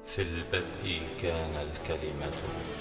في البدء كان الكلمة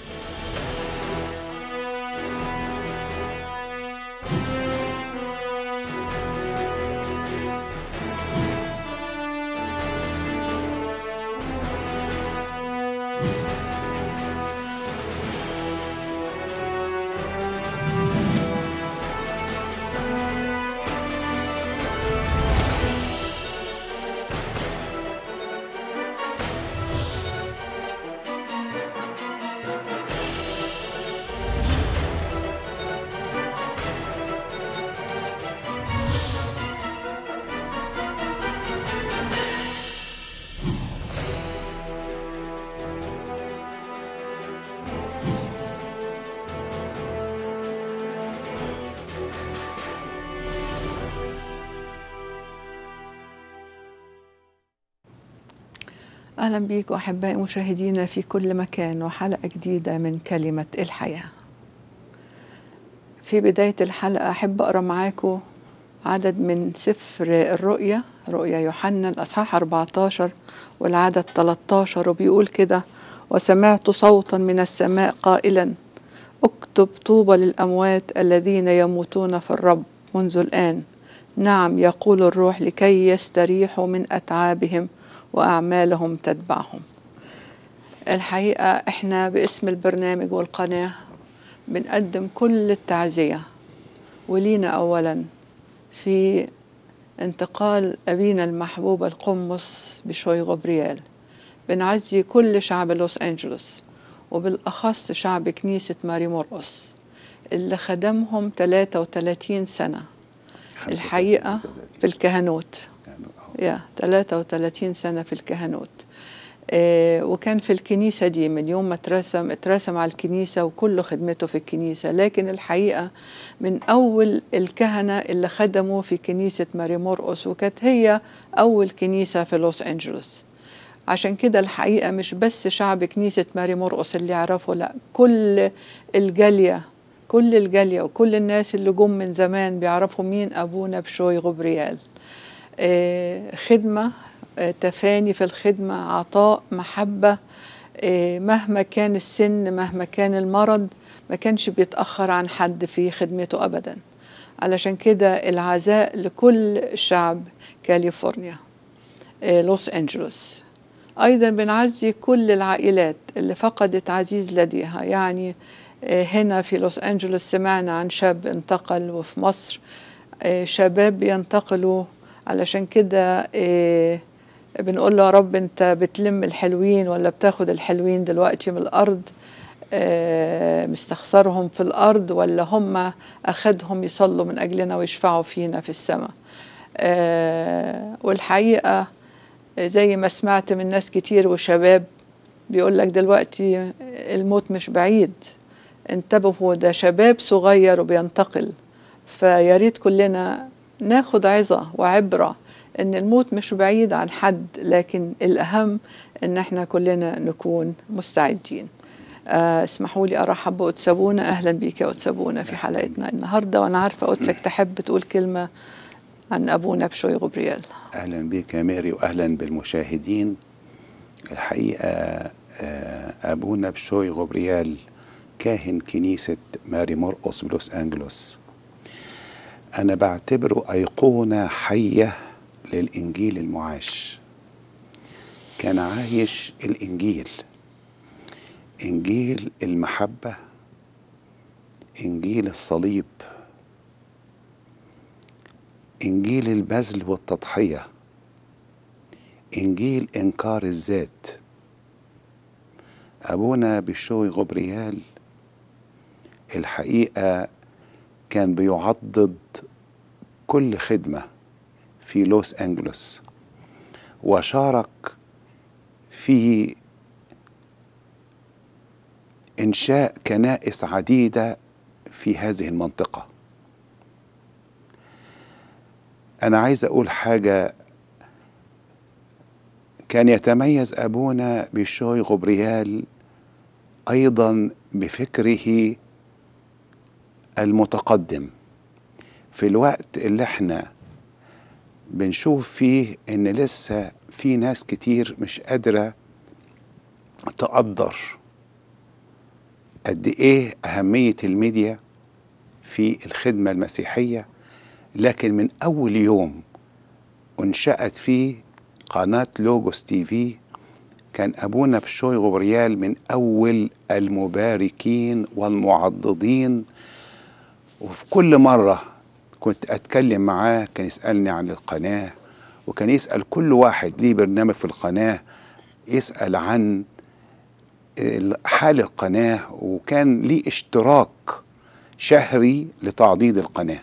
أهلا بيكم أحبائي مشاهدينا في كل مكان وحلقة جديدة من كلمة الحياة في بداية الحلقة أحب أقرأ معاكم عدد من سفر الرؤيا رؤيا يوحنا الأصحاح 14 والعدد 13 وبيقول كده وسمعت صوتا من السماء قائلا اكتب طوبى للأموات الذين يموتون في الرب منذ الآن نعم يقول الروح لكي يستريحوا من أتعابهم وأعمالهم تتبعهم الحقيقة إحنا باسم البرنامج والقناة بنقدم كل التعزية ولينا أولا في انتقال أبينا المحبوب القمص بشوي غبريال بنعزي كل شعب لوس أنجلوس وبالأخص شعب كنيسة ماري مرقس اللي خدمهم 33 سنة الحقيقة في الكهنوت يا 33 سنة في الكهنوت آه وكان في الكنيسة دي من يوم ما اترسم اترسم على الكنيسة وكل خدمته في الكنيسة لكن الحقيقة من أول الكهنة اللي خدموا في كنيسة ماري مرقس وكانت هي أول كنيسة في لوس أنجلوس عشان كده الحقيقة مش بس شعب كنيسة ماري مرقس اللي يعرفوا لا كل الجالية كل الجالية وكل الناس اللي جم من زمان بيعرفوا مين أبونا بشوي غبريال آه خدمة آه تفاني في الخدمة عطاء محبة آه مهما كان السن مهما كان المرض ما كانش بيتأخر عن حد في خدمته أبدا علشان كده العزاء لكل شعب كاليفورنيا لوس أنجلوس أيضا بنعزي كل العائلات اللي فقدت عزيز لديها يعني هنا في لوس أنجلوس سمعنا عن شاب انتقل وفي مصر شباب بينتقلوا علشان كده إيه بنقول له يا رب انت بتلم الحلوين ولا بتاخد الحلوين دلوقتي من الارض إيه مستخسرهم في الارض ولا هم اخدهم يصلوا من اجلنا ويشفعوا فينا في السماء إيه والحقيقه زي ما سمعت من ناس كتير وشباب بيقول لك دلوقتي الموت مش بعيد انتبهوا ده شباب صغير وبينتقل فيا ريت كلنا ناخد عظة وعبرة إن الموت مش بعيد عن حد لكن الأهم إن إحنا كلنا نكون مستعدين آه اسمحوا لي أرحب بقدس أبونا أهلا بيك يا قدس أبونا في حلقتنا النهاردة وأنا عارفة قدسك تحب تقول كلمة عن أبونا بشوي غبريال أهلا بيك يا ماري وأهلا بالمشاهدين الحقيقة أبونا بشوي غبريال كاهن كنيسة ماري مرقس بلوس أنجلوس أنا بعتبره أيقونة حية للإنجيل المعاش كان عايش الإنجيل إنجيل المحبة إنجيل الصليب إنجيل البذل والتضحية إنجيل إنكار الذات أبونا بشوي غبريال الحقيقة كان بيعضد كل خدمة في لوس أنجلوس وشارك في إنشاء كنائس عديدة في هذه المنطقة أنا عايز أقول حاجة كان يتميز أبونا بشوي غبريال أيضا بفكره المتقدم في الوقت اللي احنا بنشوف فيه ان لسه في ناس كتير مش قادره تقدر قد ايه اهميه الميديا في الخدمه المسيحيه لكن من اول يوم انشات فيه قناه لوجوس تي في كان ابونا بشوي غبريال من اول المباركين والمعضدين وفي كل مره كنت اتكلم معاه كان يسالني عن القناه وكان يسال كل واحد ليه برنامج في القناه يسال عن حال القناه وكان ليه اشتراك شهري لتعضيد القناه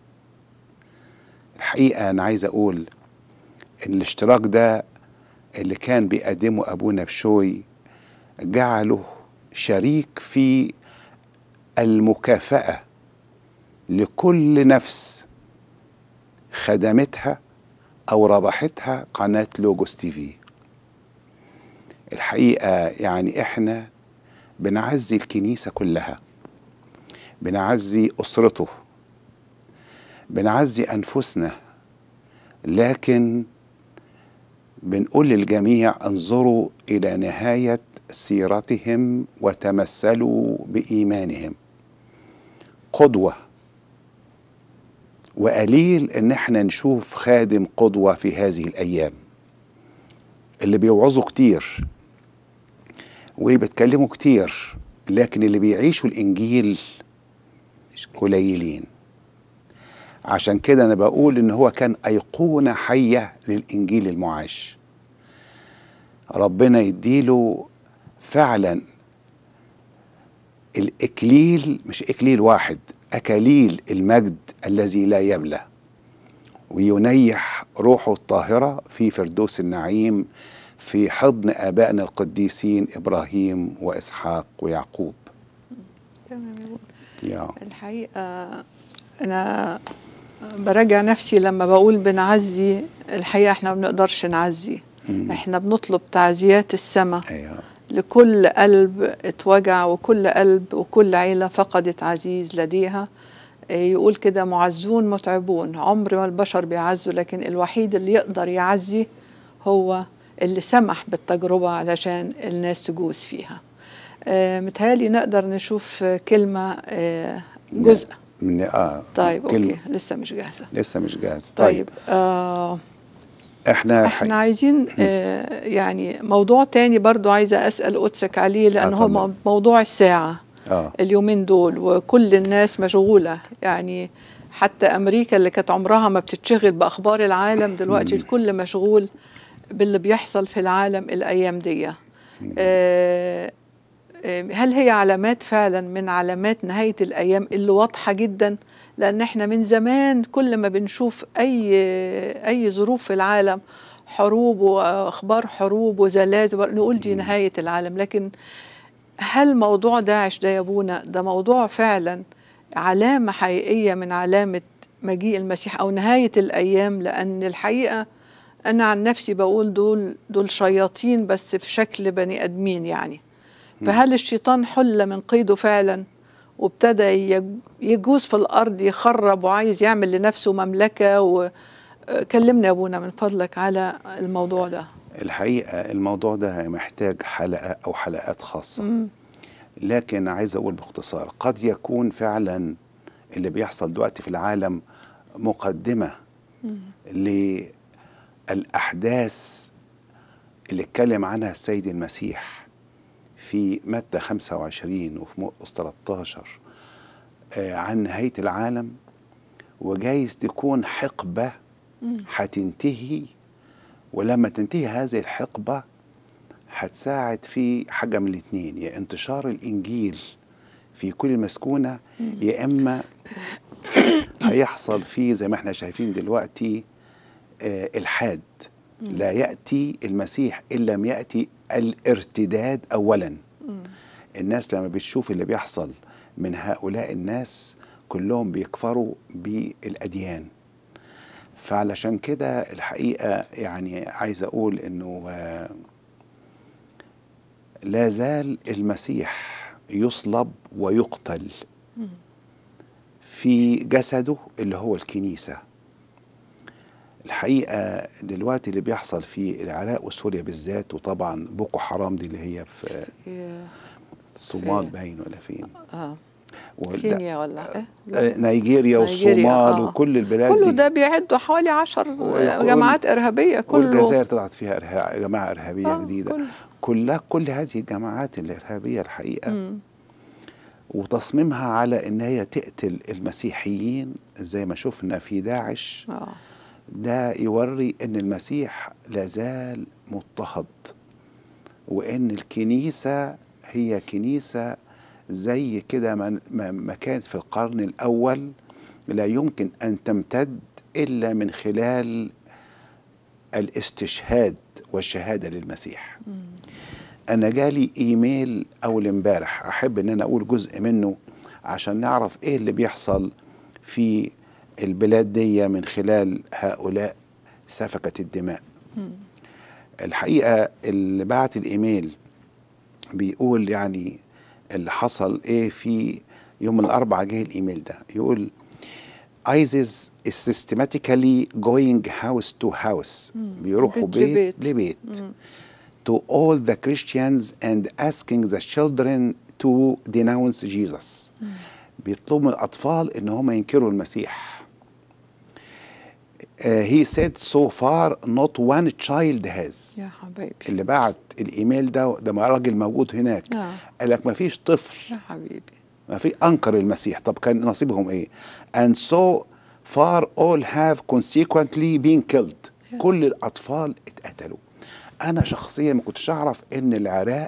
الحقيقه انا عايز اقول ان الاشتراك ده اللي كان بيقدمه ابونا بشوي جعله شريك في المكافاه لكل نفس خدمتها او ربحتها قناه لوجوس تي في الحقيقه يعني احنا بنعزي الكنيسه كلها بنعزي اسرته بنعزي انفسنا لكن بنقول للجميع انظروا الى نهايه سيرتهم وتمثلوا بايمانهم قدوه وقليل ان احنا نشوف خادم قدوه في هذه الايام اللي بيوعظوا كتير واللي بيتكلموا كتير لكن اللي بيعيشوا الانجيل قليلين عشان كده انا بقول ان هو كان ايقونه حيه للانجيل المعاش ربنا يديله فعلا الاكليل مش اكليل واحد اكاليل المجد الذي لا يبلى وينيح روحه الطاهره في فردوس النعيم في حضن ابائنا القديسين ابراهيم واسحاق ويعقوب تمام يا الحقيقة أنا براجع نفسي لما بقول بنعزي الحقيقة احنا ما بنقدرش نعزي مم. احنا بنطلب تعزيات السماء ايوه لكل قلب اتوجع وكل قلب وكل عيلة فقدت عزيز لديها إيه يقول كده معزون متعبون عمر ما البشر بيعزوا لكن الوحيد اللي يقدر يعزي هو اللي سمح بالتجربة علشان الناس تجوز فيها آه متهيألي نقدر نشوف آه، كلمة آه جزء من اه طيب كلمة. أوكي لسه مش جاهزة لسه مش جاهز طيب, طيب, آه احنا احنا عايزين آه يعني موضوع تاني برضو عايزة أسأل قدسك عليه لأن آه، هو اتفضل. مو- موضوع الساعة اه اليومين دول وكل الناس مشغولة يعني حتى أمريكا اللي كانت عمرها ما بتتشغل بأخبار العالم دلوقتي الكل مشغول باللي بيحصل في العالم الأيام دي آه، آه، هل هي علامات فعلا من علامات نهاية الأيام اللي واضحة جدا لأن احنا من زمان كل ما بنشوف أي أي ظروف في العالم حروب وأخبار حروب وزلازل نقول دي نهاية العالم لكن هل موضوع داعش ده يا ابونا ده موضوع فعلا علامة حقيقية من علامة مجيء المسيح أو نهاية الأيام لأن الحقيقة أنا عن نفسي بقول دول دول شياطين بس في شكل بني آدمين يعني فهل الشيطان حل من قيده فعلا وابتدى يج- يجوز في الأرض يخرب وعايز يعمل لنفسه مملكة وكلمنا يا أبونا من فضلك على الموضوع ده الحقيقه الموضوع ده محتاج حلقه او حلقات خاصه مم. لكن عايز اقول باختصار قد يكون فعلا اللي بيحصل دلوقتي في العالم مقدمه للاحداث اللي اتكلم عنها السيد المسيح في متى 25 وفي مرقس 13 آه، عن نهايه العالم وجايز تكون حقبه هتنتهي ولما تنتهي هذه الحقبه هتساعد في حاجه من الاثنين يا انتشار الانجيل في كل مسكونه يا اما هيحصل فيه زي ما احنا شايفين دلوقتي آه الحاد لا ياتي المسيح ان لم ياتي الارتداد اولا الناس لما بتشوف اللي بيحصل من هؤلاء الناس كلهم بيكفروا بالاديان فعلشان كده الحقيقه يعني عايز اقول انه آه لا زال المسيح يصلب ويقتل في جسده اللي هو الكنيسة الحقيقه دلوقتي اللي بيحصل في العراق وسوريا بالذات وطبعا بوكو حرام دي اللي هي في في- الصومال في- باين ولا فين اه وده- كينيا ولا ايه؟ آه، نيجيريا والصومال نيجيريا، آه. وكل البلاد كله دي ده بيعدوا حوالي عشر وال- جماعات إرهابية كله والجزائر طلعت فيها إرها- جماعه ارهابيه آه، جديده كله. كلها كل هذه الجماعات الارهابيه الحقيقه مم. وتصميمها على ان هي تقتل المسيحيين زي ما شفنا في داعش اه ده يوري ان المسيح لازال مضطهد وان الكنيسه هي كنيسه زي كده ما ما- ما كانت في القرن الاول لا يمكن ان تمتد الا من خلال الاستشهاد والشهاده للمسيح انا جالي ايميل اول امبارح احب ان انا اقول جزء منه عشان نعرف ايه اللي بيحصل في البلاد دي من خلال هؤلاء سفكة الدماء الحقيقة اللي بعت الايميل بيقول يعني اللي حصل ايه في يوم الاربعاء جه الايميل ده يقول ISIS is systematically going house to house بيروحوا بيت بيت لبيت. لبيت to all the Christians and asking the children to denounce Jesus بيطلبوا من الأطفال إن هم ينكروا المسيح Uh, he said so far not one child has يا حبيبي اللي بعت الايميل ده ده راجل موجود هناك آه. قال لك ما فيش طفل يا حبيبي ما في انكر المسيح طب كان نصيبهم ايه and so far all have consequently been killed كل الاطفال اتقتلوا انا شخصيا ما كنتش اعرف ان العراق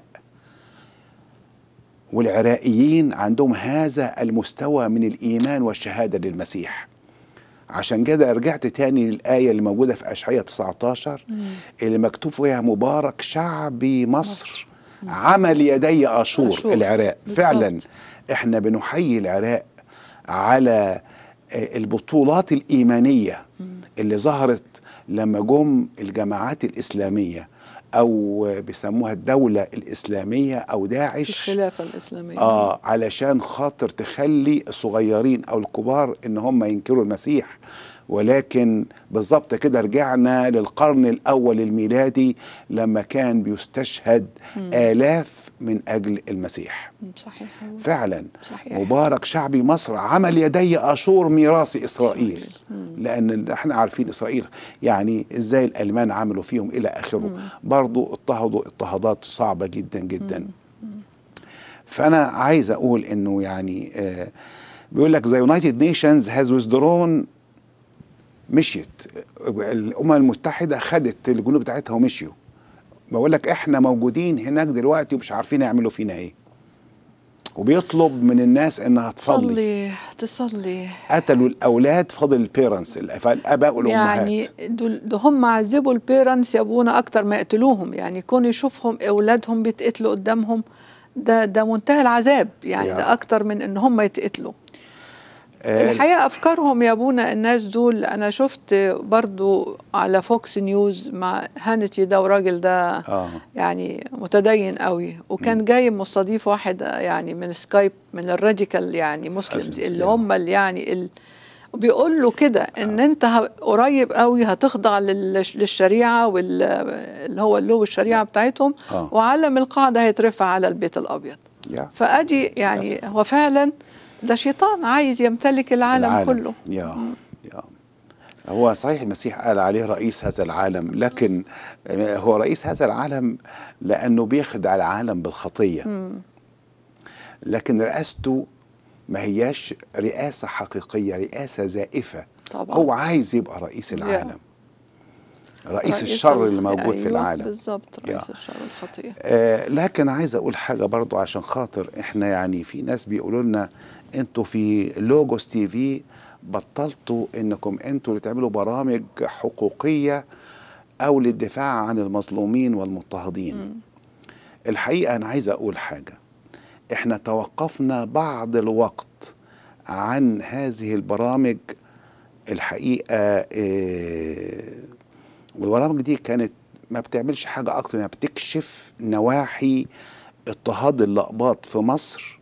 والعراقيين عندهم هذا المستوى من الايمان والشهاده للمسيح عشان كده رجعت تاني للآية اللي موجودة في أشعية 19 اللي مكتوب فيها مبارك شعبي مصر عمل يدي أشور, أشور. العراق بالظبط. فعلا احنا بنحيي العراق على آه، البطولات الإيمانية اللي ظهرت لما جم الجماعات الإسلامية أو بيسموها الدولة الإسلامية أو داعش الخلافة الإسلامية اه علشان خاطر تخلي الصغيرين او الكبار ان هم ينكروا المسيح ولكن بالظبط كده رجعنا للقرن الاول الميلادي لما كان بيستشهد الاف من اجل المسيح مم، صحيح هو. فعلا صحيح. مبارك شعبي مصر عمل يدي اشور ميراث اسرائيل لان احنا عارفين اسرائيل يعني ازاي الالمان عملوا فيهم الى اخره برضو اضطهدوا اضطهادات صعبه جدا جدا فانا عايز اقول انه يعني آه بيقول لك the United Nations has withdrawn مشيت الامم المتحده خدت الجنود بتاعتها ومشيوا بقول لك احنا موجودين هناك دلوقتي ومش عارفين يعملوا فينا ايه وبيطلب من الناس انها تصلي تصلي تصلي قتلوا الاولاد فاضل البيرنتس الاباء والامهات يعني دول ده هم عذبوا البيرنتس يابونا اكتر ما يقتلوهم يعني كون يشوفهم اولادهم بيتقتلوا قدامهم ده ده منتهى العذاب يعني يا. ده اكتر من ان هم يتقتلوا آه، الحقيقه افكارهم يا ابونا الناس دول انا شفت برضو على فوكس نيوز مع هانتي ده وراجل ده اه يعني متدين قوي وكان جاي مستضيف واحد يعني من سكايب من الراديكال يعني مسلمز أسلم. اللي يا. هم اللي يعني ال... بيقول له كده ان انت ه- قريب قوي هتخضع لل- للشريعه وال اللي هو اللي هو الشريعه بتاعتهم آه. وعلم القاعده هيترفع على البيت الابيض يا فادي يعني هو فعلا ده شيطان عايز يمتلك العالم, العالم. كله يا يا هو صحيح المسيح قال عليه رئيس هذا العالم لكن آه، هو رئيس هذا العالم لانه بيخدع العالم بالخطيه لكن رئاسته ما هياش رئاسه حقيقيه رئاسه زائفه طبعا. هو عايز يبقى رئيس يا. العالم رئيس, رئيس الشر ال- اللي موجود في أيوة العالم بالظبط يا. رئيس الشر والخطيه آه لكن عايز اقول حاجه برضو عشان خاطر احنا يعني في ناس بيقولوا لنا انتوا في لوجوس تي في بطلتوا انكم انتوا اللي تعملوا برامج حقوقيه او للدفاع عن المظلومين والمضطهدين الحقيقه انا عايز اقول حاجه احنا توقفنا بعض الوقت عن هذه البرامج الحقيقه آه والبرامج دي كانت ما بتعملش حاجه اكتر انها بتكشف نواحي اضطهاد اللقباط في مصر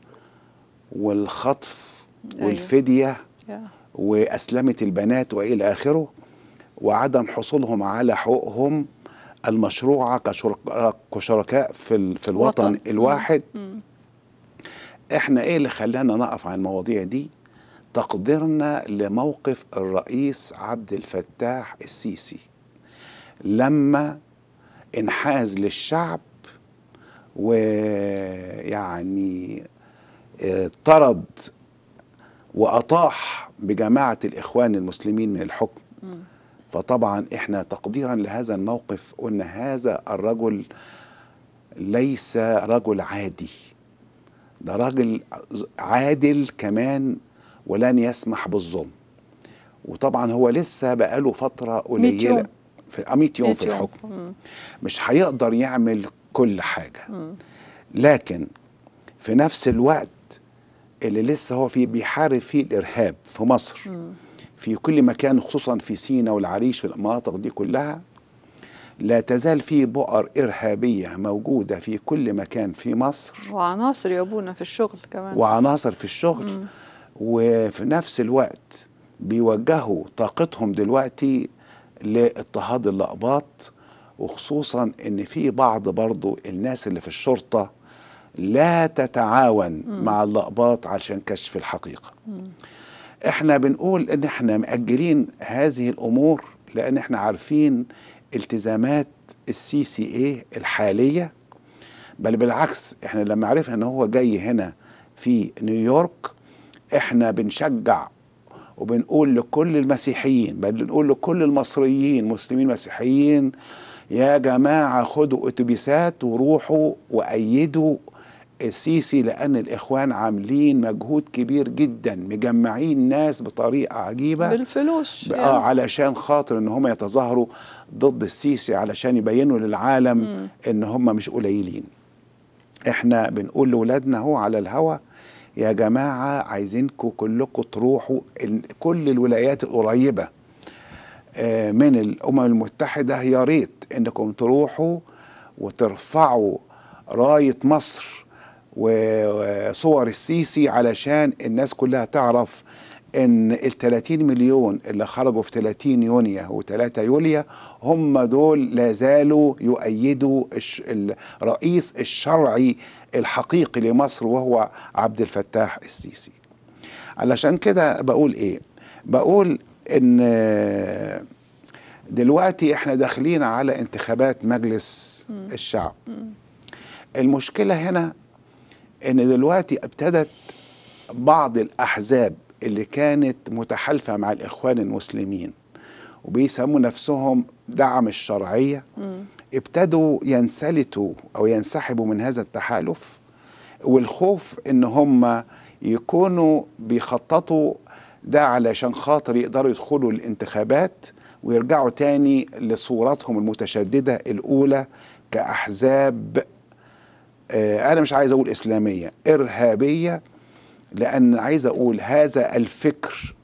والخطف أيوة. والفديه يا. واسلمه البنات والى اخره وعدم حصولهم على حقوقهم المشروعه كشركاء كشركاء في ال- في الوطن وطن. الواحد مم. احنا ايه اللي خلانا نقف عن المواضيع دي تقديرنا لموقف الرئيس عبد الفتاح السيسي لما انحاز للشعب ويعني اه، طرد واطاح بجماعه الاخوان المسلمين من الحكم فطبعا احنا تقديرا لهذا الموقف قلنا هذا الرجل ليس رجل عادي ده راجل عادل كمان ولن يسمح بالظلم وطبعا هو لسه بقاله فتره 100 قليله يوم. في آه، 100 يوم 100 في الحكم مش هيقدر يعمل كل حاجه لكن في نفس الوقت اللي لسه هو فيه بيحارب فيه الارهاب في مصر في كل مكان خصوصا في سينا والعريش في المناطق دي كلها لا تزال في بؤر ارهابيه موجوده في كل مكان في مصر وعناصر يا ابونا في الشغل كمان وعناصر في الشغل وفي نفس الوقت بيوجهوا طاقتهم دلوقتي لاضطهاد اللقباط وخصوصا ان في بعض برضو الناس اللي في الشرطه لا تتعاون مع اللقباط عشان كشف الحقيقه احنا بنقول ان احنا مأجلين هذه الامور لان احنا عارفين التزامات السيسي ايه الحاليه بل بالعكس احنا لما عرفنا ان هو جاي هنا في نيويورك احنا بنشجع وبنقول لكل المسيحيين بل بنقول لكل المصريين مسلمين مسيحيين يا جماعة خدوا اتوبيسات وروحوا وأيدوا السيسي لأن الإخوان عاملين مجهود كبير جدا مجمعين ناس بطريقة عجيبة بالفلوس اه يعني. علشان خاطر ان هم يتظاهروا ضد السيسي علشان يبينوا للعالم ان هم مش قليلين احنا بنقول لاولادنا هو على الهوا يا جماعه عايزينكم كلكم تروحوا ال- كل الولايات القريبه آه، من الامم المتحده يا ريت انكم تروحوا وترفعوا رايه مصر وصور السيسي علشان الناس كلها تعرف ان ال 30 مليون اللي خرجوا في 30 يونيو و3 يوليو هم دول لا زالوا يؤيدوا الش- الرئيس الشرعي الحقيقي لمصر وهو عبد الفتاح السيسي علشان كده بقول ايه بقول ان دلوقتي احنا داخلين على انتخابات مجلس الشعب المشكلة هنا ان دلوقتي ابتدت بعض الاحزاب اللي كانت متحالفة مع الاخوان المسلمين وبيسموا نفسهم دعم الشرعية ابتدوا ينسلتوا او ينسحبوا من هذا التحالف والخوف ان هم يكونوا بيخططوا ده علشان خاطر يقدروا يدخلوا الانتخابات ويرجعوا تاني لصورتهم المتشددة الأولى كأحزاب آه، أنا مش عايز أقول إسلامية إرهابية لأن عايز أقول هذا الفكر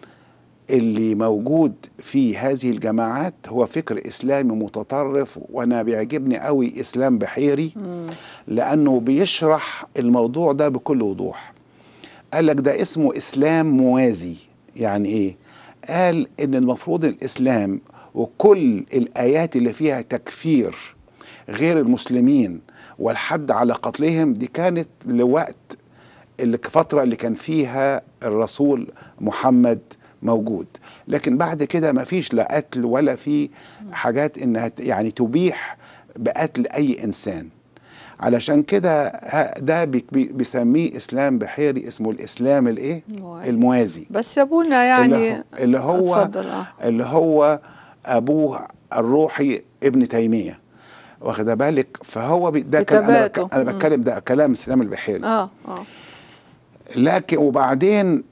اللي موجود في هذه الجماعات هو فكر إسلامي متطرف وأنا بيعجبني قوي إسلام بحيري لأنه بيشرح الموضوع ده بكل وضوح قال لك ده اسمه إسلام موازي يعني إيه؟ قال إن المفروض الإسلام وكل الآيات اللي فيها تكفير غير المسلمين والحد على قتلهم دي كانت لوقت اللي فترة اللي كان فيها الرسول محمد موجود لكن بعد كده ما فيش لا قتل ولا في حاجات انها ت- يعني تبيح بقتل اي انسان علشان كده ه- ده بي- بي- بيسميه اسلام بحيري اسمه الاسلام الايه الموازي. الموازي بس يا ابونا اللي يعني هو اللي هو, اتفضل اه اللي هو ابوه الروحي ابن تيميه واخد بالك فهو بي ده كان انا, كتاباته. بك- أنا مم. بتكلم ده كلام الاسلام البحيري اه اه لكن وبعدين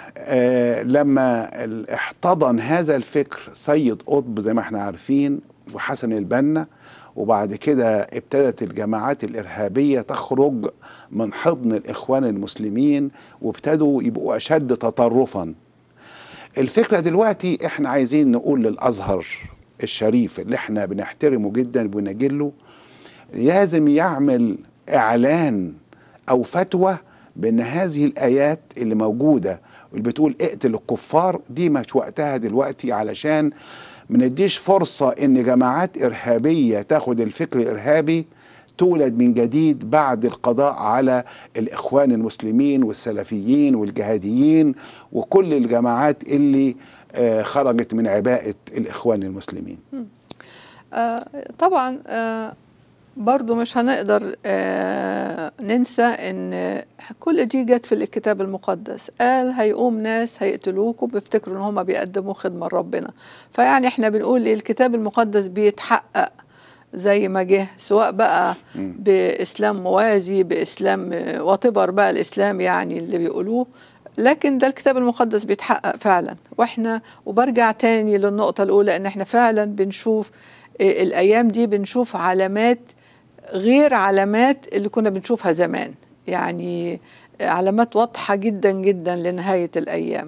آه لما ال- احتضن هذا الفكر سيد قطب زي ما احنا عارفين وحسن البنا وبعد كده ابتدت الجماعات الإرهابية تخرج من حضن الإخوان المسلمين وابتدوا يبقوا أشد تطرفا الفكرة دلوقتي احنا عايزين نقول للأزهر الشريف اللي احنا بنحترمه جدا وبنجله لازم يعمل إعلان أو فتوى بأن هذه الآيات اللي موجودة واللي بتقول اقتل الكفار دي مش وقتها دلوقتي علشان ما نديش فرصة ان جماعات ارهابية تاخد الفكر الارهابي تولد من جديد بعد القضاء على الاخوان المسلمين والسلفيين والجهاديين وكل الجماعات اللي آه، خرجت من عباءة الاخوان المسلمين آه، طبعا آه، برضو مش هنقدر آه، ننسى ان كل دي جت في الكتاب المقدس قال هيقوم ناس هيقتلوكوا بيفتكروا ان هم بيقدموا خدمة لربنا فيعني احنا بنقول الكتاب المقدس بيتحقق زي ما جه سواء بقى باسلام موازي باسلام وطبر بقى الاسلام يعني اللي بيقولوه لكن ده الكتاب المقدس بيتحقق فعلا واحنا وبرجع تاني للنقطة الأولى إن احنا فعلا بنشوف آه، الأيام دي بنشوف علامات غير علامات اللي كنا بنشوفها زمان يعني علامات واضحة جدا جدا لنهاية الأيام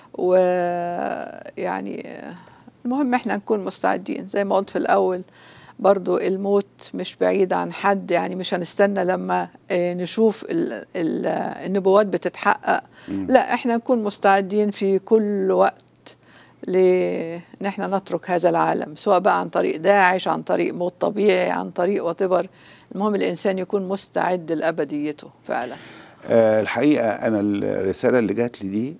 ويعني المهم احنا نكون مستعدين زي ما قلت في الأول برضو الموت مش بعيد عن حد يعني مش هنستنى لما آه، نشوف ال ال النبوات بتتحقق لا احنا نكون مستعدين في كل وقت لان احنا نترك هذا العالم سواء بقى عن طريق داعش عن طريق موت طبيعي عن طريق وتبر المهم الانسان يكون مستعد لابديته فعلا آه، الحقيقة أنا الرسالة اللي جات لي دي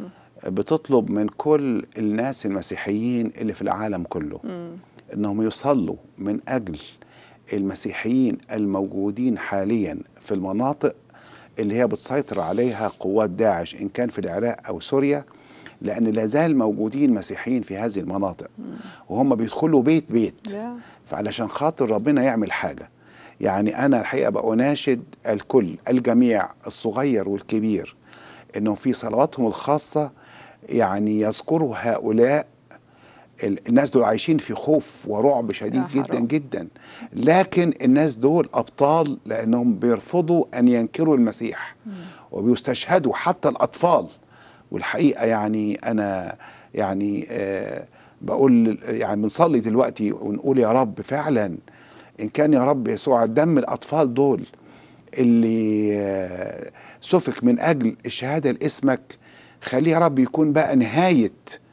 بتطلب من كل الناس المسيحيين اللي في العالم كله انهم يصلوا من اجل المسيحيين الموجودين حاليا في المناطق اللي هي بتسيطر عليها قوات داعش ان كان في العراق او سوريا لان لا زال موجودين مسيحيين في هذه المناطق وهم بيدخلوا بيت بيت لا. فعلشان خاطر ربنا يعمل حاجه يعني انا الحقيقه بأناشد الكل الجميع الصغير والكبير انهم في صلواتهم الخاصه يعني يذكروا هؤلاء ال- الناس دول عايشين في خوف ورعب شديد يا جدا حرام. جدا لكن الناس دول ابطال لانهم بيرفضوا ان ينكروا المسيح وبيستشهدوا حتى الاطفال والحقيقه يعني انا يعني آه بقول يعني بنصلي دلوقتي ونقول يا رب فعلا ان كان يا رب يسوع دم الاطفال دول اللي آه، سفك من اجل الشهاده لاسمك خليه يا رب يكون بقى نهايه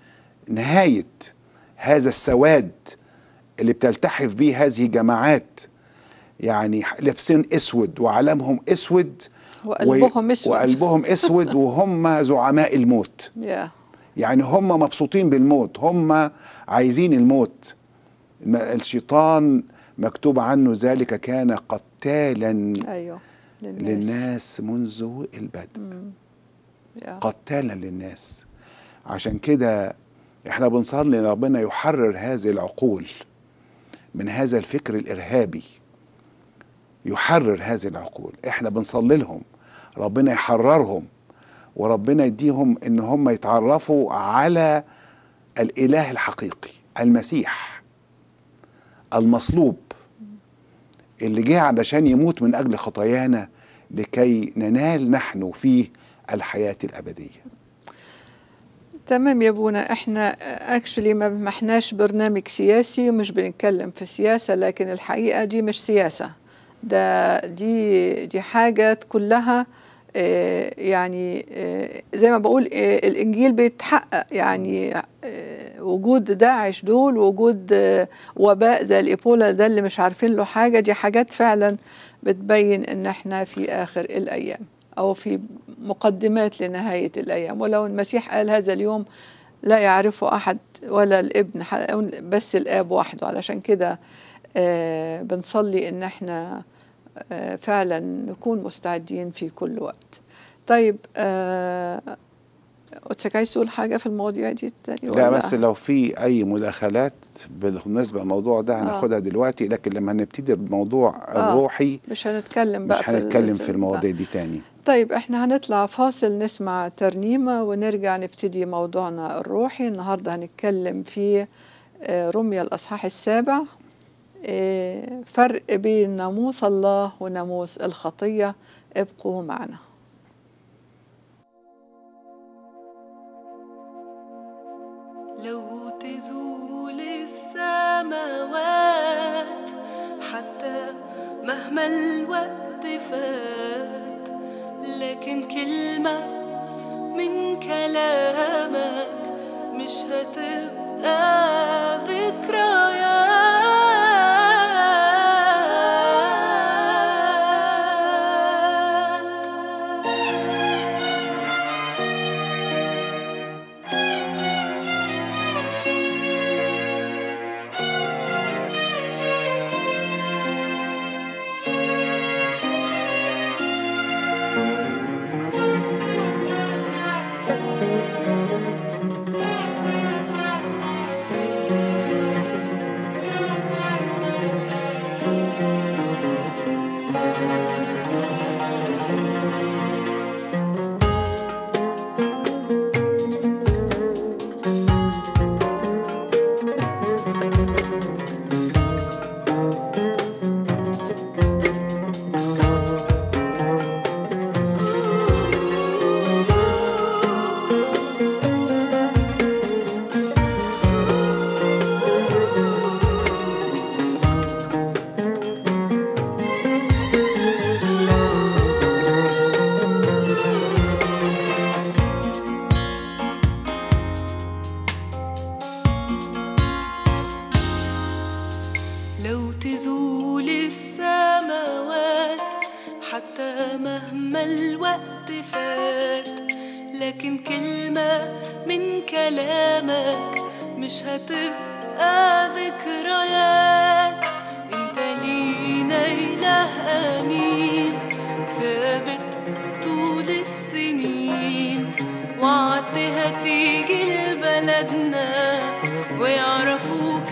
نهايه هذا السواد اللي بتلتحف به هذه جماعات يعني لابسين اسود وعلمهم اسود وقلبهم اسود وقلبهم اسود وهم زعماء الموت يا يعني هم مبسوطين بالموت هم عايزين الموت الم- الشيطان مكتوب عنه ذلك كان قتالا ايوه للناس, للناس منذ البدء يا. قتالا للناس عشان كده احنا بنصلي ان ربنا يحرر هذه العقول من هذا الفكر الارهابي يحرر هذه العقول احنا بنصلي لهم ربنا يحررهم وربنا يديهم ان هم يتعرفوا على الاله الحقيقي المسيح المصلوب اللي جه علشان يموت من اجل خطايانا لكي ننال نحن فيه الحياه الابديه تمام يا ابونا احنا اكشلي ما ما احناش برنامج سياسي ومش بنتكلم في السياسه لكن الحقيقه دي مش سياسه ده دي دي حاجات كلها آه، يعني آه، زي ما بقول آه، الانجيل بيتحقق يعني آه، وجود داعش دول وجود آه، وباء زي الايبولا ده اللي مش عارفين له حاجه دي حاجات فعلا بتبين ان احنا في اخر الايام او في مقدمات لنهايه الايام ولو المسيح قال هذا اليوم لا يعرفه احد ولا الابن ح- بس الاب وحده علشان كده آه، بنصلي ان احنا آه، فعلا نكون مستعدين في كل وقت طيب آه، قدسك عايز تقول حاجه في المواضيع دي تاني لا ولا؟ بس لو في اي مداخلات بالنسبه للموضوع ده هناخدها دلوقتي لكن لما نبتدي بالموضوع آه. الروحي مش هنتكلم بقى مش في ال- هنتكلم في ال- المواضيع دي تاني طيب احنا هنطلع فاصل نسمع ترنيمة ونرجع نبتدي موضوعنا الروحي النهاردة هنتكلم في آه، رمية الأصحاح السابع آه، فرق بين ناموس الله وناموس الخطية ابقوا معنا لو تزول السماوات حتى مهما الوقت فات لكن كلمة من كلامك مش هتبقى لو تزول السماوات حتى مهما الوقت فات لكن كلمة من كلامك مش هتبقى ذكريات انت لينا إله أمين ثابت طول السنين وعدت هتيجي لبلدنا ويعرفوك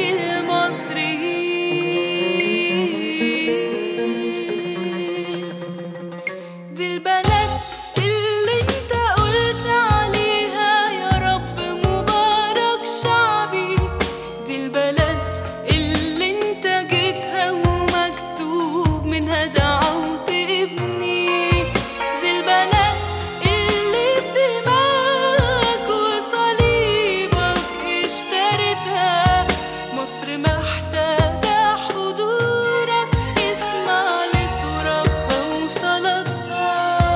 المصريين دي البلد اللي انت قلت عليها يا رب مبارك شعبي دي البلد اللي انت جيتها ومكتوب منها دعوت ابني دي البلد اللي بدماغك وصليبك اشتريتها مصر محتاجة حضورك اسمع لصراخها وصلاتها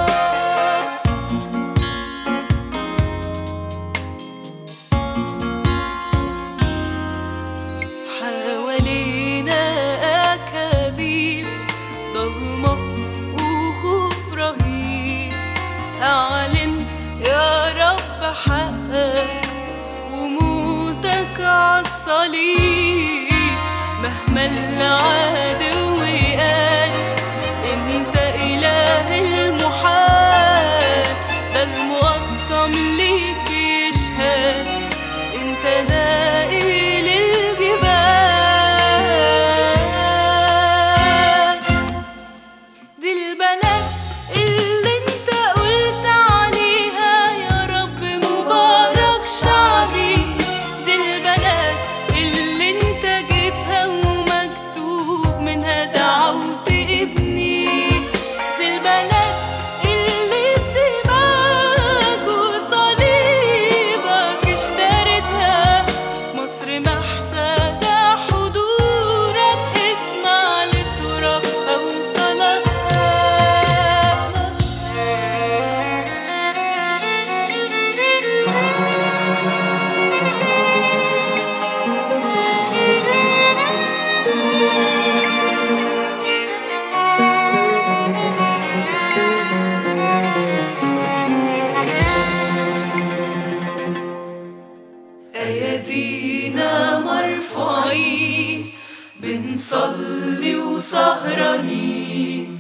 حوالينا أكاذيب ضلمة وخوف رهيب أعلن يا رب حقك وموتك عالصليب مهما العدو قال انت إله المحال ده المقطم ليك يشهد انت نائل الجبال دي البلد اللي انت قلت عليها يا رب مبارك شعبي دي البلد اللي انت جيتها ومكتوب منها دعوت ابني دي البلد اللي بدماغك وصليبك اشتريتها مصر محتاجة حضورك اسمع لصراخها وصلاتها أيدينا مرفوعين بنصلي وسهرانين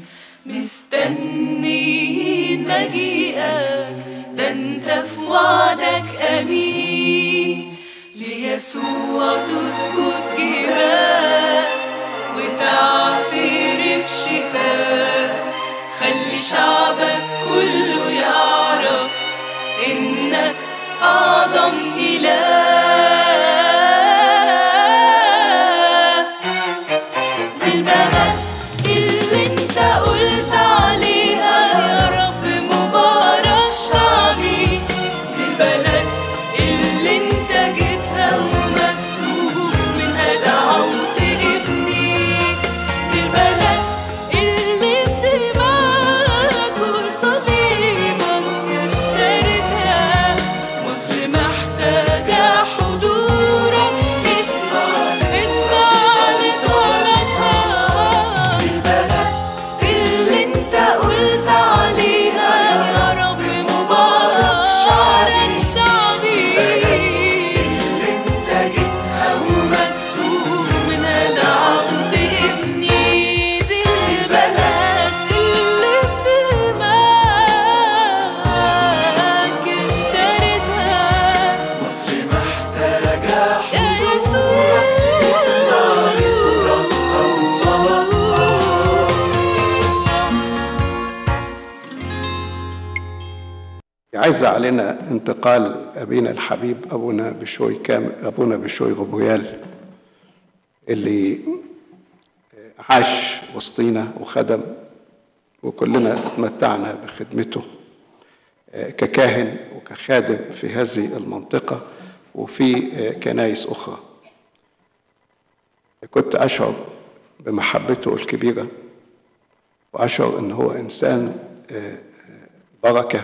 مستنيين مجيئك ده انت في وعدك امين ليسوع تسجد جبال وتعترف شفاء خلي شعبك كله يعرف انك اعظم اله دي البلد اللي انت قلت عليها يا رب مبارك شعبي دي البلد اللي انت جيتها ومكتوب منها دعوت ابني دي يعز علينا انتقال أبينا الحبيب أبونا بشوي كام أبونا بشوي غبريال اللي عاش وسطينا وخدم وكلنا اتمتعنا بخدمته ككاهن وكخادم في هذه المنطقة وفي كنايس أخرى كنت أشعر بمحبته الكبيرة وأشعر أن هو إنسان بركة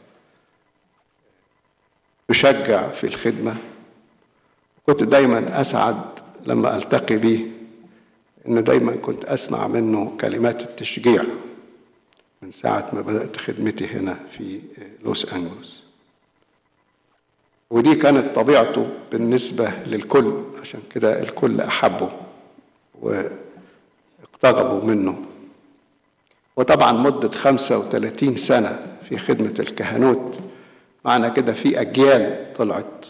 يشجع في الخدمة كنت دايما أسعد لما ألتقي به إن دايما كنت أسمع منه كلمات التشجيع من ساعة ما بدأت خدمتي هنا في لوس أنجلوس ودي كانت طبيعته بالنسبة للكل عشان كده الكل أحبه واقتربوا منه وطبعا مدة 35 سنة في خدمة الكهنوت معنى كده في أجيال طلعت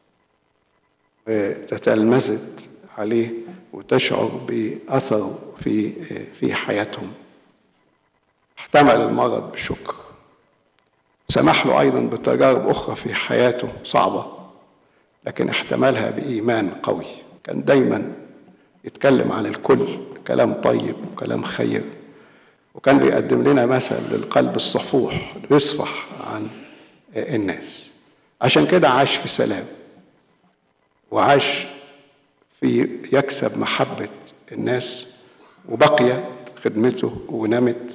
وتتلمذت عليه وتشعر بأثره في في حياتهم احتمل المرض بشكر سمح له أيضا بتجارب أخرى في حياته صعبة لكن احتملها بإيمان قوي كان دايما يتكلم عن الكل كلام طيب وكلام خير وكان بيقدم لنا مثل للقلب الصفوح اللي بيصفح عن الناس عشان كده عاش في سلام وعاش في يكسب محبة الناس وبقي خدمته ونمت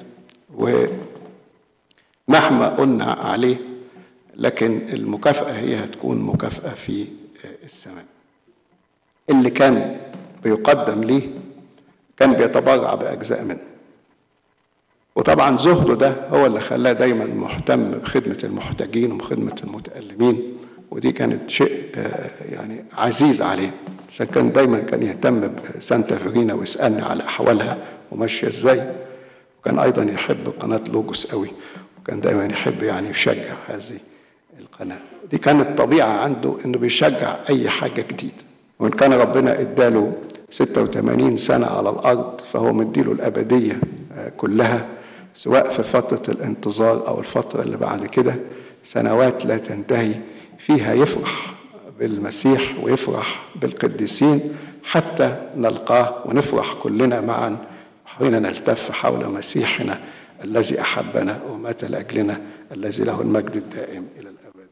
ومهما قلنا عليه لكن المكافأة هي هتكون مكافأة في السماء اللي كان بيقدم ليه كان بيتبرع بأجزاء منه وطبعا زهده ده هو اللي خلاه دايما مهتم بخدمة المحتاجين وبخدمة المتألمين ودي كانت شيء يعني عزيز عليه عشان كان دايما كان يهتم بسانتا فيرينا ويسألني على أحوالها وماشية ازاي وكان أيضا يحب قناة لوجوس قوي وكان دايما يحب يعني يشجع هذه القناة دي كانت طبيعة عنده إنه بيشجع أي حاجة جديدة وإن كان ربنا إداله 86 سنة على الأرض فهو مديله الأبدية كلها سواء في فترة الانتظار أو الفترة اللي بعد كده سنوات لا تنتهي فيها يفرح بالمسيح ويفرح بالقديسين حتى نلقاه ونفرح كلنا معا حين نلتف حول مسيحنا الذي أحبنا ومات لأجلنا الذي له المجد الدائم إلى الأبد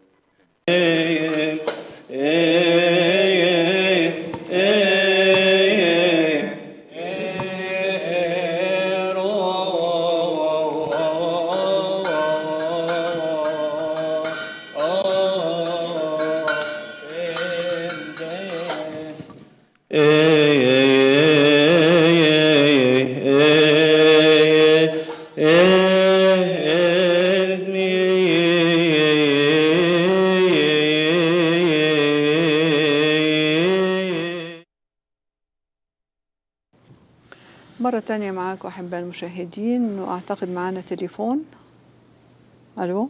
مرة تانية معاكم أحباء المشاهدين وأعتقد معانا تليفون ألو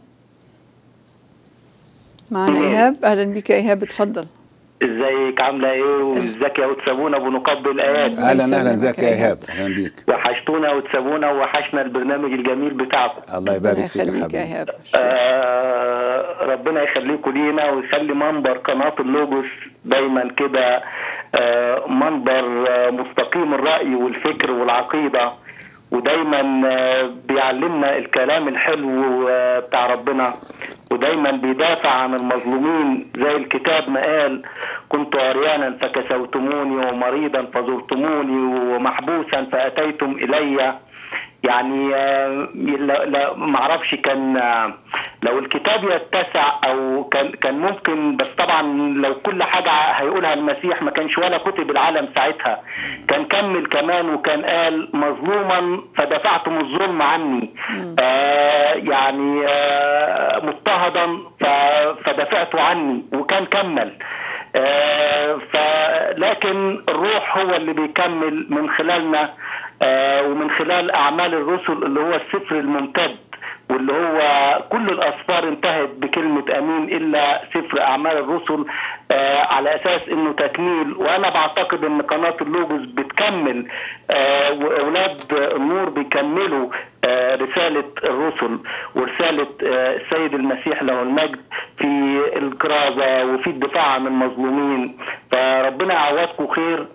معانا إيهاب أهلا بك يا إيهاب اتفضل ازيك عامله ايه وازيك يا وتسابونا بنقبل الايات اهلا اهلا يسلمك ازيك يا يا ايهاب اهلا بيك وحشتونا وتسابونا وحشنا البرنامج الجميل بتاعكم الله ربنا يبارك فيك يا يخليك يا حبيبي إيهاب آه ربنا يخليكم لينا ويخلي منبر قناه اللوجوس دايما كده آه منبر آه مستقيم الراي والفكر والعقيده ودايما آه بيعلمنا الكلام الحلو آه بتاع ربنا ودايما بيدافع عن المظلومين زي الكتاب ما قال كنت عريانا فكسوتموني ومريضا فزرتموني ومحبوسا فاتيتم الي يعني آه، لا لا معرفش كان آه، لو الكتاب يتسع او كان كان ممكن بس طبعا لو كل حاجه هيقولها المسيح ما كانش ولا كتب العالم ساعتها كان كمل كمان وكان قال مظلوما فدفعتم الظلم عني آه يعني آه مضطهدا ف- فدفعت عني وكان كمل آه فلكن الروح هو اللي بيكمل من خلالنا آه ومن خلال اعمال الرسل اللي هو السفر الممتد واللي هو كل الاسفار انتهت بكلمه امين الا سفر اعمال الرسل آه على اساس انه تكميل وانا بعتقد ان قناه اللوجوس بتكمل آه واولاد النور بيكملوا آه، رسالة الرسل ورسالة آه، السيد المسيح له المجد في الكرازة وفي الدفاع عن المظلومين فربنا يعوضكم خير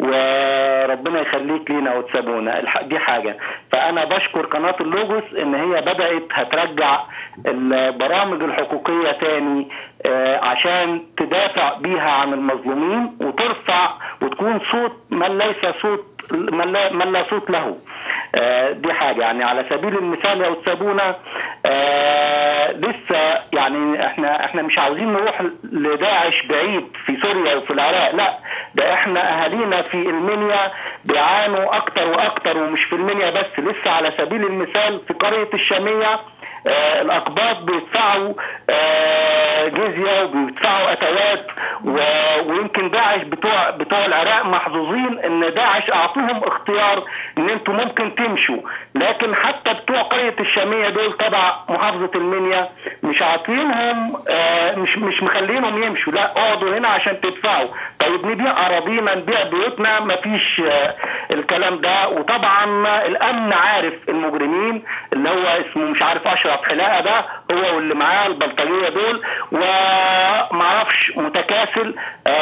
وربنا يخليك لينا وتسابونا الح- دي حاجة فأنا بشكر قناة اللوجوس إن هي بدأت هترجع البرامج الحقوقية تاني آه، عشان تدافع بيها عن المظلومين وترفع وتكون صوت من ليس صوت من لا, من لا صوت له آه، دي حاجة يعني على سبيل المثال يا أستاذونا آه لسه يعني احنا احنا مش عاوزين نروح لداعش بعيد في سوريا وفي العراق لا ده احنا اهالينا في المنيا بيعانوا اكتر واكتر ومش في المنيا بس لسه على سبيل المثال في قرية الشامية آه الاقباط بيدفعوا آه جزيه وبيدفعوا اتوات و- ويمكن داعش بتوع بتوع العراق محظوظين ان داعش اعطوهم اختيار ان انتم ممكن تمشوا لكن حتى بتوع قريه الشاميه دول تبع محافظه المنيا مش عاطينهم آه مش مش مخلينهم يمشوا لا اقعدوا هنا عشان تدفعوا طيب نبيع اراضينا نبيع بيوتنا مفيش آه الكلام ده وطبعا الامن عارف المجرمين اللي هو اسمه مش عارف اشرف حلاقه ده هو واللي معاه البلطجيه دول ومعرفش متكاسل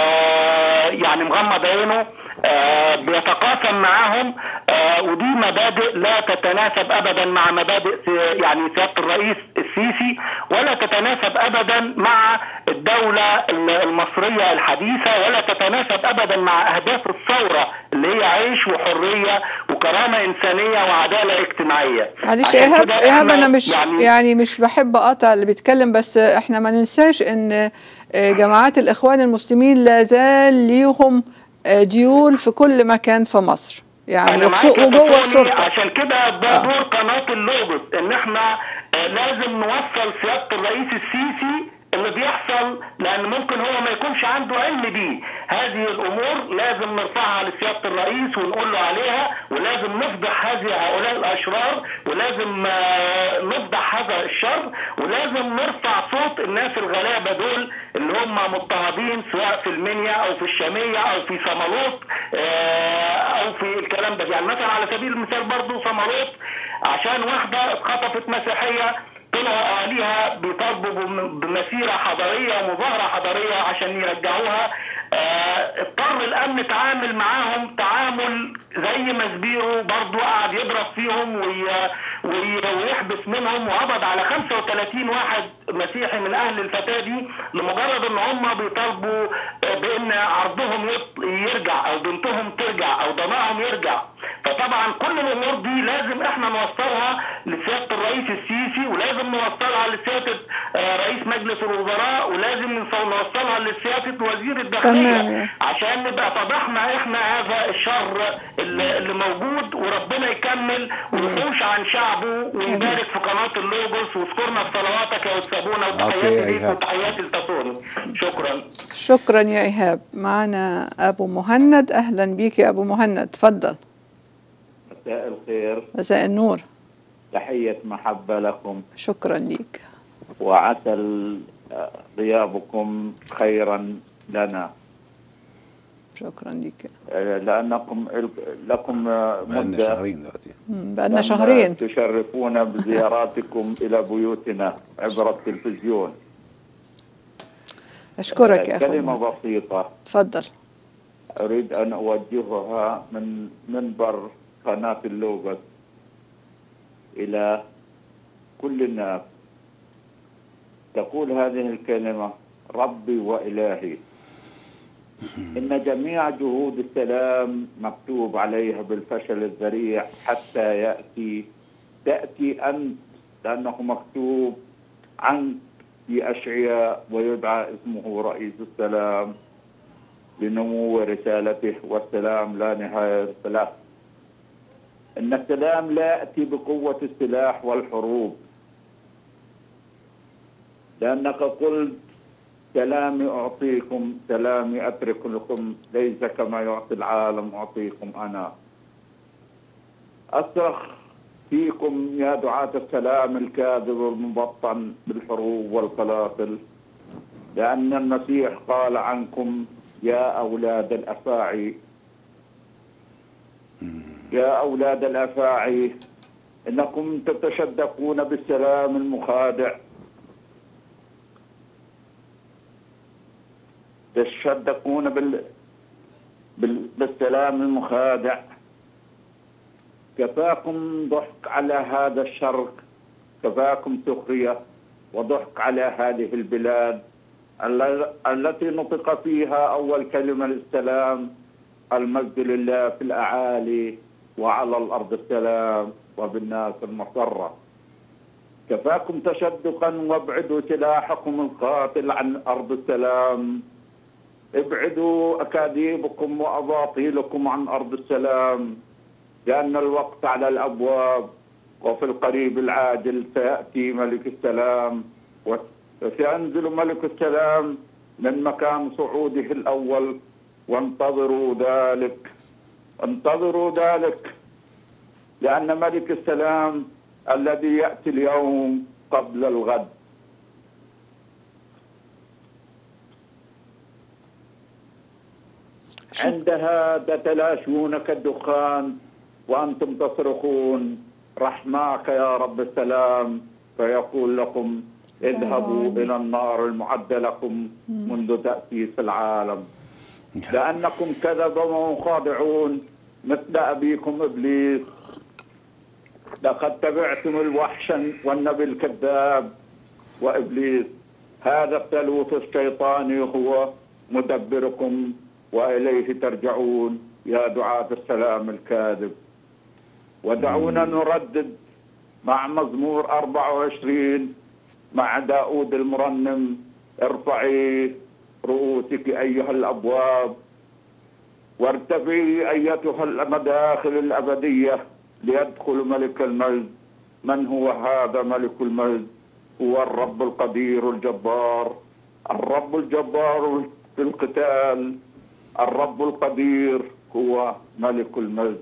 آه يعني مغمض عينه آه بيتقاسم معاهم آه ودي مبادئ لا تتناسب ابدا مع مبادئ سي- يعني سياده الرئيس السيسي ولا تتناسب ابدا مع الدوله المصريه الحديثه ولا تتناسب ابدا مع اهداف الثوره اللي هي عيش وحريه وكرامه انسانيه وعداله اجتماعيه معلش عشان ايهاب كده ايهاب إحنا انا مش يعني, يعني مش بحب اقطع اللي بيتكلم بس احنا ما ننساش ان آه، جماعات الاخوان المسلمين لا زال ليهم آه، ديول في كل مكان في مصر يعني أنا معاك وخصو- يا وجوه دكتور، الشرطه عشان كده ده آه. دور قناه اللوجوس ان احنا آه، لازم نوصل سياده الرئيس السيسي اللي بيحصل لان ممكن هو ما يكونش عنده علم بيه هذه الامور لازم نرفعها لسياده الرئيس ونقول له عليها ولازم نفضح هذه هؤلاء الاشرار ولازم آه، نفضح هذا الشر ولازم نرفع صوت الناس الغلابه دول اللي هم مضطهدين سواء في المنيا او في الشاميه او في صمالوط آه، او في الكلام ده يعني مثلا على سبيل المثال برضو صمالوط عشان واحده اتخطفت مسيحيه طلعوا اهاليها بيطالبوا بم- بمسيره حضاريه ومظاهره حضاريه عشان يرجعوها آه، اضطر الامن تعامل معاهم تعامل زي ما سبيرو برضو قعد يضرب فيهم وي- وي- ويحبس منهم وقبض على 35 واحد مسيحي من اهل الفتاه دي لمجرد ان هم بيطالبوا آه، بان عرضهم يط- يرجع او بنتهم ترجع او ضمائرهم يرجع فطبعا كل الامور دي لازم احنا نوصلها لسياده الرئيس السيسي ولازم نوصلها لسياده آه، رئيس مجلس الوزراء ولازم نوصل- نوصلها لسياده وزير الداخليه تمام. عشان نبقى فضحنا احنا هذا الشر اللي, اللي موجود وربنا يكمل ويحوش عن شعبه ويبارك في قناه اللوجوس واذكرنا في صلواتك يا وتسابونا أوكي يا وتحياتي ليك إيهاب. وتحياتي لتاسوني شكرا شكرا يا ايهاب معنا ابو مهند اهلا بيك يا ابو مهند اتفضل مساء الخير مساء النور تحية محبة لكم شكرا ليك وعسى ال- غيابكم خيرا لنا شكرا ليك آه، لأنكم لكم بقالنا مدة شهرين دلوقتي مم، بقالنا لم شهرين تشرفونا بزياراتكم إلى بيوتنا عبر التلفزيون اشكرك يا آه، كلمة اخو بسيطة اتفضل أريد أن أوجهها من منبر قناة اللوغوس إلى كل الناس تقول هذه الكلمة ربي وإلهي إن جميع جهود السلام مكتوب عليها بالفشل الذريع حتى يأتي تأتي أنت لأنه مكتوب عنك في أشعياء ويدعى اسمه رئيس السلام لنمو رسالته والسلام لا نهاية له إن السلام لا يأتي بقوة السلاح والحروب لأنك قلت سلامي أعطيكم سلامي أترك لكم ليس كما يعطي العالم أعطيكم أنا أصرخ فيكم يا دعاة السلام الكاذب المبطن بالحروب والقلاقل لأن المسيح قال عنكم يا أولاد الأفاعي يا أولاد الأفاعي إنكم تتشدقون بالسلام المخادع تشدقون بال... بال... بالسلام المخادع كفاكم ضحك على هذا الشرق كفاكم سخرية وضحك على هذه البلاد ال- التي نطق فيها أول كلمة للسلام المجد لله في الأعالي وعلى الأرض السلام وبالناس المسرة كفاكم تشدقا وابعدوا سلاحكم القاتل عن أرض السلام ابعدوا أكاذيبكم وأباطيلكم عن أرض السلام لأن الوقت على الأبواب وفي القريب العاجل سيأتي ملك السلام وسينزل ملك السلام من مكان صعوده الأول وانتظروا ذلك انتظروا ذلك لأن ملك السلام الذي يأتي اليوم قبل الغد عندها تتلاشون كالدخان وأنتم تصرخون رحماك يا رب السلام فيقول لكم اذهبوا إلى النار المعدة لكم منذ تأسيس العالم لأنكم كذبوا وخادعون مثل أبيكم إبليس لقد تبعتم الوحش والنبي الكذاب وإبليس هذا الثالوث الشيطاني هو مدبركم وإليه ترجعون يا دعاة السلام الكاذب ودعونا نردد مع مزمور 24 مع داود المرنم ارفعي رؤوسك أيها الأبواب وارتفعي أيتها المداخل الأبدية ليدخل ملك المجد من هو هذا ملك المجد هو الرب القدير الجبار الرب الجبار في القتال الرب القدير هو ملك المجد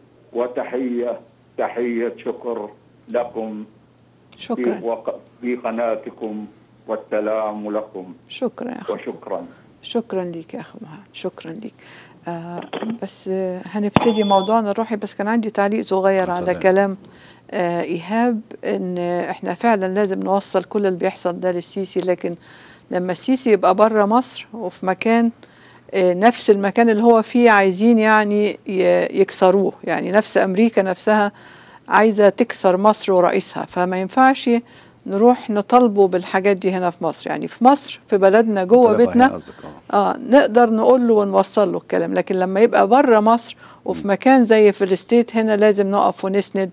وتحية تحية شكر لكم في, شكرا وق- في قناتكم والسلام لكم شكرا يا أخي وشكرا شكرا ليك يا اخو مهند شكرا ليك آه بس آه هنبتدي موضوعنا الروحي بس كان عندي تعليق صغير على اتفضل. كلام آه ايهاب ان آه، احنا فعلا لازم نوصل كل اللي بيحصل ده للسيسي لكن لما السيسي يبقى بره مصر وفي مكان آه، نفس المكان اللي هو فيه عايزين يعني ي- يكسروه يعني نفس امريكا نفسها عايزه تكسر مصر ورئيسها فما ينفعش نروح نطالبه بالحاجات دي هنا في مصر يعني في مصر في بلدنا جوه طلبها بيتنا هنا قصدك، آه. اه نقدر نقول له ونوصل له الكلام لكن لما يبقى بره مصر وفي مكان زي في الستيت هنا لازم نقف ونسند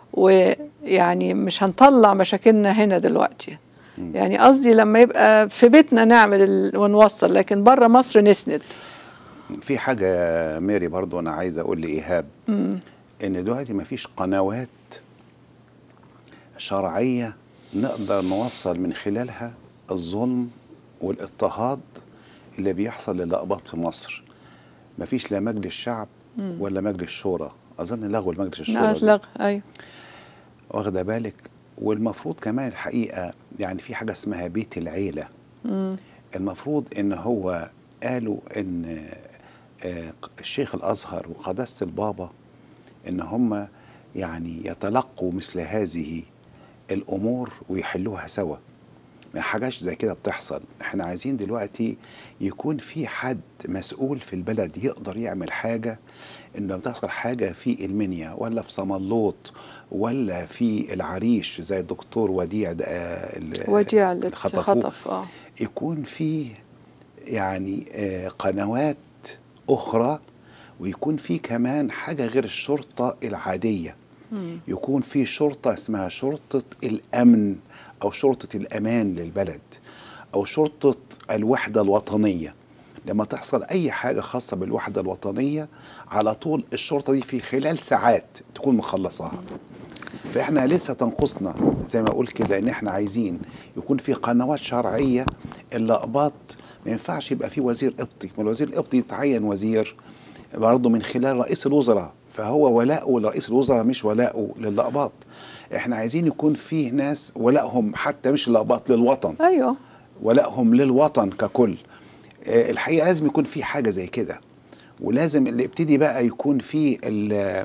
ويعني مش هنطلع مشاكلنا هنا دلوقتي يعني قصدي لما يبقى في بيتنا نعمل ال... ونوصل لكن بره مصر نسند في حاجة يا ميري برضو أنا عايز أقول لإيهاب إن دلوقتي مفيش قنوات شرعية نقدر نوصل من خلالها الظلم والاضطهاد اللي بيحصل للأقباط في مصر مفيش لا مجلس الشعب ولا مجلس الشورى أظن لغوا المجلس الشورى دي. اطلق ايوه واخده بالك والمفروض كمان الحقيقه يعني في حاجه اسمها بيت العيله المفروض ان هو قالوا ان آه، الشيخ الازهر وقداسه البابا ان هم يعني يتلقوا مثل هذه الامور ويحلوها سوا ما حاجاش زي كده بتحصل احنا عايزين دلوقتي يكون في حد مسؤول في البلد يقدر يعمل حاجة انه بتحصل حاجة في المنيا ولا في صملوط ولا في العريش زي الدكتور وديع ده آه، ال- وديع اللي خطفوه. اتخطف اه يكون في يعني آه، قنوات أخرى ويكون في كمان حاجة غير الشرطة العادية يكون في شرطة اسمها شرطة الأمن أو شرطة الأمان للبلد أو شرطة الوحدة الوطنية لما تحصل أي حاجة خاصة بالوحدة الوطنية على طول الشرطة دي في خلال ساعات تكون مخلصاها فاحنا لسه تنقصنا زي ما اقول كده ان احنا عايزين يكون في قنوات شرعيه الاقباط ما ينفعش يبقى في وزير قبطي ما الوزير القبطي يتعين وزير برضه من خلال رئيس الوزراء فهو ولاؤه لرئيس الوزراء مش ولاؤه للاقباط احنا عايزين يكون فيه ناس ولائهم حتى مش الاقباط للوطن ايوه ولائهم للوطن ككل آه، الحقيقه لازم يكون في حاجه زي كده ولازم اللي يبتدي بقى يكون في ال-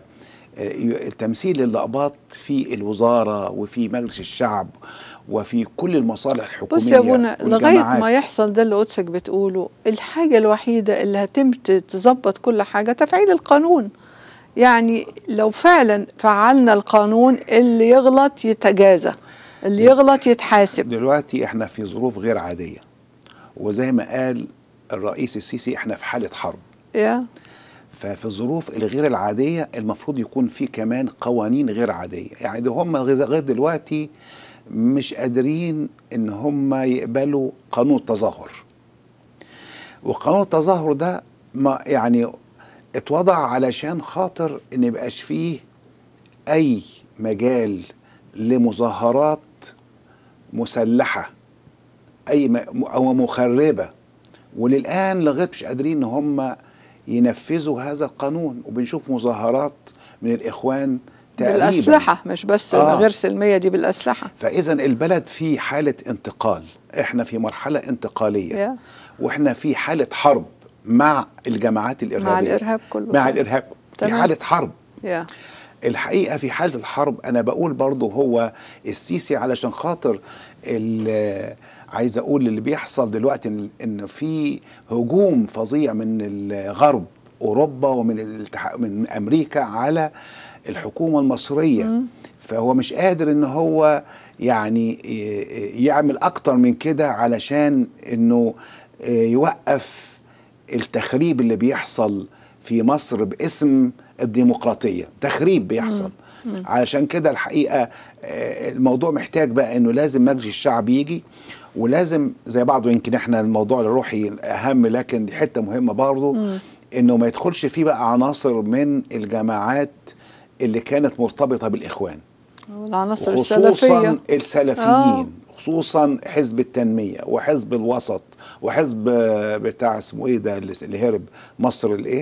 آه، تمثيل اللقباط في الوزاره وفي مجلس الشعب وفي كل المصالح الحكوميه بص يا ابونا لغايه والجماعات. ما يحصل ده اللي قدسك بتقوله الحاجه الوحيده اللي هتم ت- تظبط كل حاجه تفعيل القانون يعني لو فعلا فعلنا القانون اللي يغلط يتجازى اللي يغلط يتحاسب دلوقتي احنا في ظروف غير عاديه وزي ما قال الرئيس السيسي احنا في حاله حرب يا ففي الظروف الغير العاديه المفروض يكون في كمان قوانين غير عاديه يعني ده هم لغايه دلوقتي مش قادرين ان هم يقبلوا قانون التظاهر وقانون التظاهر ده ما يعني اتوضع علشان خاطر ان يبقاش فيه اي مجال لمظاهرات مسلحه اي م- او مخربه وللان لغايه مش قادرين ان هم ينفذوا هذا القانون وبنشوف مظاهرات من الاخوان تقريبا بالاسلحه مش بس آه. غير سلميه دي بالاسلحه فاذا البلد في حاله انتقال احنا في مرحله انتقاليه يا. واحنا في حاله حرب مع الجماعات الارهابيه مع الإرهاب كله مع طبعا. الارهاب في تمام. حاله حرب يا الحقيقه في حاله الحرب انا بقول برضه هو السيسي علشان خاطر ال- عايز اقول اللي بيحصل دلوقتي ان إن في هجوم فظيع من الغرب اوروبا ومن الاتحاد من امريكا على الحكومه المصريه فهو مش قادر ان هو يعني ي- يعمل اكتر من كده علشان انه يوقف التخريب اللي بيحصل في مصر باسم الديمقراطيه تخريب بيحصل علشان كده الحقيقه آه، الموضوع محتاج بقى انه لازم مجلس الشعب يجي ولازم زي بعضه يمكن احنا الموضوع الروحي اهم لكن دي حته مهمه برضه انه ما يدخلش فيه بقى عناصر من الجماعات اللي كانت مرتبطه بالاخوان والعناصر خصوصا السلفيه السلفيين آه. خصوصا حزب التنميه وحزب الوسط وحزب آه، بتاع اسمه ايه ده اللي اللي هرب مصر الايه؟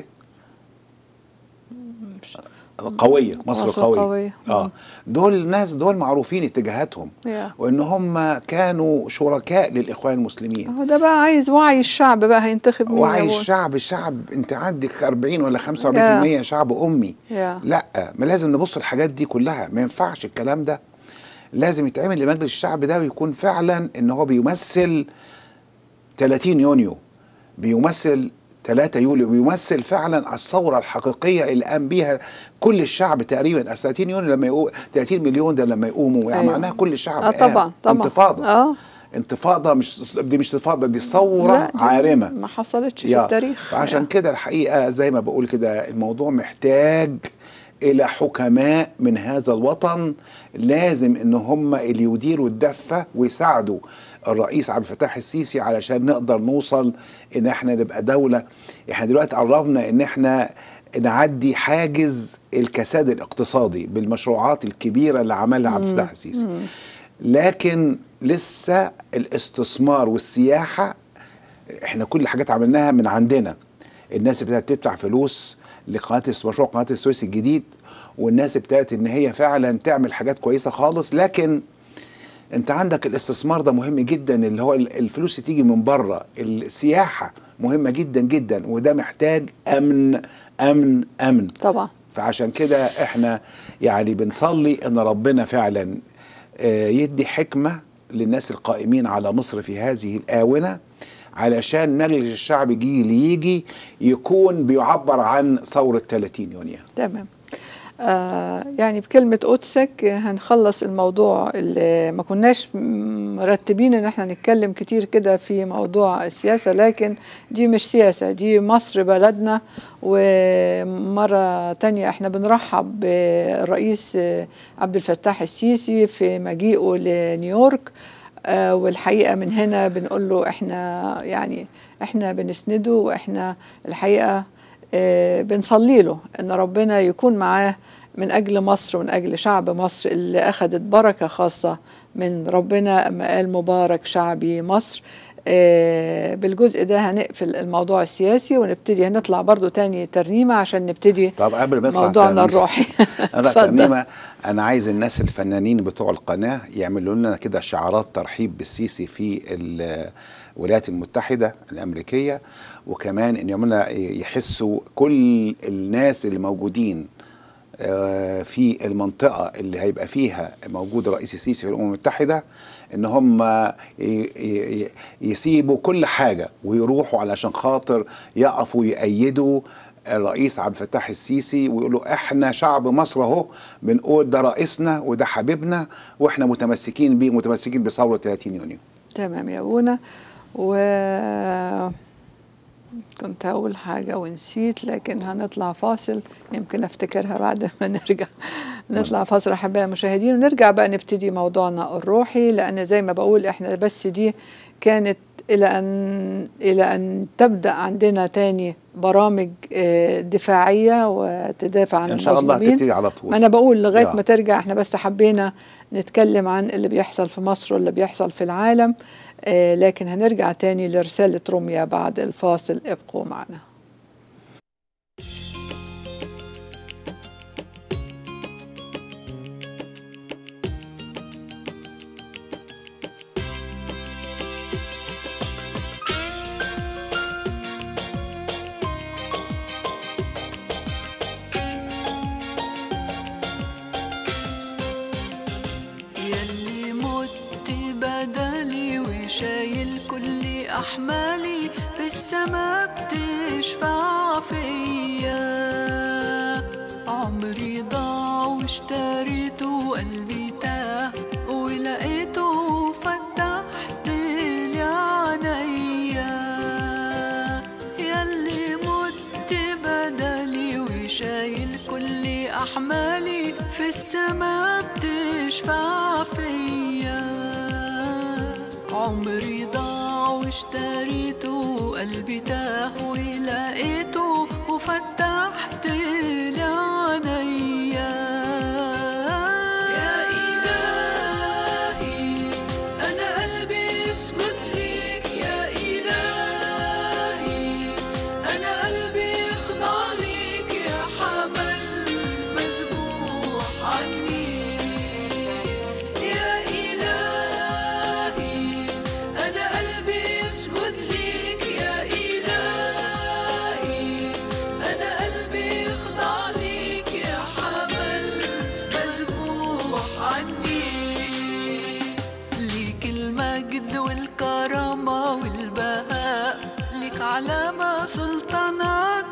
القوية مصر مصر القوية القوية. اه دول الناس دول معروفين اتجاهاتهم يا. وان هم كانوا شركاء للاخوان المسلمين هو ده بقى عايز وعي الشعب بقى هينتخب مين يا وعي أبونا؟ الشعب الشعب انت عندك 40 ولا 45% يا. شعب امي يا. لا ما لازم نبص الحاجات دي كلها ما ينفعش الكلام ده لازم يتعمل لمجلس الشعب ده ويكون فعلا ان هو بيمثل 30 يونيو بيمثل 3 يوليو بيمثل فعلا الثوره الحقيقيه اللي قام بيها كل الشعب تقريبا أصل 30 يونيو لما يقوم 30 مليون ده لما يقوموا يعني أيوة. معناها كل الشعب اه قام. طبعا طبعا انتفاضه اه انتفاضه مش دي مش انتفاضه دي لا، ثوره دي عارمه ما حصلتش في يا. التاريخ فعشان يا. كده الحقيقه زي ما بقول كده الموضوع محتاج الى حكماء من هذا الوطن لازم ان هم اللي يديروا الدفه ويساعدوا الرئيس عبد الفتاح السيسي علشان نقدر نوصل ان احنا نبقى دوله احنا دلوقتي قربنا ان احنا نعدي حاجز الكساد الاقتصادي بالمشروعات الكبيره اللي عملها عبد الفتاح السيسي لكن لسه الاستثمار والسياحه احنا كل الحاجات عملناها من عندنا الناس ابتدت تدفع فلوس لقناه مشروع قناه السويس الجديد والناس ابتدت ان هي فعلا تعمل حاجات كويسه خالص لكن انت عندك الاستثمار ده مهم جدا اللي هو الفلوس اللي تيجي من بره السياحه مهمه جدا جدا وده محتاج امن امن امن طبعا فعشان كده احنا يعني بنصلي ان ربنا فعلا آه، يدي حكمه للناس القائمين على مصر في هذه الاونه علشان مجلس الشعب يجي اللي يجي يكون بيعبر عن ثوره 30 يونيو تمام آه يعني بكلمة قدسك هنخلص الموضوع اللي ما كناش مرتبين ان احنا نتكلم كتير كده في موضوع السياسة لكن دي مش سياسة دي مصر بلدنا ومرة تانية احنا بنرحب بالرئيس عبد الفتاح السيسي في مجيئه لنيويورك آه والحقيقة من هنا بنقول له احنا يعني احنا بنسنده واحنا الحقيقة آه بنصلي له ان ربنا يكون معاه من اجل مصر ومن اجل شعب مصر اللي اخذت بركه خاصه من ربنا اما قال مبارك شعبي مصر آه بالجزء ده هنقفل الموضوع السياسي ونبتدي هنطلع برضو تاني ترنيمه عشان نبتدي طب قبل ما نطلع موضوعنا ترنيمة- الروحي انا اتفضل. ترنيمه انا عايز الناس الفنانين بتوع القناه يعملوا لنا كده شعارات ترحيب بالسيسي في الولايات المتحده الامريكيه وكمان ان يعملوا يحسوا كل الناس اللي موجودين آه، في المنطقة اللي هيبقى فيها موجود الرئيس السيسي في الأمم المتحدة إن هم ي- ي- يسيبوا كل حاجة ويروحوا علشان خاطر يقفوا يأيدوا الرئيس عبد الفتاح السيسي ويقولوا احنا شعب مصر اهو بنقول ده رئيسنا وده حبيبنا واحنا متمسكين بيه متمسكين بثوره 30 يونيو تمام يا ابونا و كنت هقول حاجة ونسيت لكن هنطلع فاصل يمكن افتكرها بعد ما نرجع نطلع فاصل احبائي المشاهدين ونرجع بقى نبتدي موضوعنا الروحي لان زي ما بقول احنا بس دي كانت الى ان الى ان تبدا عندنا تاني برامج آه، دفاعيه وتدافع عن ان شاء الله المظلومين. هتبتدي على طول ما انا بقول لغايه يا. ما ترجع احنا بس حبينا نتكلم عن اللي بيحصل في مصر واللي بيحصل في العالم آه لكن هنرجع تاني لرساله روميا بعد الفاصل ابقوا معنا يلي مت بدلي وشايل كل أحمالي في السما بتشفع فيا عمري ضاع واشتريته قلبي تاه ولقيته فتحت لي عينيا يلي مت بدلي وشايل كل أحمالي في السما بتشفع فيا عمري ضاع واشتريته قلبي تاه ولقيته وفتحت لي عينيا يا إلهي أنا قلبي يسجد ليك يا إلهي أنا قلبي يخضع ليك يا حمل مسبوح عني يا إلهي أنا قلبي يسجد ليك يا إلهي أنا قلبي يخضع ليك يا حمل مسبوح عني ليك المجد والكرامة والبهاء ليك علامة سلطانك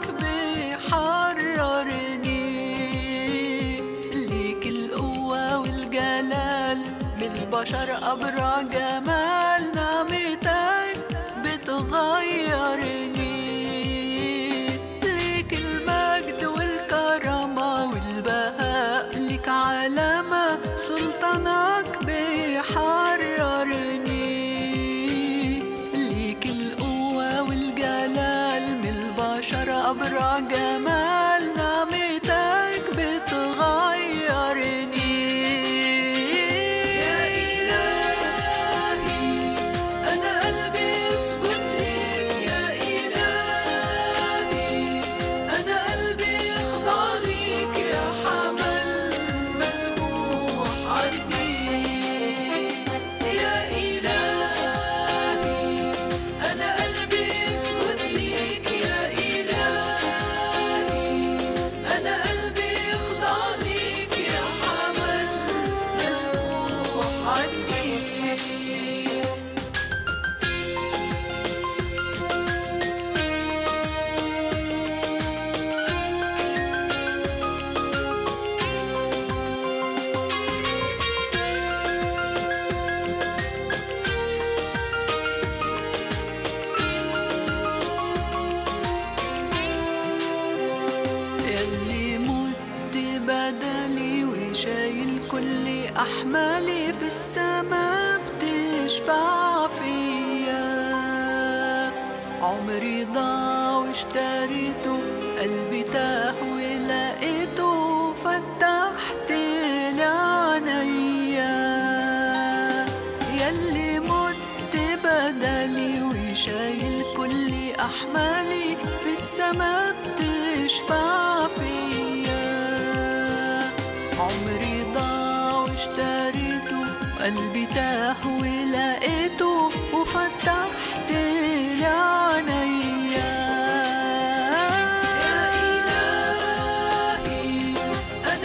بيحررني ليك القوة والجلال بالبشر أبرع جمال نعمتك بتغيرني ليك المجد والكرامة والبهاء ليك علامة سلطانك بيحررني ليك القوة والجلال من البشر أبرع جمال نعمتك بتغيرني يا إلهي أنا قلبي يسجد ليك يا إلهي أنا قلبي يخضع ليك يا حمل مسموح عني يا إلهي أنا قلبي يسجد ليك يا إلهي أنا قلبي يخضع ليك يا حمل مسموح عني اللي مت بدلي وشايل كل أحمالي في السما بتشفع فيا عمري ضاع واشتريته قلبي تاه ولقيته فتحت لي عينيا يلي مت بدلي وشايل كل أحمالي في السما بتشفع فيا عمري ضاع واشتريته قلبي تاه ولقيته وفتحت لي عينيا يا إلهي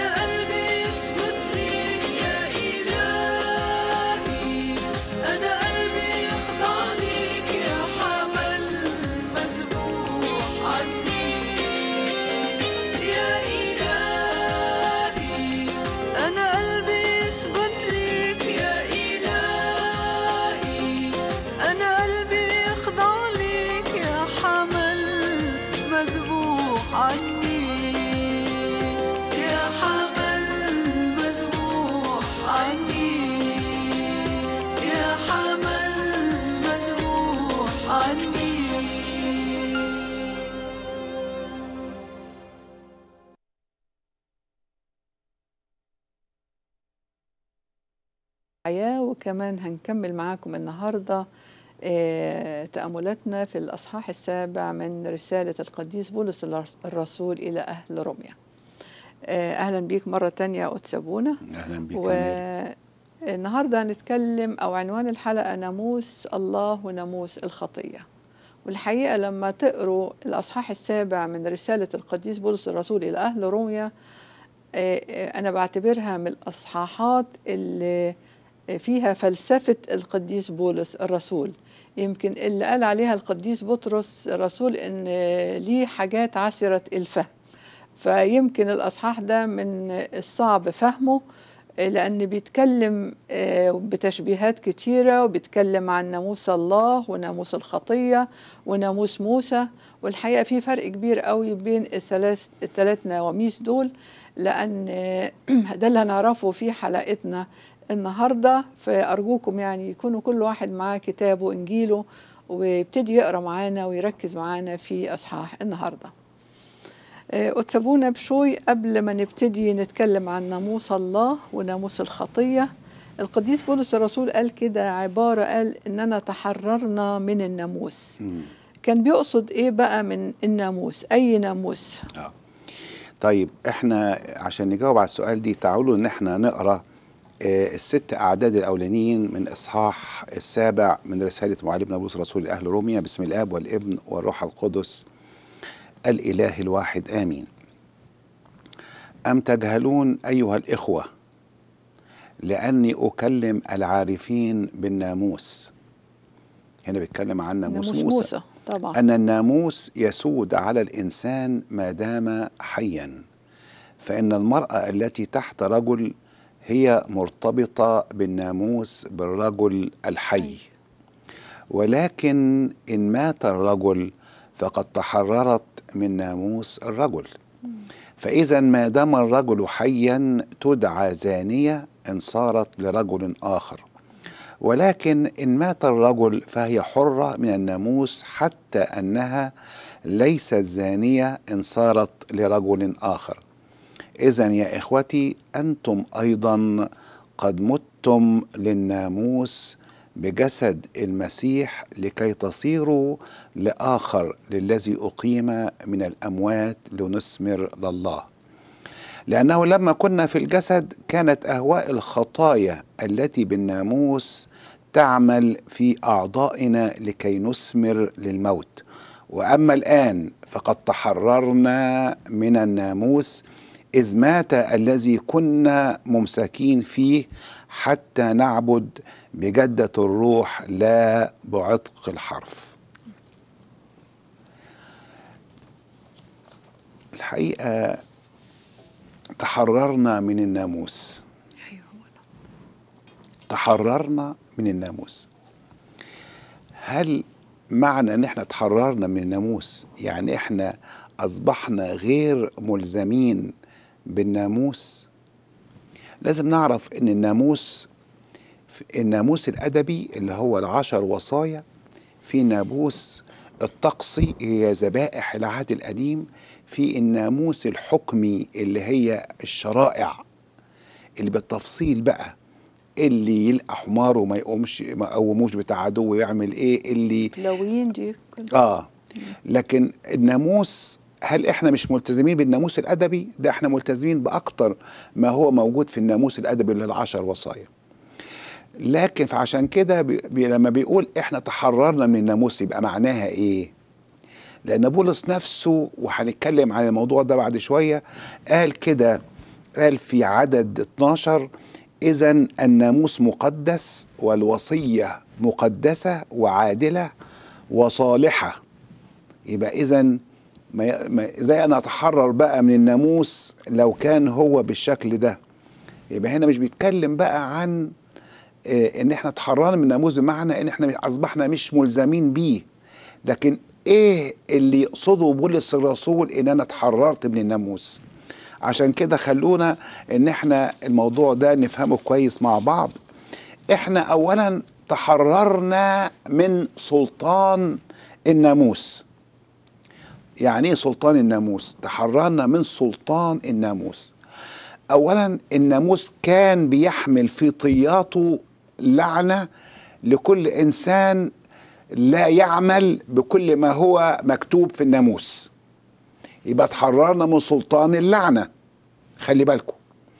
الحياة وكمان هنكمل معاكم النهاردة آه، تأملاتنا في الأصحاح السابع من رسالة القديس بولس الرس- الرسول إلى أهل روميا آه، أهلا بيك مرة تانية يا أتسابونا اهلا بك يا ميري. والنهاردة هنتكلم أو عنوان الحلقة ناموس الله وناموس الخطية والحقيقة لما تقروا الأصحاح السابع من رسالة القديس بولس الرسول إلى أهل روميا آه، آه، أنا بعتبرها من الأصحاحات اللي فيها فلسفة القديس بولس الرسول يمكن اللي قال عليها القديس بطرس الرسول إن ليه حاجات عسرة الفهم فيمكن الأصحاح ده من الصعب فهمه لأن بيتكلم آه، بتشبيهات كتيرة وبيتكلم عن ناموس الله وناموس الخطية وناموس موسى والحقيقة في فرق كبير قوي بين الثلاث الثلاث نواميس دول لأن آه، ده اللي هنعرفه في حلقتنا النهاردة فأرجوكم يعني يكونوا كل واحد معاه كتابه وإنجيله ويبتدي يقرأ معانا ويركز معانا في أصحاح النهارده آه، أتسابونا بشوي قبل ما نبتدي نتكلم عن ناموس الله وناموس الخطية القديس بولس الرسول قال كده عبارة قال إننا تحررنا من الناموس مم. كان بيقصد إيه بقى من الناموس أي ناموس اه طيب احنا عشان نجاوب على السؤال دي تعالوا ان احنا نقرا آه، الست اعداد الاولانيين من اصحاح السابع من رساله معلمنا بولس الرسول لاهل روميا بسم الاب والابن والروح القدس الاله الواحد امين ام تجهلون ايها الاخوه لاني اكلم العارفين بالناموس هنا بيتكلم عن ناموس, ناموس موسى, موسى طبعا أن الناموس يسود على الإنسان ما دام حيا فإن المرأة التي تحت رجل هي مرتبطة بالناموس بالرجل الحي ولكن إن مات الرجل فقد تحررت من ناموس الرجل فإذا ما دام الرجل حيا تدعى زانية إن صارت لرجل آخر ولكن إن مات الرجل فهي حرة من الناموس حتى أنها ليست زانية إن صارت لرجل آخر إذا يا إخوتي أنتم أيضا قد متم للناموس بجسد المسيح لكي تصيروا لآخر للذي أقيم من الأموات لنثمر لله لأنه لما كنا في الجسد كانت أهواء الخطايا التي بالناموس تعمل في أعضائنا لكي نثمر للموت وأما الآن فقد تحررنا من الناموس إذ مات الذي كنا ممسكين فيه حتى نعبد بجدة الروح لا بعتق الحرف الحقيقة تحررنا من الناموس تحررنا من الناموس هل معنى ان احنا تحررنا من الناموس يعني احنا اصبحنا غير ملزمين بالناموس لازم نعرف ان الناموس الناموس الادبي اللي هو العشر وصايا في ناموس الطقسي هي ذبائح العهد القديم في الناموس الحكمي اللي هي الشرائع اللي بالتفصيل بقى اللي يلقى حمار وما يقومش ما يقوموش بتاع عدو يعمل ايه اللي لويين دي كل- اه لكن الناموس هل احنا مش ملتزمين بالناموس الادبي ده احنا ملتزمين باكتر ما هو موجود في الناموس الادبي اللي العشر وصايا لكن فعشان كده بي بي لما بيقول احنا تحررنا من الناموس يبقى معناها ايه لان بولس نفسه وهنتكلم عن الموضوع ده بعد شويه قال كده قال في عدد 12 اذا الناموس مقدس والوصيه مقدسه وعادله وصالحه يبقى اذا ما ما- ازاي انا اتحرر بقى من الناموس لو كان هو بالشكل ده يبقى هنا مش بيتكلم بقى عن آه، ان احنا اتحررنا من الناموس بمعنى ان احنا اصبحنا مش ملزمين بيه لكن ايه اللي يقصده بولس الرسول ان انا اتحررت من الناموس عشان كده خلونا ان احنا الموضوع ده نفهمه كويس مع بعض احنا اولا تحررنا من سلطان الناموس يعني ايه سلطان الناموس تحررنا من سلطان الناموس اولا الناموس كان بيحمل في طياته لعنه لكل انسان لا يعمل بكل ما هو مكتوب في الناموس يبقى اتحررنا من سلطان اللعنه خلي بالكم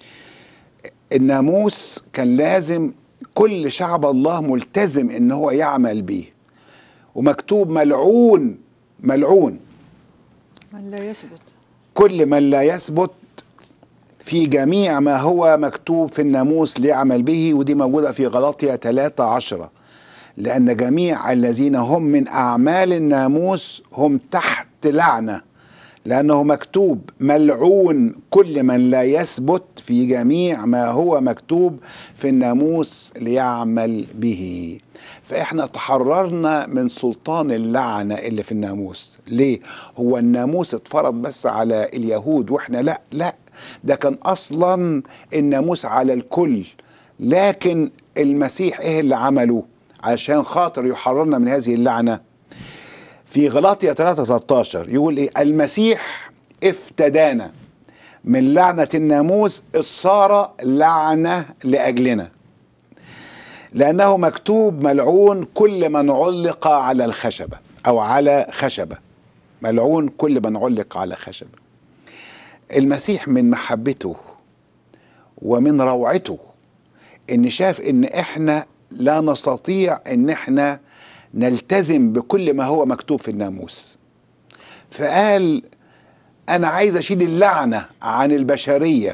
الناموس كان لازم كل شعب الله ملتزم ان هو يعمل بيه ومكتوب ملعون ملعون من لا يثبت كل من لا يثبت في جميع ما هو مكتوب في الناموس ليعمل به ودي موجودة في غلاطيا 3 عشرة لأن جميع الذين هم من أعمال الناموس هم تحت لعنة لأنه مكتوب ملعون كل من لا يثبت في جميع ما هو مكتوب في الناموس ليعمل به فإحنا تحررنا من سلطان اللعنة اللي في الناموس ليه؟ هو الناموس اتفرض بس على اليهود وإحنا لا لا ده كان أصلا الناموس على الكل لكن المسيح إيه اللي عمله عشان خاطر يحررنا من هذه اللعنة في غلاطيا 3 13 يقول ايه المسيح افتدانا من لعنة الناموس الصار لعنة لأجلنا لأنه مكتوب ملعون كل من علق على الخشبة أو على خشبة ملعون كل من علق على خشبة المسيح من محبته ومن روعته ان شاف ان احنا لا نستطيع ان احنا نلتزم بكل ما هو مكتوب في الناموس فقال انا عايز اشيل اللعنه عن البشريه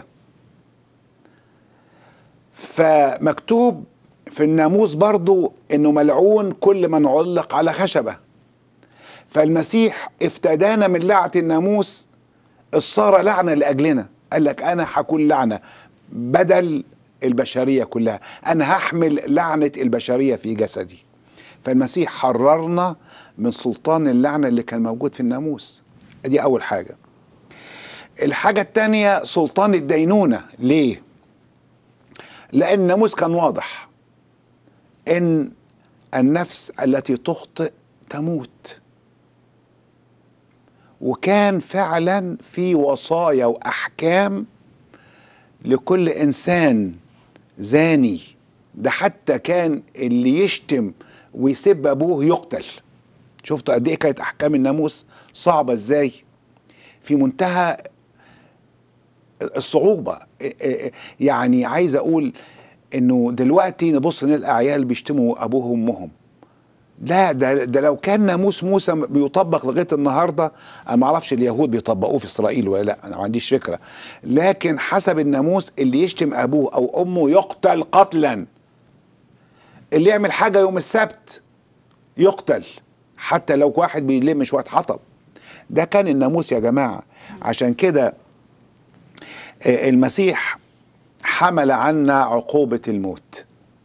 فمكتوب في الناموس برضو انه ملعون كل من علق على خشبه فالمسيح افتدانا من لعنه الناموس صار لعنه لاجلنا قال لك انا هكون لعنه بدل البشريه كلها انا هحمل لعنه البشريه في جسدي فالمسيح حررنا من سلطان اللعنه اللي كان موجود في الناموس دي اول حاجه الحاجه الثانيه سلطان الدينونه ليه لان الناموس كان واضح ان النفس التي تخطئ تموت وكان فعلا في وصايا واحكام لكل انسان زاني ده حتى كان اللي يشتم ويسب ابوه يقتل شفتوا قد ايه كانت احكام الناموس صعبه ازاي في منتهى الصعوبه يعني عايز اقول انه دلوقتي نبص نلقى عيال بيشتموا ابوهم وامهم لا ده ده لو كان ناموس موسى بيطبق لغايه النهارده انا ما اعرفش اليهود بيطبقوه في اسرائيل ولا لا انا ما عنديش فكره لكن حسب الناموس اللي يشتم ابوه او امه يقتل قتلا اللي يعمل حاجه يوم السبت يقتل حتى لو واحد بيلم شويه حطب ده كان الناموس يا جماعه عشان كده المسيح حمل عنا عقوبه الموت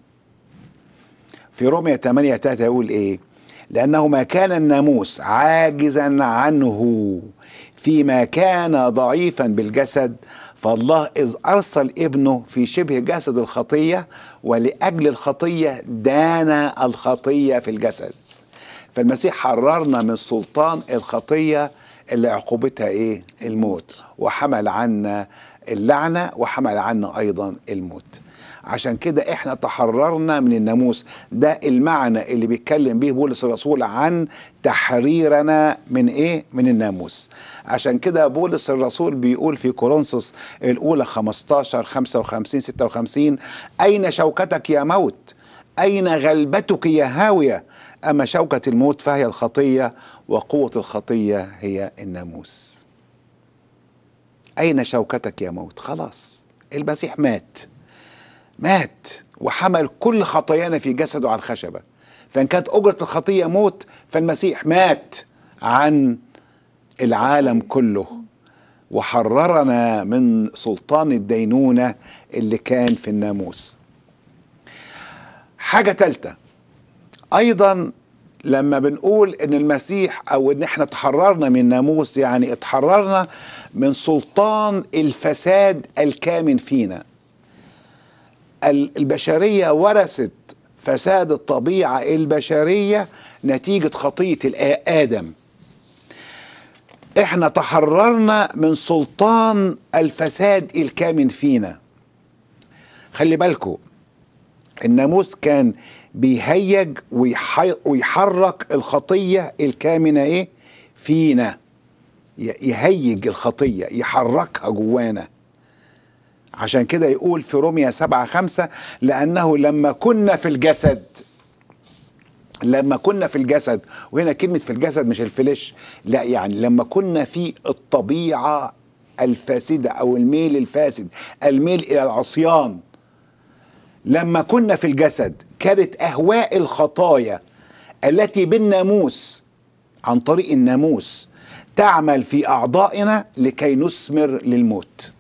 في رومية 8 3 يقول ايه لأنه ما كان الناموس عاجزا عنه فيما كان ضعيفا بالجسد فالله إذ أرسل ابنه في شبه جسد الخطية ولأجل الخطية دان الخطية في الجسد فالمسيح حررنا من سلطان الخطية اللي عقوبتها ايه الموت وحمل عنا اللعنة وحمل عنا أيضا الموت عشان كده احنا تحررنا من الناموس ده المعنى اللي بيتكلم به بولس الرسول عن تحريرنا من ايه من الناموس عشان كده بولس الرسول بيقول في كورنثوس الاولى 15 55 56 اين شوكتك يا موت اين غلبتك يا هاويه اما شوكه الموت فهي الخطيه وقوه الخطيه هي الناموس اين شوكتك يا موت خلاص المسيح مات مات وحمل كل خطايانا في جسده على الخشبة فإن كانت أجرة الخطية موت فالمسيح مات عن العالم كله وحررنا من سلطان الدينونة اللي كان في الناموس حاجة تالتة أيضا لما بنقول ان المسيح او ان احنا تحررنا من الناموس يعني اتحررنا من سلطان الفساد الكامن فينا البشريه ورثت فساد الطبيعه البشريه نتيجه خطيه ادم احنا تحررنا من سلطان الفساد الكامن فينا خلي بالكم الناموس كان بيهيج ويحي- ويحرك الخطيه الكامنه ايه فينا ي- يهيج الخطيه يحركها جوانا عشان كده يقول في روميا سبعة خمسة لأنه لما كنا في الجسد لما كنا في الجسد وهنا كلمة في الجسد مش الفلش لا يعني لما كنا في الطبيعة الفاسدة أو الميل الفاسد الميل إلى العصيان لما كنا في الجسد كانت أهواء الخطايا التي بالناموس عن طريق الناموس تعمل في أعضائنا لكي نثمر للموت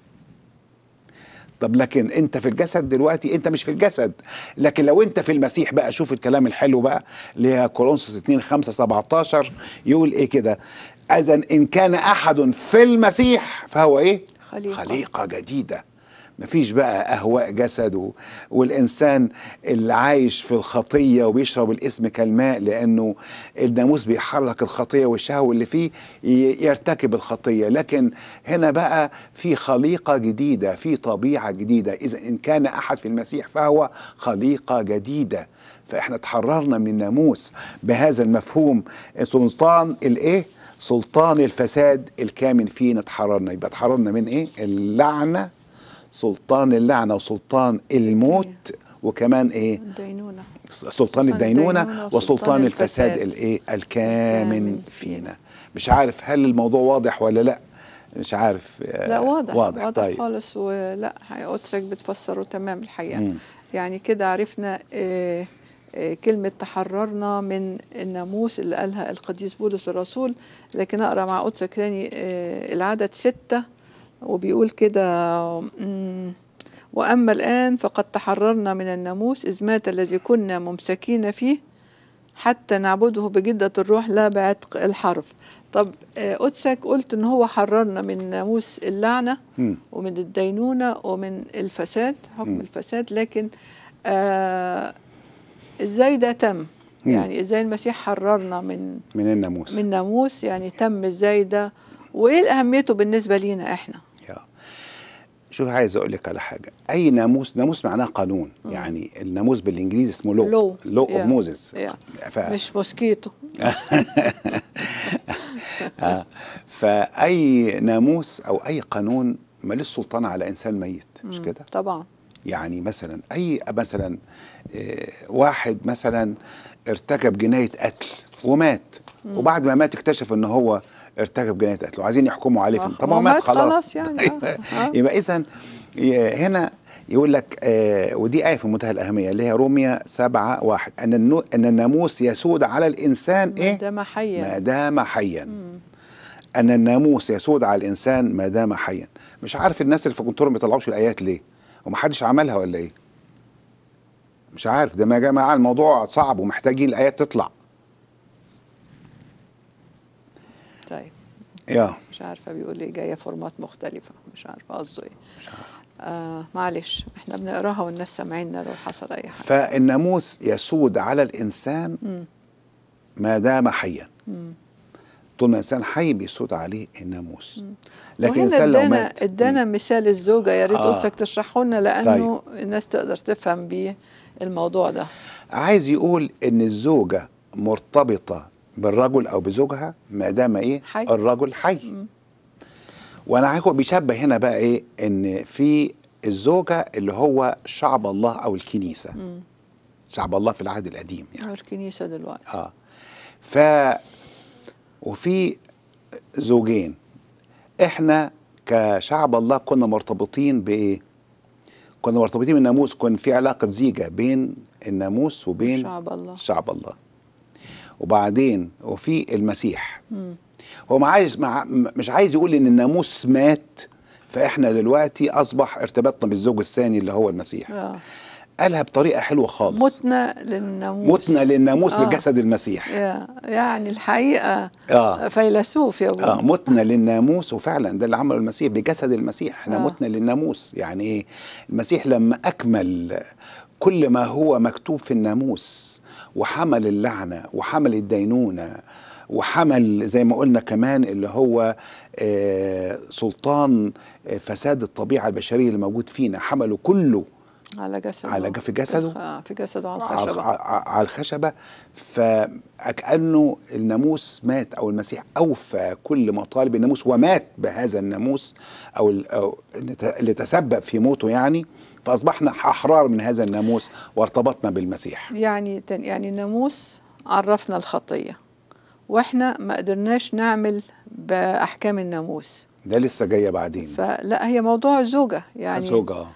طب لكن انت في الجسد دلوقتي انت مش في الجسد لكن لو انت في المسيح بقى شوف الكلام الحلو بقى اللي هي كورنثوس 2 5 17 يقول ايه كده اذا ان كان احد في المسيح فهو ايه خليقة. خليقه جديده مفيش بقى اهواء جسد و... والانسان اللي عايش في الخطيه وبيشرب الاسم كالماء لانه الناموس بيحرك الخطيه والشهوه اللي فيه ي... يرتكب الخطيه لكن هنا بقى في خليقه جديده في طبيعه جديده اذا ان كان احد في المسيح فهو خليقه جديده فاحنا تحررنا من الناموس بهذا المفهوم سلطان الايه سلطان الفساد الكامن فينا تحررنا يبقى تحررنا من ايه اللعنه سلطان اللعنه وسلطان الموت وكمان ايه الدينونة سلطان الدينونه الدينونة وسلطان وسلطان الفساد الفساد. الايه الكامن الكامن فينا. فينا مش عارف هل الموضوع واضح ولا لا مش عارف آه، لا واضح واضح, واضح طيب خالص ولا قدسك بتفسره تمام الحقيقة مم. يعني كده عرفنا آه، آه، كلمة تحررنا من الناموس اللي قالها القديس بولس الرسول لكن أقرأ مع قدسك تاني آه، العدد ستة وبيقول كده مم، وأما الآن فقد تحررنا من الناموس إذ مات الذي كنا ممسكين فيه حتى نعبده بجدة الروح لا بعتق الحرف طب آه، قدسك قلت ان هو حررنا من ناموس اللعنة مم. ومن الدينونة ومن الفساد حكم مم. الفساد لكن آه ازاي ده تم مم. يعني ازاي المسيح حررنا من من الناموس من ناموس يعني تم ازاي ده وايه اهميته بالنسبة لينا احنا يا. شوف عايز اقول لك على حاجه اي ناموس ناموس معناه قانون يعني الناموس بالانجليزي اسمه لو لو. لو اوف يا. موزيس يا. ف... مش موسكيتو آه. فاي ناموس او اي قانون ماليش سلطان على انسان ميت مش كده طبعا يعني مثلا اي مثلا آه، واحد مثلا ارتكب جنايه قتل ومات وبعد ما مات اكتشف ان هو ارتكب جنايه قتل وعايزين يحكموا عليه آه، في- طب هو هو مات مات خلاص خلاص يعني، آه، آه. يبقى اذا هنا يقول لك آه ودي آية في منتهى الأهمية اللي هي روميا سبعة واحد أن النو أن الناموس يسود على الإنسان إيه؟ ده ما حيا ما دام حيا ان الناموس يسود على الانسان ما دام حيا مش عارف الناس اللي في كنترول ما بيطلعوش الايات ليه ومحدش عملها ولا ايه مش عارف ده ما يا جماعه الموضوع صعب ومحتاجين الايات تطلع طيب يا مش عارفة بيقول ايه جاية فورمات مختلفة مش عارفة قصده ايه آه معلش احنا بنقراها والناس سامعيننا لو حصل اي حاجة فالناموس يسود على الانسان ما دام حيا طول ما الانسان حي بيسود عليه الناموس لكن وهنا الانسان لو ادانا مات ادانا مثال الزوجة يا ريت آه. قدسك تشرحه لنا لانه الناس تقدر تفهم بيه الموضوع ده عايز يقول ان الزوجه مرتبطه بالرجل او بزوجها ما دام ايه حي. الرجل حي وانا عايز بيشبه هنا بقى ايه ان في الزوجه اللي هو شعب الله او الكنيسه شعب الله في العهد القديم يعني هو الكنيسة دلوقتي اه ف وفي زوجين احنا كشعب الله كنا مرتبطين بايه كنا مرتبطين بالناموس كان في علاقه زيجه بين الناموس وبين شعب الله. شعب الله وبعدين وفي المسيح هو ما عايز مع مش عايز يقول ان الناموس مات فاحنا دلوقتي اصبح ارتباطنا بالزوج الثاني اللي هو المسيح آه. قالها بطريقه حلوه خالص متنا للناموس متنا للناموس آه. بجسد المسيح يا- يعني الحقيقة آه. فيلسوف يا ابو اه متنا للناموس وفعلا ده اللي عمله المسيح بجسد المسيح احنا آه. آه. متنا للناموس يعني ايه المسيح لما اكمل كل ما هو مكتوب في الناموس وحمل اللعنه وحمل الدينونه وحمل زي ما قلنا كمان اللي هو آه سلطان آه فساد الطبيعه البشريه اللي موجود فينا حمله كله على جسده على ج- في جسده آه في جسده على على الخشبة ع- على الخشبة فكأنه الناموس مات أو المسيح أوفى كل مطالب الناموس ومات بهذا الناموس أو, ال- أو اللي ت- اللي تسبب في موته يعني فأصبحنا أحرار من هذا الناموس وارتبطنا بالمسيح يعني تاني- يعني الناموس عرفنا الخطية واحنا ما قدرناش نعمل بأحكام الناموس ده لسه جاية بعدين فلا هي موضوع الزوجة يعني الزوجة آه.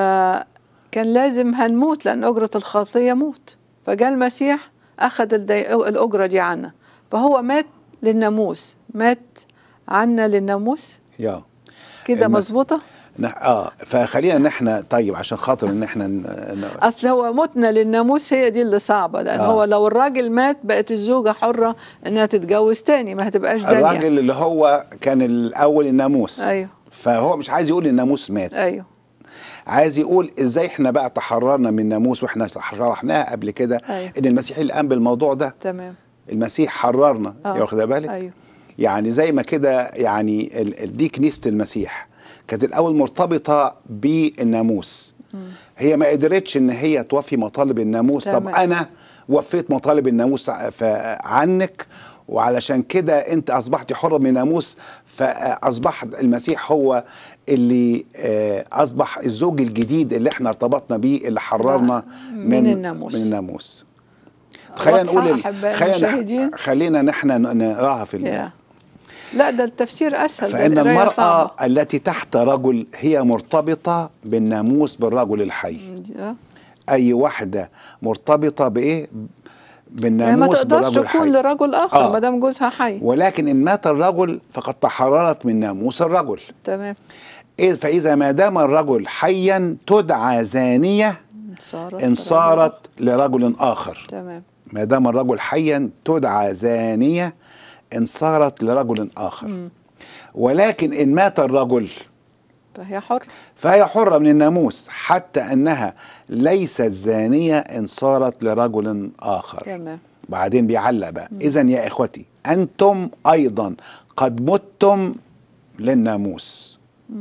فكان لازم هنموت لأن أجرة الخطية موت فجاء المسيح أخذ الدي... الأجرة دي عنا فهو مات للناموس مات عنا للناموس يا كده المس- مظبوطة نح- اه فخلينا ان احنا طيب عشان خاطر ان احنا ن- ن- أصل هو موتنا للناموس هي دي اللي صعبة لأن آه. هو لو الراجل مات بقت الزوجة حرة إنها تتجوز تاني ما هتبقاش زانية الراجل اللي هو كان الاول الناموس أيوه فهو مش عايز يقول الناموس مات أيوه عايز يقول ازاي احنا بقى تحررنا من الناموس واحنا شرحناها قبل كده أيوة. ان المسيح اللي قام بالموضوع ده تمام المسيح حررنا آه. يا واخده بالك أيوه يعني زي ما كده يعني ال- ال- دي كنيسه المسيح كانت الاول مرتبطه بالناموس هي ما قدرتش ان هي توفي مطالب الناموس طب تمام. انا وفيت مطالب الناموس ع- ف- عنك وعلشان كده انت اصبحت حرة من الناموس فاصبح المسيح هو اللي آه، اصبح الزوج الجديد اللي احنا ارتبطنا بيه اللي حررنا من من الناموس. من الناموس خلينا واضحة نقول ال- أحباء خلينا المشاهدين؟ خلينا نحن نقراها في ال- يا. لا ده التفسير أسهل ده فإن القراية المرأة صعبة. التي تحت رجل هي مرتبطة بالناموس بالرجل الحي آه. أي واحدة مرتبطة بإيه؟ يعني ما بالناموس تقدرش بالرجل تكون الحي لرجل آخر آه. ما دام جوزها حي ولكن إن مات الرجل فقد تحررت من ناموس الرجل تمام إيه فإذا ما دام الرجل حيا تدعى زانية صارت إن صارت لرجل آخر تمام ما دام الرجل حيا تدعى زانية إن صارت لرجل آخر ولكن إن مات الرجل فهي حر فهي حرة من الناموس حتى أنها ليست زانية إن صارت لرجل آخر تمام بعدين بيعلق بقى إذا يا إخوتي أنتم أيضا قد متم للناموس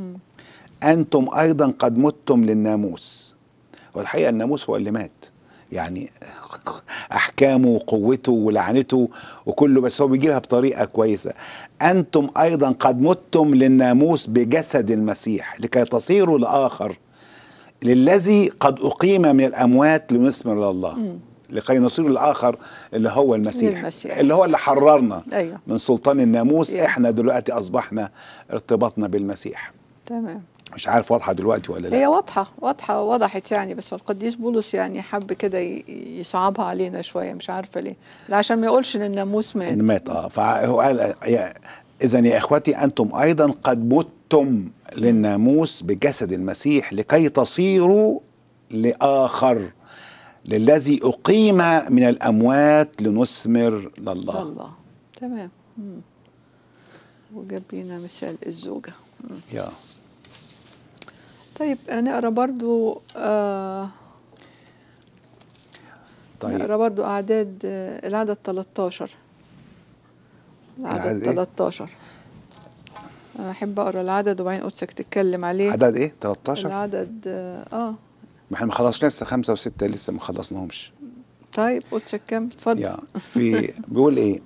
أنتم أيضا قد متم للناموس والحقيقة الناموس هو اللي مات يعني أحكامه وقوته ولعنته وكله بس هو بيجيبها بطريقة كويسة أنتم أيضا قد متم للناموس بجسد المسيح لكي تصيروا لآخر للذي قد أقيم من الأموات لنثمر لله لكي نصير الآخر اللي هو المسيح, للمسيح. اللي هو اللي حررنا أيوه. من سلطان الناموس أيوه. احنا دلوقتي أصبحنا ارتباطنا بالمسيح تمام مش عارف واضحة دلوقتي ولا لا هي واضحة واضحة وضحت يعني بس القديس بولس يعني حب كده ي- يصعبها علينا شوية مش عارفة ليه لا عشان ما يقولش ان الناموس مات إن مات اه فهو قال اذا يا اخوتي انتم ايضا قد متم للناموس بجسد المسيح لكي تصيروا لاخر للذي اقيم من الاموات لنثمر لله الله تمام مم. وجاب لنا مثال الزوجة مم. يا طيب نقرا برضو آه طيب نقرا برضو اعداد آه العدد 13 العدد العدد إيه؟ 13 انا احب اقرا العدد وبعدين قدسك تتكلم عليه عدد ايه 13 العدد اه آه. ما احنا ما خلصناش لسه خمسة وستة لسه ما خلصناهمش طيب قدسك كمل اتفضل يا في بيقول ايه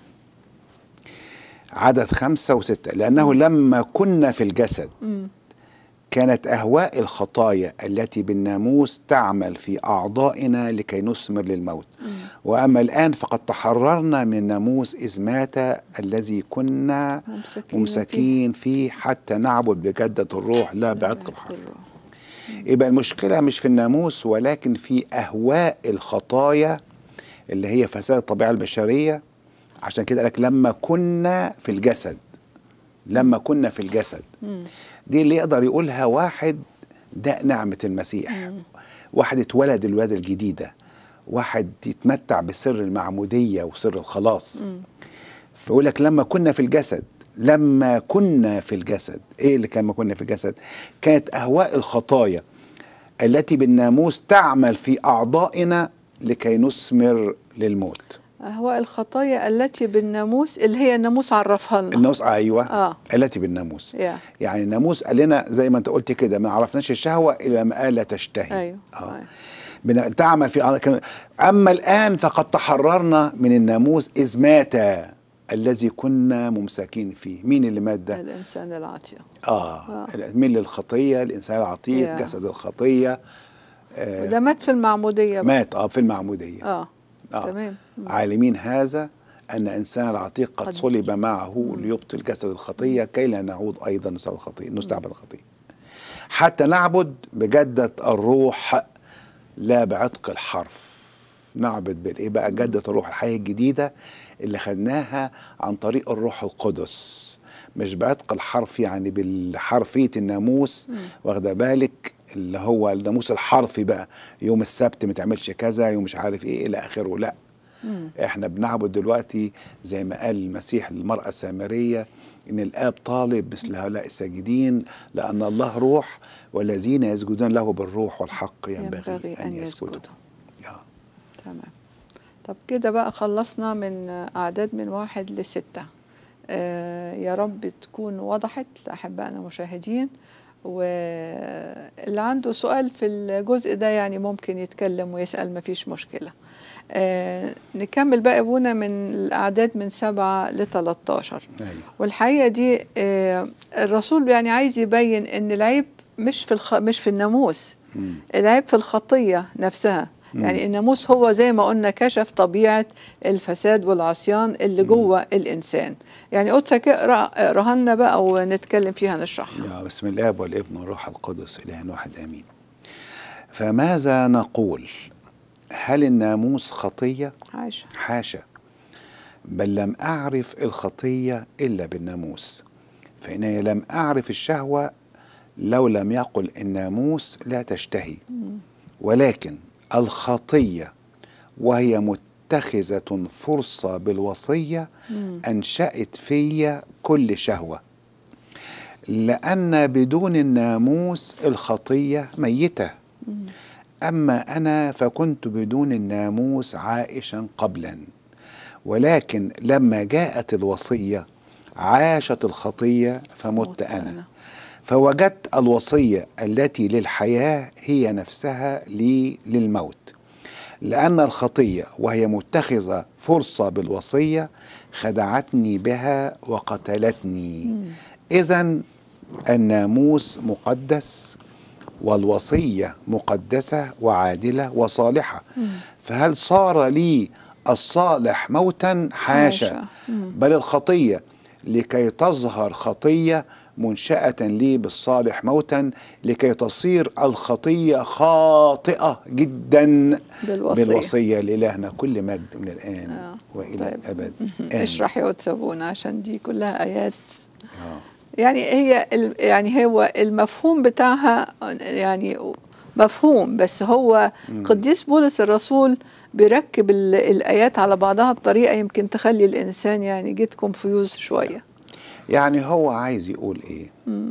عدد خمسة وستة لأنه لما كنا في الجسد مم. كانت أهواء الخطايا التي بالناموس تعمل في أعضائنا لكي نثمر للموت وأما الآن فقد تحررنا من الناموس إذ مات الذي كنا ممسكين ممسكين فيه حتى نعبد بجدة الروح لا بعتق الحرف الروح. يبقى المشكلة مش في الناموس ولكن في أهواء الخطايا اللي هي فساد الطبيعة البشرية عشان كده قالك لما كنا في الجسد لما كنا في الجسد دي اللي يقدر يقولها واحد ده نعمة المسيح واحد اتولد الولادة الجديدة واحد يتمتع بسر المعمودية وسر الخلاص فيقول لك لما كنا في الجسد لما كنا في الجسد ايه اللي كان ما كنا في الجسد كانت اهواء الخطايا التي بالناموس تعمل في اعضائنا لكي نثمر للموت أهواء الخطايا التي بالناموس اللي هي الناموس عرفها لنا الناموس ايوه آه. التي بالناموس يا. يعني الناموس قال لنا زي ما انت قلت كده ما عرفناش الشهوه الا ما قال لا تشتهي أيوة. آه. أيوة. بن- تعمل في كان- اما الان فقد تحررنا من الناموس اذ مات الذي كنا ممسكين فيه مين اللي مات ده الإنسان العاطية اه مين للخطيه الانسان العتيق يا. جسد الخطيه آه وده مات في المعمودية بقى. مات اه في المعموديه اه آه. تمام عالمين هذا أن إنسان العتيق قد قد- صلب معه ليبطل جسد الخطية كي لا نعود أيضا نستعبد الخطية نستعبد الخطية حتى نعبد بجدة الروح لا بعتق الحرف نعبد بالإيه بقى جدة الروح الحياة الجديدة اللي خدناها عن طريق الروح القدس مش بعتق الحرف يعني بالحرفية الناموس واخده بالك اللي هو الناموس الحرفي بقى يوم السبت ما تعملش كذا يوم مش عارف ايه الى اخره لا احنا بنعبد دلوقتي زي ما قال المسيح للمرأة السامرية ان الاب طالب مثل هؤلاء الساجدين لان الله روح والذين يسجدون له بالروح والحق ينبغي, ينبغي ان أن يسجدوا يسجدوا. آه. تمام طب كده بقى خلصنا من أعداد من واحد لستة آه يا رب تكون وضحت لأحبائنا المشاهدين واللي عنده سؤال في الجزء ده يعني ممكن يتكلم ويسأل مفيش مشكلة آه نكمل بقى ابونا من الأعداد من سبعة ل 13 أيوة. والحقيقة دي آه الرسول يعني عايز يبين إن العيب مش في الخ... مش في الناموس مم. العيب في الخطية نفسها يعني الناموس هو زي ما قلنا كشف طبيعة الفساد والعصيان اللي جوه الإنسان يعني قدسك اقرأ اقراها لنا بقى ونتكلم فيها نشرحها يا بسم الاب والابن والروح القدس اله واحد امين فماذا نقول هل الناموس خطيه عايشة حاشا بل لم أعرف الخطية إلا بالناموس فإنني لم أعرف الشهوة لو لم يقل الناموس لا تشتهي ولكن الخطية وهي متخذة فرصة بالوصية أنشأت في كل شهوة لأن بدون الناموس الخطية ميتة أما أنا فكنت بدون الناموس عائشا قبلا ولكن لما جاءت الوصية عاشت الخطية فمت مت أنا أنا. فوجدت الوصية التي للحياة هي نفسها لي للموت لأن الخطية وهي متخذة فرصة بالوصية خدعتني بها وقتلتني إذا الناموس مقدس والوصية مقدسة وعادلة وصالحة فهل صار لي الصالح موتا حاشا حاشا. بل الخطية لكي تظهر خطية منشأة لي بالصالح موتا لكي تصير الخطية خاطئة جدا بالوصية. بالوصية لإلهنا كل مجد من الآن آه. وإلى طيب. الأبد آمين. اشرح يا قدس أبونا عشان دي كلها آيات آه. يعني هي ال- يعني هو المفهوم بتاعها يعني مفهوم بس هو قديس بولس الرسول بيركب ال- الآيات على بعضها بطريقة يمكن تخلي الإنسان يعني جيت كونفيوز شوية يعني هو عايز يقول ايه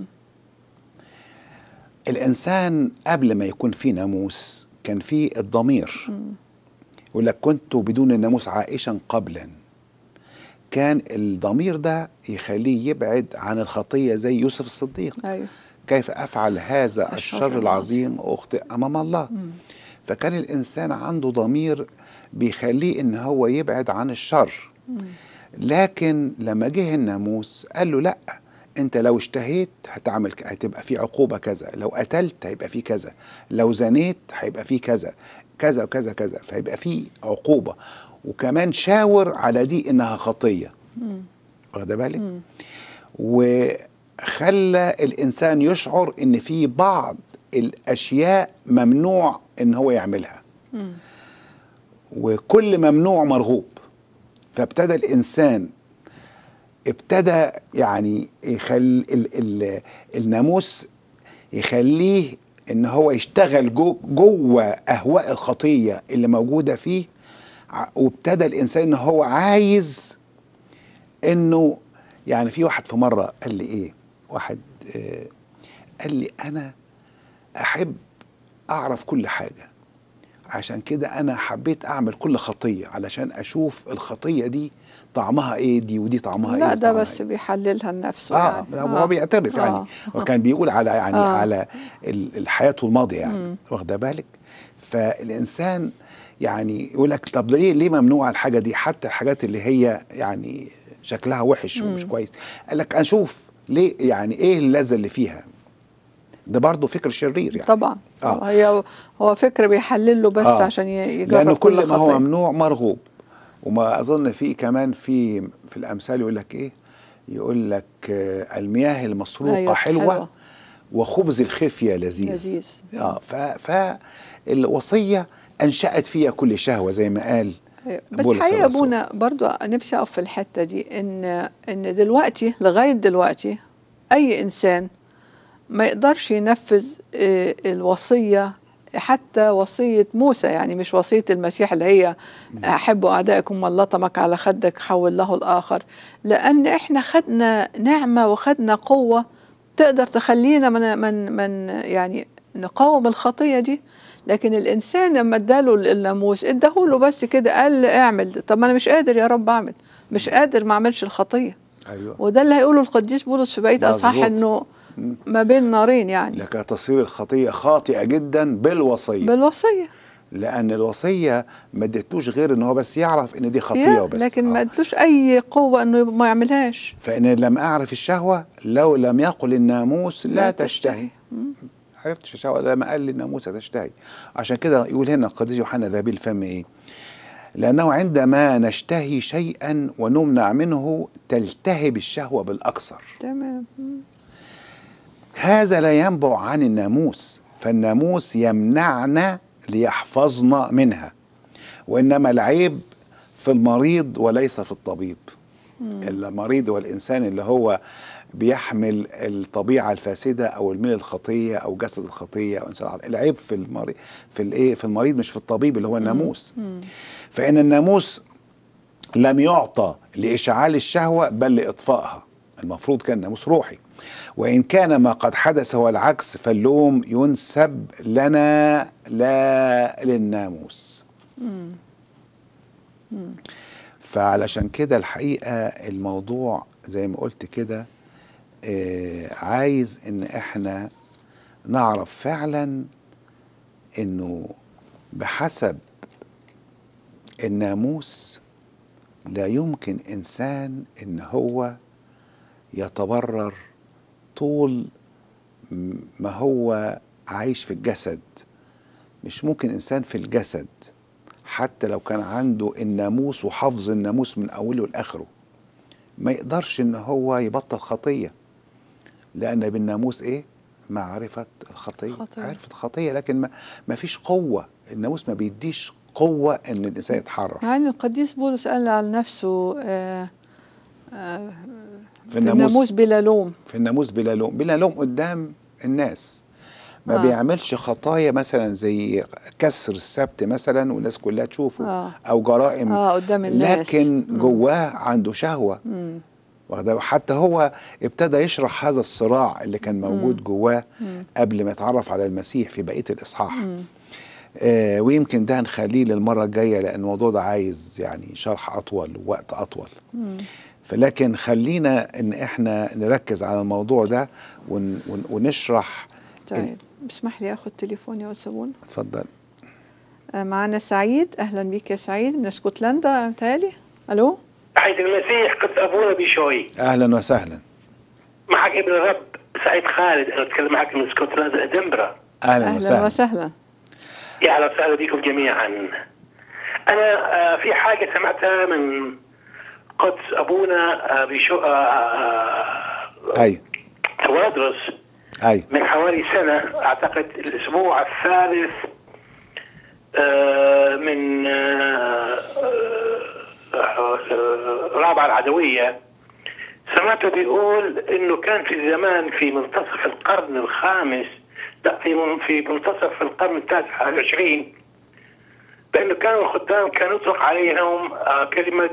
الانسان قبل ما يكون في ناموس كان في الضمير يقول لك كنت بدون الناموس عائشا قبلا كان الضمير ده يخليه يبعد عن الخطيه زي يوسف الصديق أيوه كيف افعل هذا الشر الشر العظيم واخطئ امام الله فكان الانسان عنده ضمير بيخليه ان هو يبعد عن الشر لكن لما جه الناموس قال له لا انت لو اشتهيت هتعمل ك- هتبقى في عقوبه كذا لو قتلت هيبقى في كذا لو زنيت هيبقى في كذا كذا وكذا كذا فيبقى في عقوبه وكمان شاور على دي انها خطيه واخده بالك وخلى الانسان يشعر ان في بعض الاشياء ممنوع ان هو يعملها وكل ممنوع مرغوب فابتدى الانسان ابتدى يعني يخل ال ال الناموس يخليه ان هو يشتغل جو جوه اهواء الخطيه اللي موجوده فيه ع- وابتدى الانسان ان هو عايز انه يعني في واحد في مره قال لي ايه واحد آه قال لي انا احب اعرف كل حاجه عشان كده انا حبيت اعمل كل خطيه علشان اشوف الخطيه دي طعمها ايه دي ودي طعمها ايه لا ودي ده طعمها بس إيه. بيحللها لنفسه اه يعني. هو بيعترف يعني آه. وكان بيقول على يعني آه. على ال- الحياه الماضيه يعني واخده بالك فالانسان يعني يقول لك طب ليه ليه ممنوع الحاجه دي حتى الحاجات اللي هي يعني شكلها وحش ومش كويس قال لك اشوف ليه يعني ايه اللذه اللي فيها ده برضه فكر شرير يعني طبعا آه. هي هو فكر بيحلل له بس آه. عشان ي- يجرب لانه كل ما هو خطية. ممنوع مرغوب وما اظن في كمان في في الامثال يقول لك ايه يقول لك آه، المياه المسروقه أيوة، حلوه, حلوة. وخبز الخفيه لذيذ لذيذ. اه ف فالوصيه انشات فيها كل شهوه زي ما قال أيوة. بس بولس حقيقة الرسول. ابونا برضو نفسي اقف في الحتة دي ان ان دلوقتي لغاية دلوقتي اي انسان ما يقدرش ينفذ آه، الوصية حتى وصية موسى يعني مش وصية المسيح اللي هي أحبوا أعدائكم من لطمك على خدك حول له الآخر لأن إحنا خدنا نعمة وخدنا قوة تقدر تخلينا من, من, من يعني نقاوم الخطية دي لكن الإنسان لما اداله الناموس اداهوله بس كده قال اعمل طب ما أنا مش قادر يا رب أعمل مش قادر ما أعملش الخطية ايوه وده اللي هيقوله القديس بولس في بقية أصحاح مظبوط. إنه ما بين نارين يعني لك تصير الخطيه خاطئه جدا بالوصيه بالوصية لان الوصيه ما ادتوش غير ان هو بس يعرف ان دي خطيه يا، وبس لكن آه. ما ادلوش أي قوة إنه ما يعملهاش فإن لم أعرف الشهوة لو لم يقل الناموس لا, لا تشتهي تشتهي. عرفت الشهوة لما قال للناموس تشتهي عشان كده يقول هنا القديس يوحنا ذهبي الفم إيه لأنه عندما نشتهي شيئا ونمنع منه تلتهب الشهوة بالأكثر تمام هذا لا ينبع عن الناموس فالناموس يمنعنا ليحفظنا منها وإنما العيب في المريض وليس في الطبيب المريض هو الإنسان اللي هو بيحمل الطبيعة الفاسدة أو الميل الخطية أو جسد الخطية أو إنسان عاطل. العيب في المريض في الإيه في المريض مش في الطبيب اللي هو الناموس فإن الناموس لم يعطى لإشعال الشهوة بل لإطفائها المفروض كان ناموس روحي وإن كان ما قد حدث هو العكس فاللوم ينسب لنا لا للناموس فعلشان كده الحقيقة الموضوع زي ما قلت كده آه، عايز ان احنا نعرف فعلا انه بحسب الناموس لا يمكن انسان ان هو يتبرر طول م- ما هو عايش في الجسد مش ممكن انسان في الجسد حتى لو كان عنده الناموس وحفظ الناموس من اوله لاخره ما يقدرش ان هو يبطل خطيه لان بالناموس ايه معرفه الخطيه خطية. عرفت الخطيه لكن ما, ما فيش قوه الناموس ما بيديش قوه ان الانسان يتحرر مع ان القديس بولس قال على نفسه آه آه في الناموس بلا لوم في الناموس بلا لوم بلا لوم قدام الناس ما آه. آه. بيعملش خطايا مثلا زي كسر السبت مثلا والناس كلها تشوفه آه. او جرائم اه قدام الناس لكن جواه عنده شهوه مم. واخده- حتى هو ابتدى يشرح هذا الصراع اللي كان موجود جواه قبل ما يتعرف على المسيح في بقيه الاصحاح آه ويمكن ده هنخليه للمره الجايه لان الموضوع ده عايز يعني شرح اطول ووقت اطول فلكن خلينا ان احنا نركز على الموضوع ده ون ون ونشرح طيب اسمح لي اخد تليفون يا سابون اتفضل آه معنا سعيد اهلا بيك يا سعيد من اسكتلندا متهيألي الو حيث المسيح قد أبونا بشوي اهلا وسهلا معك ابن الرب سعيد خالد أنا أتكلم معك من اسكتلندا ادنبرا اهلا, اهلا وسهلا وسهلا يا أهلا وسهلا بكم جميعا أنا آه، في حاجة سمعتها من قدس أبونا آه، بشو آه، آه، ايوه توادرس ايوه من حوالي سنة أعتقد الأسبوع الثالث آه، من آه، آه، آه، رابعة العدوية سمعته بيقول إنه كان في زمان في منتصف القرن الخامس لا في من- في منتصف القرن التاسع والعشرين بأنه كانوا الخدام كان يطلق عليهم آه، كلمة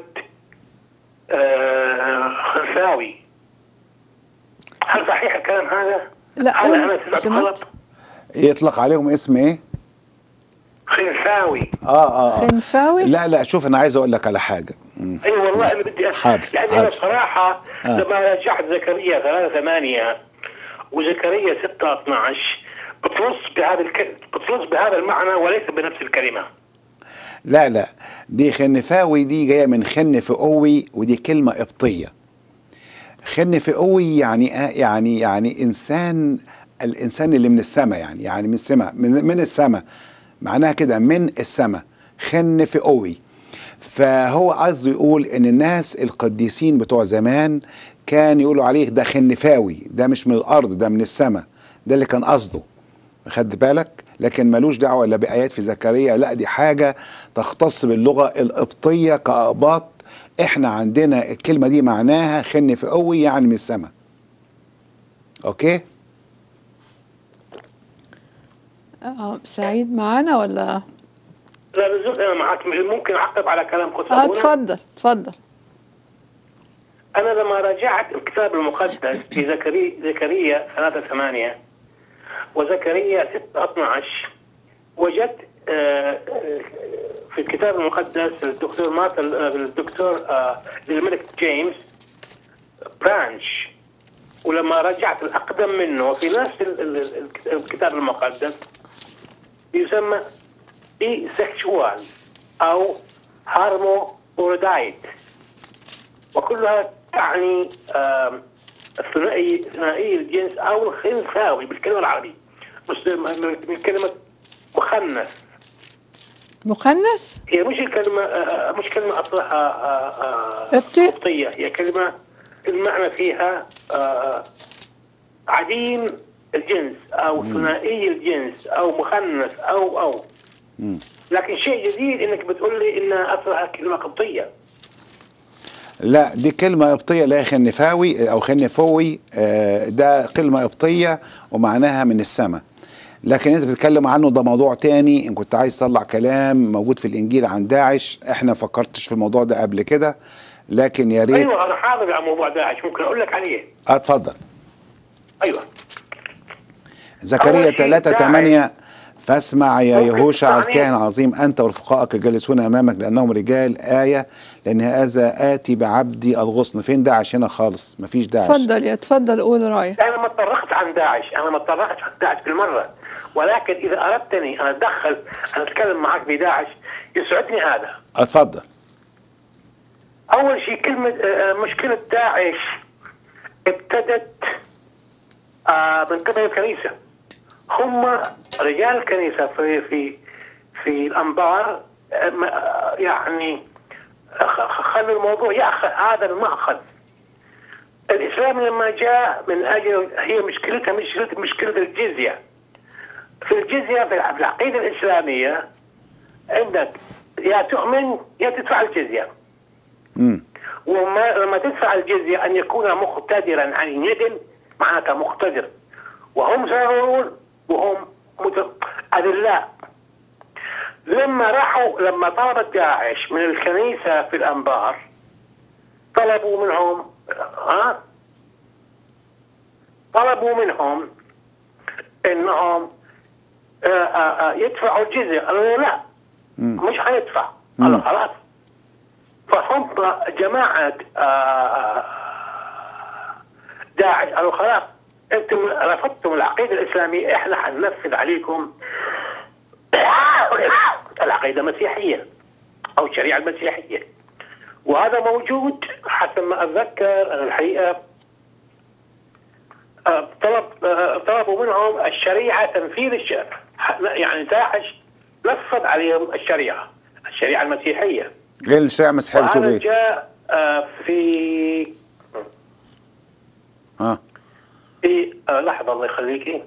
آه، خنثاوي هل صحيح الكلام هذا؟ لا هل قول أنا سمعت سمعت غلط؟ يطلق عليهم اسم ايه خنفاوي اه اه, آه. خنفاوي لا لا شوف انا عايز اقول لك على حاجه مم. اي والله انا بدي حاضر، يعني حاضر. انا بصراحه آه. لما رجعت زكريا 3 8 وزكريا 6 12 بتنص بهذا الك... بتنص بهذا المعنى وليس بنفس الكلمه لا لا دي خنفاوي دي جايه من خن في قوي ودي كلمه قبطيه خن في قوي يعني آه يعني يعني انسان الانسان اللي من السماء يعني يعني من السماء من, من السماء معناها كده من السماء خن في قوي فهو قصده يقول ان الناس القديسين بتوع زمان كان يقولوا عليه ده خنفاوي ده مش من الارض ده من السماء ده اللي كان قصده خد بالك لكن ملوش دعوه لا بايات في زكريا لا دي حاجه تختص باللغه القبطيه كاقباط احنا عندنا الكلمه دي معناها خن في قوي يعني من السماء اوكي آه سعيد معانا ولا لا بالضبط انا معك ممكن اعقب على كلام قدس اه أبونا؟ اتفضل اتفضل أنا لما راجعت الكتاب المقدس في زكريا زكريا 3 8 وزكريا 6 12 وجدت آه، آه، في الكتاب المقدس الدكتور مارتن آه، الدكتور آه، للملك جيمس برانش ولما رجعت الأقدم منه في نفس ال- ال- ال- الكتاب المقدس يسمى اي سكشوال أو هارمو وكلها تعني آم، ثنائي ثنائي الجنس او الخنثاوي بالكلمه العربيه مش من من كلمه مخنث مخنث هي مش الكلمه آه، مش كلمه اصلها آه، آه، قبطي؟ قبطيه هي كلمه المعنى فيها آه، عديم الجنس او ثنائي الجنس او مخنث او او لكن شيء جديد انك بتقول لي انها اصلها كلمه قبطيه لا دي كلمة قبطية لا خنفاوي أو خنفوي آه، ده كلمة قبطية ومعناها من السماء لكن انت بتتكلم عنه ده موضوع تاني ان كنت عايز تطلع كلام موجود في الانجيل عن داعش احنا فكرتش في الموضوع ده قبل كده لكن يا ريت ايوه انا حاضر على موضوع داعش ممكن اقول لك عليه آه، اتفضل ايوه زكريا أول شيء 3 داعش. 8 فاسمع يا ممكن يهوشع تسمعني؟ الكاهن العظيم انت ورفقائك الجالسون امامك لانهم رجال ايه لان هذا اتي بعبدي الغصن فين داعش هنا خالص مفيش داعش اتفضل يا اتفضل قول رايك انا ما اتطرقت عن داعش انا ما اتطرقت عن داعش بالمره ولكن اذا اردتني ان اتدخل ان اتكلم معك بداعش يسعدني هذا اتفضل اول شيء كلمه آه، مشكله داعش ابتدت آه، من قبل الكنيسه هم رجال الكنيسه في في في الانبار آه، ما- آه، يعني خ- خ- خلوا الموضوع ياخذ هذا الماخذ الاسلام لما جاء من اجل هي مشكلتها مشكله مشكله الجزيه في الجزيه في الع- في العقيده الاسلاميه عندك يا تؤمن يا تدفع الجزيه امم وما لما تدفع الجزية أن يكون مقتدرا عن يد معناتها مقتدر وهم صغيرون وهم مت- أذلاء لما راحوا لما طلبت داعش من الكنيسة في الأنبار طلبوا منهم ها طلبوا منهم انهم آه، آه، آه، يدفعوا الجزية قالوا لا مش حيدفع قالوا خلاص فهم جماعة آه، داعش قالوا خلاص انتم رفضتم العقيدة الإسلامية احنا حننفذ عليكم العقيدة المسيحية أو الشريعة المسيحية وهذا موجود حسب ما أتذكر أنا الحقيقة آه، طلب آه، طلبوا منهم الشريعة تنفيذ الش... يعني داعش نفذ عليهم الشريعة الشريعة المسيحية ايه الشريعه المسيحيه بتقول وهذا ايه؟ جاء آه، في ها في آه، لحظة الله يخليكي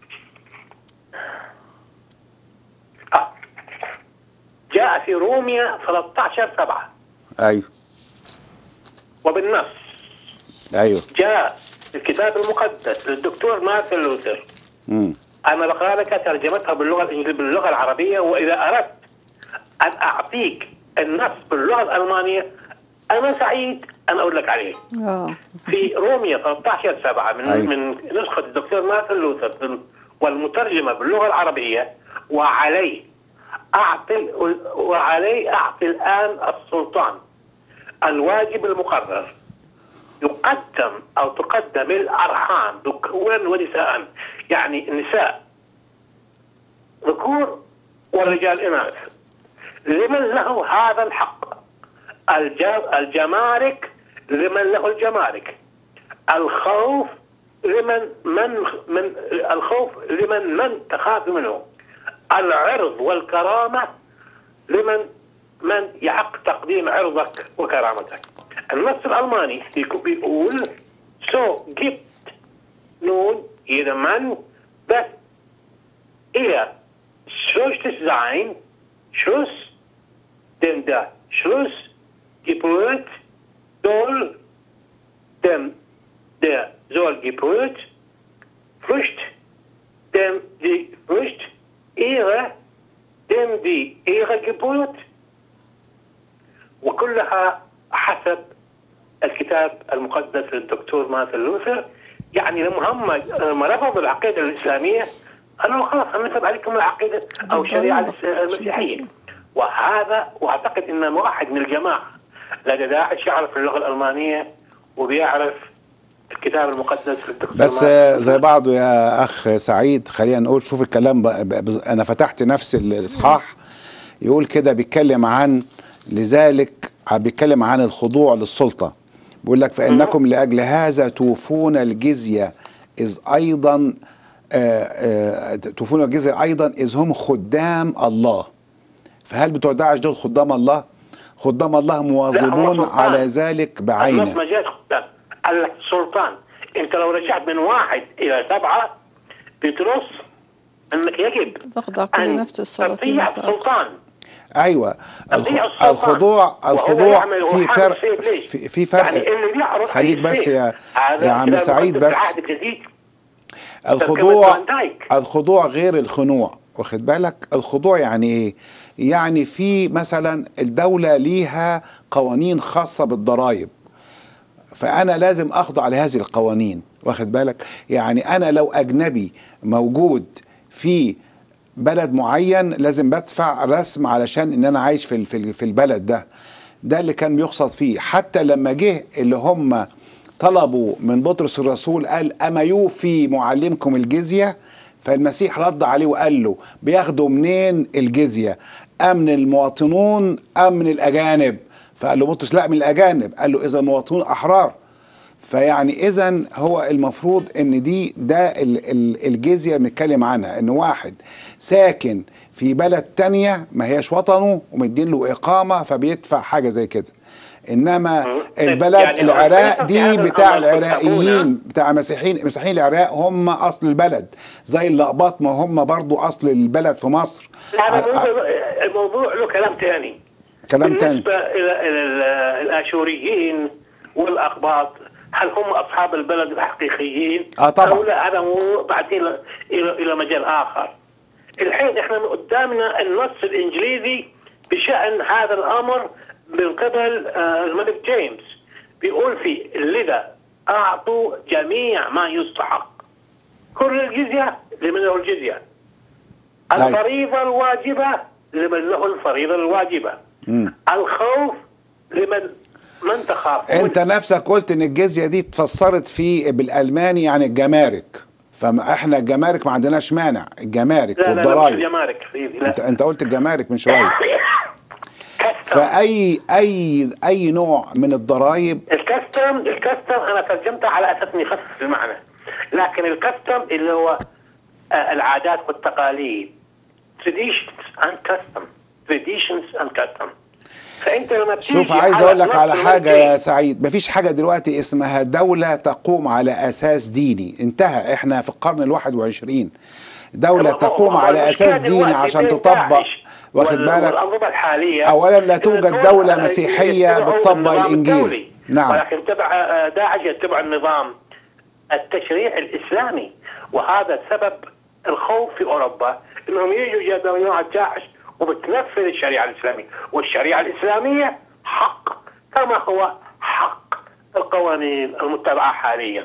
آه. جاء في روميا 13 7 ايوه وبالنص ايوه جاء في الكتاب المقدس للدكتور مارتن لوثر امم أنا بقرأ لك ترجمتها باللغة الإنجليزية باللغة العربية وإذا أردت أن أعطيك النص باللغة الألمانية أنا سعيد أن أقول لك عليه اه في روميا 13 7 من أيوة. من نسخة الدكتور مارتن لوثر والمترجمة باللغة العربية وعليه اعطي وعلي اعطي الان السلطان الواجب المقرر يقدم او تقدم الارحام ذكورا ونساء يعني النساء ذكور والرجال اناث لمن له هذا الحق الج- الجمارك لمن له الجمارك الخوف لمن من من الخوف لمن من تخاف منه العرض والكرامه لمن من يحق تقديم عرضك وكرامتك النص الالماني بيقول so gibt nun jedem Mann dass er schuldig sein Schluss denn der Schluss gebührt soll dem der soll gebührt Furcht dem die Furcht Ehre dem die Ehre gebührt وكلها حسب الكتاب المقدس للدكتور مارتن لوثر يعني لما هم لما رفضوا العقيده الاسلاميه قالوا خلاص هنسب عليكم العقيده او الشريعه الإس- المسيحيه وهذا واعتقد ان واحد من الجماعه لدى داعش يعرف اللغه الالمانيه وبيعرف الكتاب المقدس للدكتور بس مارتن آه، زي بعضه يا اخ سعيد خلينا نقول شوف الكلام ب... ب... بز- انا فتحت نفس الاصحاح يقول كده بيتكلم عن لذلك ع- بيتكلم عن الخضوع للسلطه بيقول لك فانكم لاجل هذا توفون الجزيه اذ ايضا آه، آه، توفون الجزيه ايضا اذ هم خدام الله فهل بتوع داعش دول خدام الله؟ خدام الله مواظبون سلطان. على ذلك النص بعينه ما جاش خدام قال لك سلطان انت لو رجعت من واحد الى سبعه بتنص انك يجب تخضع كل ان نفس السلاطين تطيع والطاقة. السلطان ايوه الخ... تطيع السلطان. الخضوع وهو الخضوع يعمل في وحامل فرق سيف ليش؟ في, في فرق يعني اللي بيعرض خليك أي بس سيف. يا هذا يا عم كلام سعيد مقدس بس العهد الجديد الخضوع فان دايك. الخضوع غير الخنوع واخد بالك الخضوع يعني ايه يعني في مثلا الدولة ليها قوانين خاصة بالضرائب فأنا لازم أخضع لهذه القوانين واخد بالك يعني أنا لو أجنبي موجود في بلد معين لازم بدفع رسم علشان ان انا عايش في ال- في ال- في البلد ده ده اللي كان بيقصد فيه حتى لما جه اللي هم طلبوا من بطرس الرسول قال اما يوفي معلمكم الجزيه فالمسيح رد عليه وقال له بياخدوا منين الجزيه ام من المواطنون ام من الاجانب فقال له بطرس لا من الاجانب قال له اذا المواطنون احرار فيعني اذا هو المفروض ان دي ده ال- ال- الجزيه بنتكلم عنها ان واحد ساكن في بلد تانية ما هياش وطنه ومدين له اقامه فبيدفع حاجه زي كده انما طيب، البلد يعني العراق في دي هذا بتاع الأمر العراقيين بتاع مسيحيين مسيحيين العراق هم اصل البلد زي اللقباط ما هم برضو اصل البلد في مصر هذا ع- ع- الموضوع الموضوع له كلام ثاني كلام تاني بالنسبة إلى إلى ال- الآشوريين والأقباط هل هم أصحاب البلد الحقيقيين؟ آه طبعاً. أو لا هذا موضوع بعدين إلى إلى إلى مجال آخر. الحين إحنا قدامنا النص الإنجليزي بشأن هذا الأمر من قبل آه، الملك جيمس بيقول فيه لذا أعطوا جميع ما يستحق كل الجزية لمن له الجزية أيوة. الفريضة الواجبة لمن له الفريضة الواجبة مم. الخوف لمن من تخاف انت نفسك قلت ان الجزيه دي اتفسرت في بالالماني يعني الجمارك فاحنا الجمارك ما عندناش مانع الجمارك لا لا لا مش والضرائب الجمارك سيدي لا انت انت قلت الجمارك من شويه كاستم فاي اي اي نوع من الضرائب الكاستم الكاستم انا ترجمتها على اساس اني يخفف المعنى لكن الكاستم اللي هو آه، العادات والتقاليد traditions and custom traditions and custom فانت لما بتيجي شوف عايز على اقول لك على نص حاجه يا المسلم- سعيد مفيش حاجه دلوقتي اسمها دوله تقوم على اساس ديني انتهى احنا في القرن الواحد وعشرين دوله هو- هو- تقوم هو على المشكلة اساس ديني دلوقتي عشان بين تطبق داعش واخد وال- بالك والانظمه الحاليه أولاً لا إن توجد دول- دولة آه، مسيحية يتبعوا بتطبق النظام الإنجيل. الدولي. نعم. ولكن تبع آه، داعش يتبع النظام التشريع الاسلامي وهذا سبب الخوف في اوروبا انهم يجوا جماعه داعش وبتنفذ الشريعه الاسلاميه والشريعه الاسلاميه حق كما هو حق القوانين المتبعه حاليا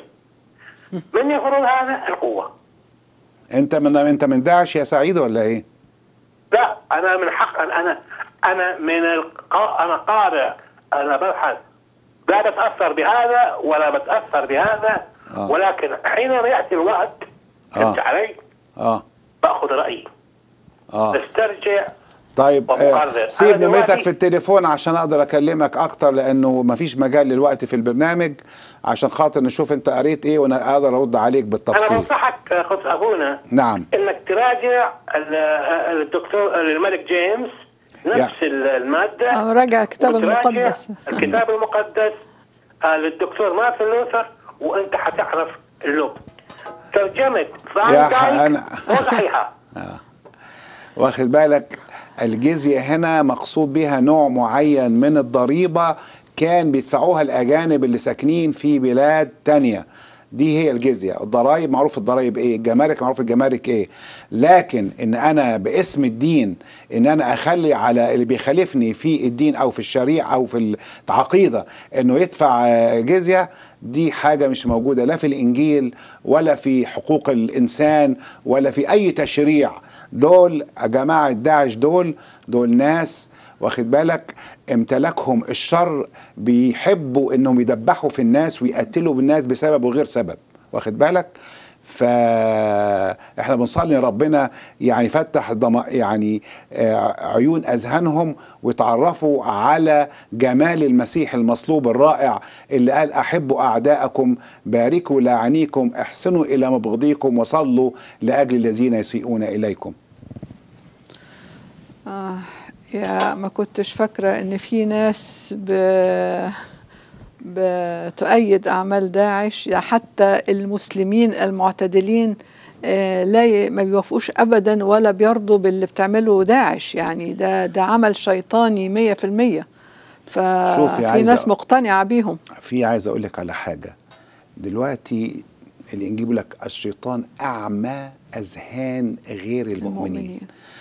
من يفرض هذا القوه انت من انت من داعش يا سعيد ولا ايه لا انا من حق أن انا انا من القا... انا قارئ انا ببحث لا بتاثر بهذا ولا بتاثر بهذا آه. ولكن حينما ياتي الوقت فهمت آه. علي؟ اه باخذ رايي اه نسترجع طيب آه ومقرر. سيب أنا نمرتك دلوقتي- في التليفون عشان اقدر اكلمك اكتر لانه مفيش مجال للوقت في البرنامج عشان خاطر نشوف انت قريت ايه وانا اقدر ارد عليك انا بالتفصيل بنصحك اخت ابونا نعم انك تراجع ال- الدكتور الملك جيمس نفس الماده أو راجع الكتاب وتراجع المقدس الكتاب المقدس آه، للدكتور مارتن لوثر وانت حتعرف اللغه ترجمه فان يا دايك أنا- مو صحيحه واخد بالك الجزية هنا مقصود بها نوع معين من الضريبة كان بيدفعوها الأجانب اللي ساكنين في بلاد تانية دي هي الجزية الضرائب معروف الضرائب ايه الجمارك معروف الجمارك ايه لكن ان انا باسم الدين ان انا اخلي على اللي بيخالفني في الدين او في الشريعة او في العقيدة انه يدفع آه، جزية دي حاجة مش موجودة لا في الإنجيل ولا في حقوق الإنسان ولا في أي تشريع دول جماعة داعش دول دول ناس واخد بالك امتلكهم الشر بيحبوا انهم يدبحوا في الناس ويقتلوا بالناس بسبب وغير سبب واخد بالك فاحنا بنصلي ربنا يعني فتح ضم... يعني آه، عيون اذهانهم ويتعرفوا على جمال المسيح المصلوب الرائع اللي قال احبوا اعداءكم باركوا لاعنيكم احسنوا الى مبغضيكم وصلوا لاجل الذين يسيئون اليكم آه يا ما كنتش فاكرة إن في ناس ب... بتؤيد أعمال داعش يعني حتى المسلمين المعتدلين آه، لا ي... ما بيوافقوش أبدا ولا بيرضوا باللي بتعمله داعش يعني ده ده عمل شيطاني مية في المية شوفي، ففي عايزة- ناس مقتنعة بيهم في عايز اقول لك على حاجه دلوقتي اللي نجيب لك الشيطان اعمى اذهان غير المؤمنين, المؤمنين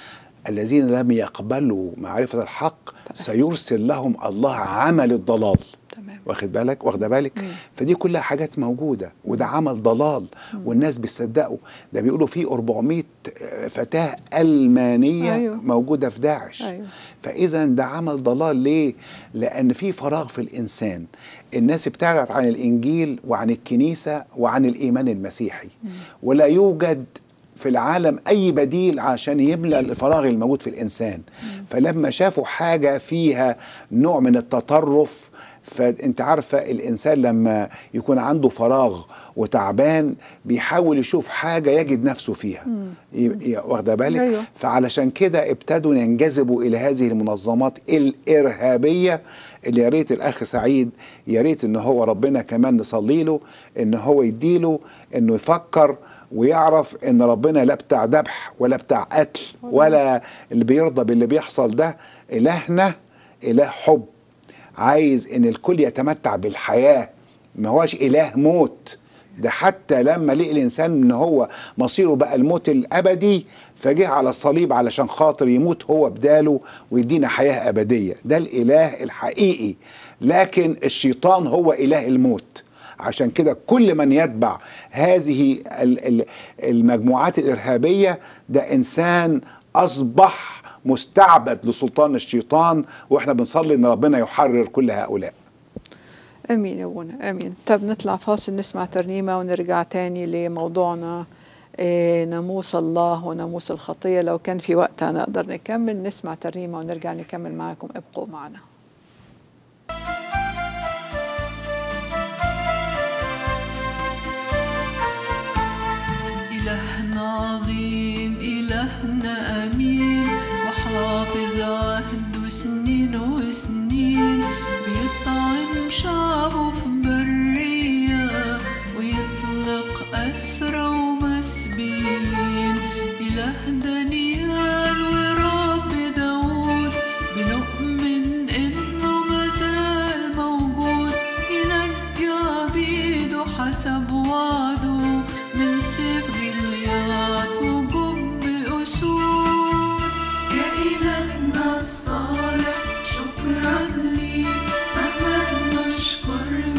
الذين لم يقبلوا معرفه الحق سيرسل لهم الله عمل الضلال تمام واخد بالك واخده بالك فدي كلها حاجات موجوده وده عمل ضلال والناس بتصدقه ده بيقولوا في 400 فتاه المانيه أيوه. موجوده في داعش أيوه. فاذا ده عمل ضلال ليه لان في فراغ في الانسان الناس ابتعدت عن الانجيل وعن الكنيسه وعن الايمان المسيحي ولا يوجد في العالم اي بديل عشان يملى الفراغ الموجود في الانسان فلما شافوا حاجه فيها نوع من التطرف فانت عارفه الانسان لما يكون عنده فراغ وتعبان بيحاول يشوف حاجه يجد نفسه فيها ي- ي- واخده بالك أيوه. فعلشان كده ابتدوا ينجذبوا الى هذه المنظمات الارهابيه اللي يا ريت الاخ سعيد يا ريت ان هو ربنا كمان نصلي له ان هو يديله انه يفكر ويعرف ان ربنا لا بتاع ذبح ولا بتاع قتل ولا اللي بيرضى باللي بيحصل ده الهنا اله حب عايز ان الكل يتمتع بالحياه ما هوش اله موت ده حتى لما لقي الانسان ان هو مصيره بقى الموت الابدي فجه على الصليب علشان خاطر يموت هو بداله ويدينا حياه ابديه ده الاله الحقيقي لكن الشيطان هو اله الموت عشان كده كل من يتبع هذه ال- ال- المجموعات الارهابيه ده انسان اصبح مستعبد لسلطان الشيطان واحنا بنصلي ان ربنا يحرر كل هؤلاء امين يا ابونا امين طب نطلع فاصل نسمع ترنيمه ونرجع تاني لموضوعنا إيه ناموس الله وناموس الخطيه لو كان في وقت هنقدر نكمل نسمع ترنيمه ونرجع نكمل معاكم ابقوا معنا إلهنا عظيم إلهنا أمين وحافظ عهده سنين وسنين بيطعم شعبه في برية ويطلق أسرى ومسبيين إله دانيال ورب داود بنؤمن إنه مازال موجود ينجي عبيده حسب وعده من سيف جليات وجب أسود يا إلهنا الصالح شكرا ليك مهما نشكر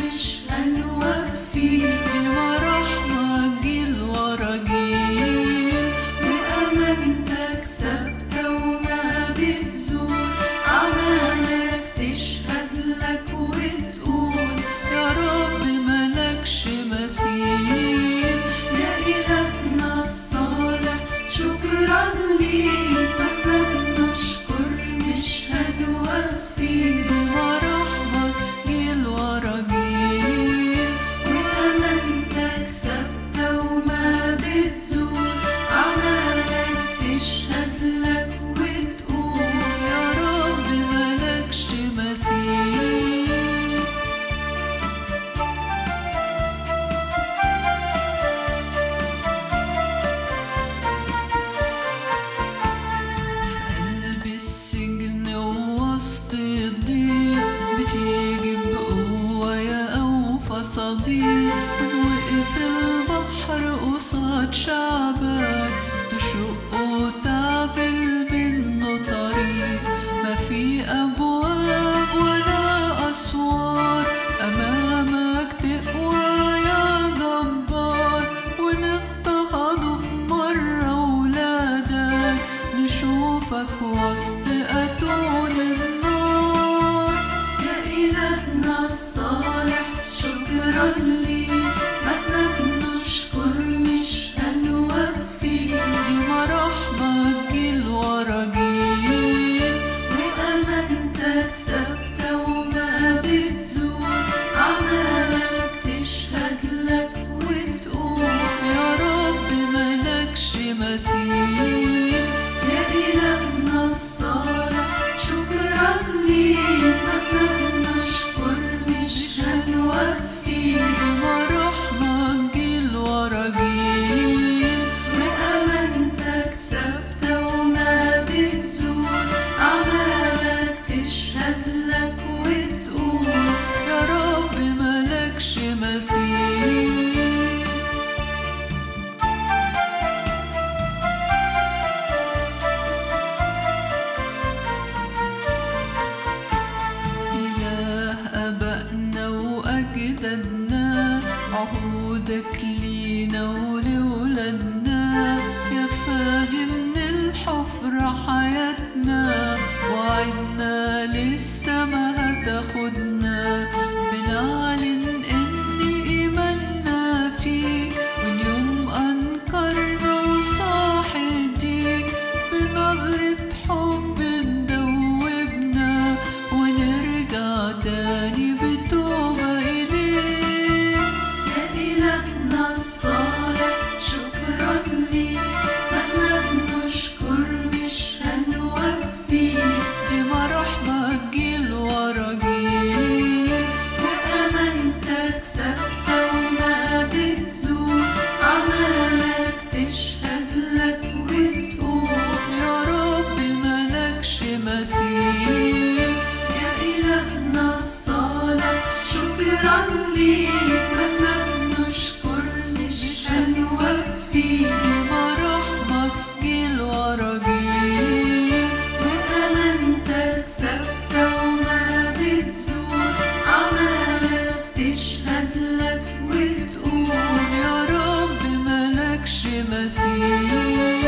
ليك مهما بنشكر مش هنوفي مراحمك جيل ورا جيل وأمانتك ثابتة وما بتزول عمالك تشهد لك وتقول يا رب ملكش مثيل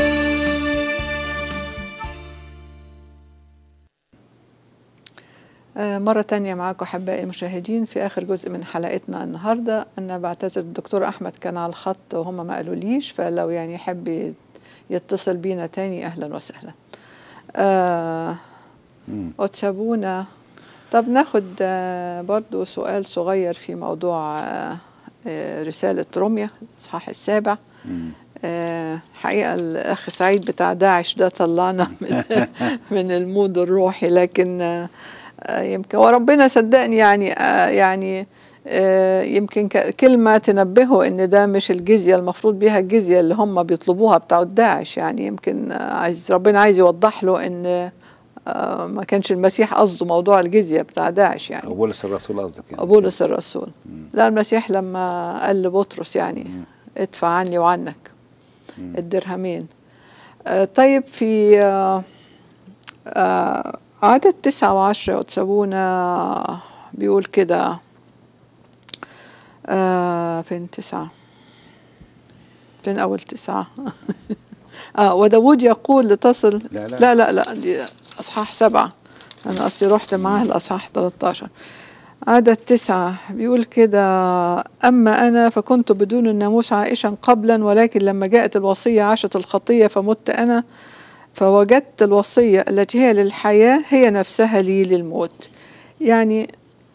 آه، مرة تانية معاكم أحبائي المشاهدين في آخر جزء من حلقتنا النهاردة أنا بعتذر الدكتور أحمد كان على الخط وهم ما قالوليش فلو يعني يحب يت- يتصل بينا تاني أهلا وسهلا آه وتسابونا طب ناخد آه، برضو سؤال صغير في موضوع آه، آه، رسالة روميا الإصحاح السابع آه، حقيقة الأخ سعيد بتاع داعش ده طلعنا من, من المود الروحي لكن آه، آه، يمكن وربنا صدقني يعني آه، يعني آه، يمكن ك- كلمة تنبهه إن ده مش الجزية المفروض بيها الجزية اللي هم بيطلبوها بتاع داعش يعني يمكن آه، عايز ربنا عايز يوضح له إن آه، ما كانش المسيح قصده موضوع الجزية بتاع داعش يعني أو بولس الرسول قصدك يعني بولس الرسول لا المسيح لما قال لبطرس يعني ادفع عني وعنك الدرهمين آه، طيب في آه، آه، عدد تسعة وعشرة وتسابونا بيقول كده آه، فين تسعة فين أول تسعة آه وداود يقول لتصل لا، لا. لا لا, لا دي أصحاح سبعة أنا أصلي رحت معاه الأصحاح 13 عدد تسعة بيقول كده أما أنا فكنت بدون الناموس عائشا قبلا ولكن لما جاءت الوصية عاشت الخطية فمت أنا فوجدت الوصية التي هي للحياة هي نفسها لي للموت يعني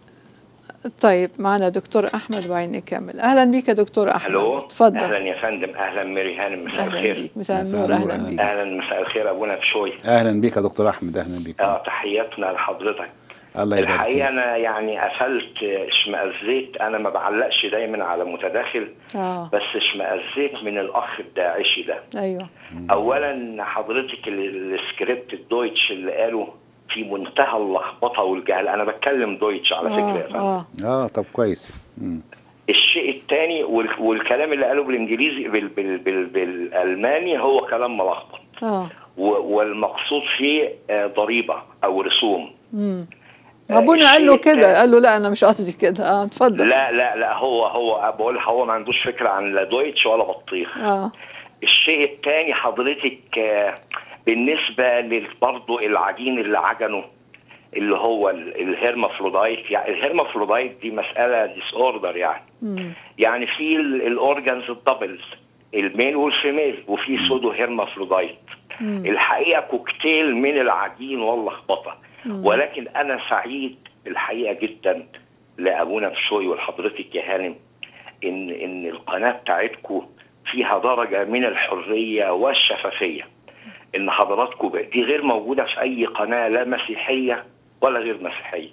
طيب معنا دكتور أحمد وبعدين نكمل أهلا بيك يا دكتور أحمد الو اتفضل اهلا يا فندم اهلا ميري هانم مساء أهلا الخير بيك مساء مساء النور النور، أهلا أهلا. بيك اهلا مساء الخير ابونا بشوي اهلا بيك يا دكتور احمد اهلا بيك اه تحياتنا لحضرتك الله يبارك الحقيقه فيك انا يعني قفلت اشمئزيت انا ما بعلقش دايما على متداخل آه بس اشمئزيت من الاخ الداعشي ده أيوه اولا حضرتك ال- السكريبت الدويتش اللي قاله في منتهى اللخبطه والجهل انا بتكلم دويتش على فكره يا آه فندم آه اه طب كويس مم. الشيء الثاني والكلام اللي قاله بالانجليزي بال بال بال بالالماني هو كلام ملخبط آه و- والمقصود فيه آه، ضريبه او رسوم مم. آه، ابونا قال له الشيء كده التاني- قال له لا انا مش قصدي كده اه اتفضل لا لا لا هو هو بقول هو ما عندوش فكره عن لا دويتش ولا بطيخ اه الشيء الثاني حضرتك آه، بالنسبه لل- برضه العجين اللي عجنه اللي هو ال- الهرمافرودايت يعني الهرمافرودايت دي مساله ديس اوردر يعني مم. يعني في ال- الاورجنز الدبلز الميل والفيميل وفي سودو هيرمافرودايت الحقيقه كوكتيل من العجين واللخبطه ولكن انا سعيد الحقيقه جدا لابونا بشوي ولحضرتك يا هانم ان ان القناه بتاعتكم فيها درجه من الحريه والشفافيه ان حضراتكم بقى- دي غير موجوده في اي قناه لا مسيحيه ولا غير مسيحيه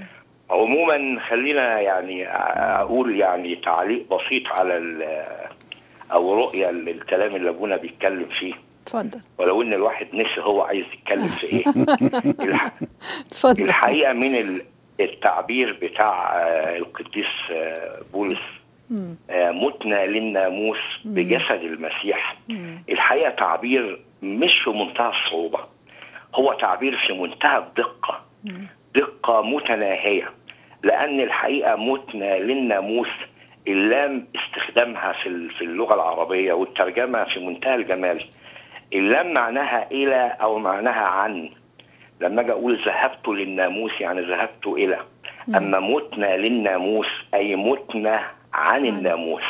عموما خلينا يعني اقول يعني تعليق بسيط على ال- او رؤيه للكلام اللي ابونا بيتكلم فيه اتفضل ولو ان الواحد نسي هو عايز يتكلم في ايه الح- اتفضل الحقيقه من ال- التعبير بتاع آه، القديس آه، بولس مم. آه، متنا للناموس بجسد المسيح مم. الحقيقه تعبير مش في منتهى الصعوبه هو تعبير في منتهى الدقه دقه متناهيه لان الحقيقه متنا للناموس اللام استخدامها في ال- في اللغه العربيه والترجمه في منتهى الجمال اللام معناها الى او معناها عن لما اجي اقول ذهبت للناموس يعني ذهبت الى اما متنا للناموس اي متنا عن الناموس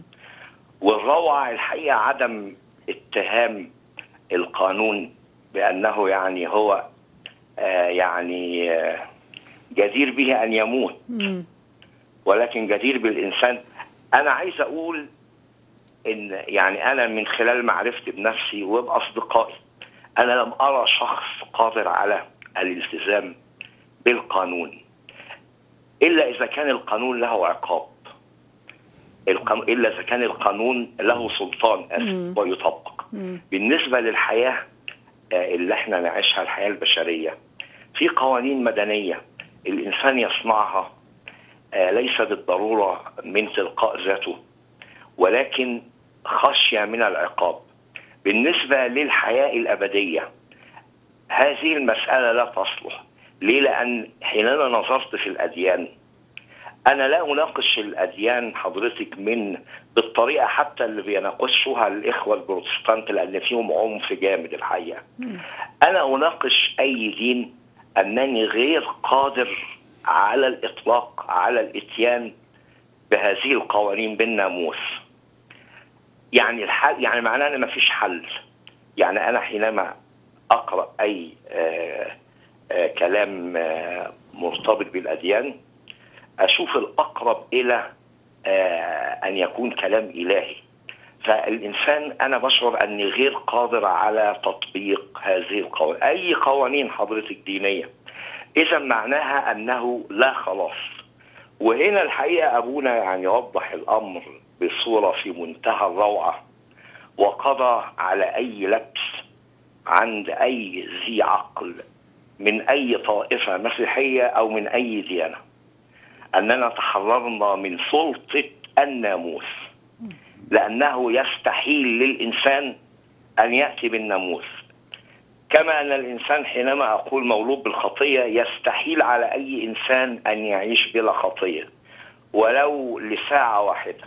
والروعه الحقيقه عدم اتهام القانون بانه يعني هو آه يعني آه جدير به ان يموت مم. ولكن جدير بالانسان انا عايز اقول ان يعني انا من خلال معرفتي بنفسي وباصدقائي انا لم ارى شخص قادر على الالتزام بالقانون الا اذا كان القانون له عقاب القانون الا اذا كان القانون له سلطان اسف ويطبق بالنسبه للحياه آه، اللي احنا نعيشها الحياه البشريه في قوانين مدنيه الانسان يصنعها آه، ليس بالضروره من تلقاء ذاته ولكن خشيه من العقاب بالنسبه للحياه الابديه هذه المساله لا تصلح ليه لان حينما نظرت في الاديان انا لا اناقش الاديان حضرتك من بالطريقه حتى اللي بيناقشوها الاخوه البروتستانت لان فيهم عنف جامد الحقيقه انا اناقش اي دين انني غير قادر على الاطلاق على الاتيان بهذه القوانين بالناموس يعني الحل يعني معناه ان مفيش حل يعني انا حينما اقرا اي آه آه كلام آه مرتبط بالاديان اشوف الاقرب الى آه ان يكون كلام الهي فالانسان انا بشعر اني غير قادر على تطبيق هذه القوانين اي قوانين حضرتك دينيه اذا معناها انه لا خلاص وهنا الحقيقه ابونا يعني يوضح الامر بصوره في منتهى الروعه وقضى على اي لبس عند اي ذي عقل من اي طائفه مسيحيه او من اي ديانه اننا تحررنا من سلطه الناموس لانه يستحيل للانسان ان ياتي بالناموس كما ان الانسان حينما اقول مولود بالخطيه يستحيل على اي انسان ان يعيش بلا خطيه ولو لساعه واحده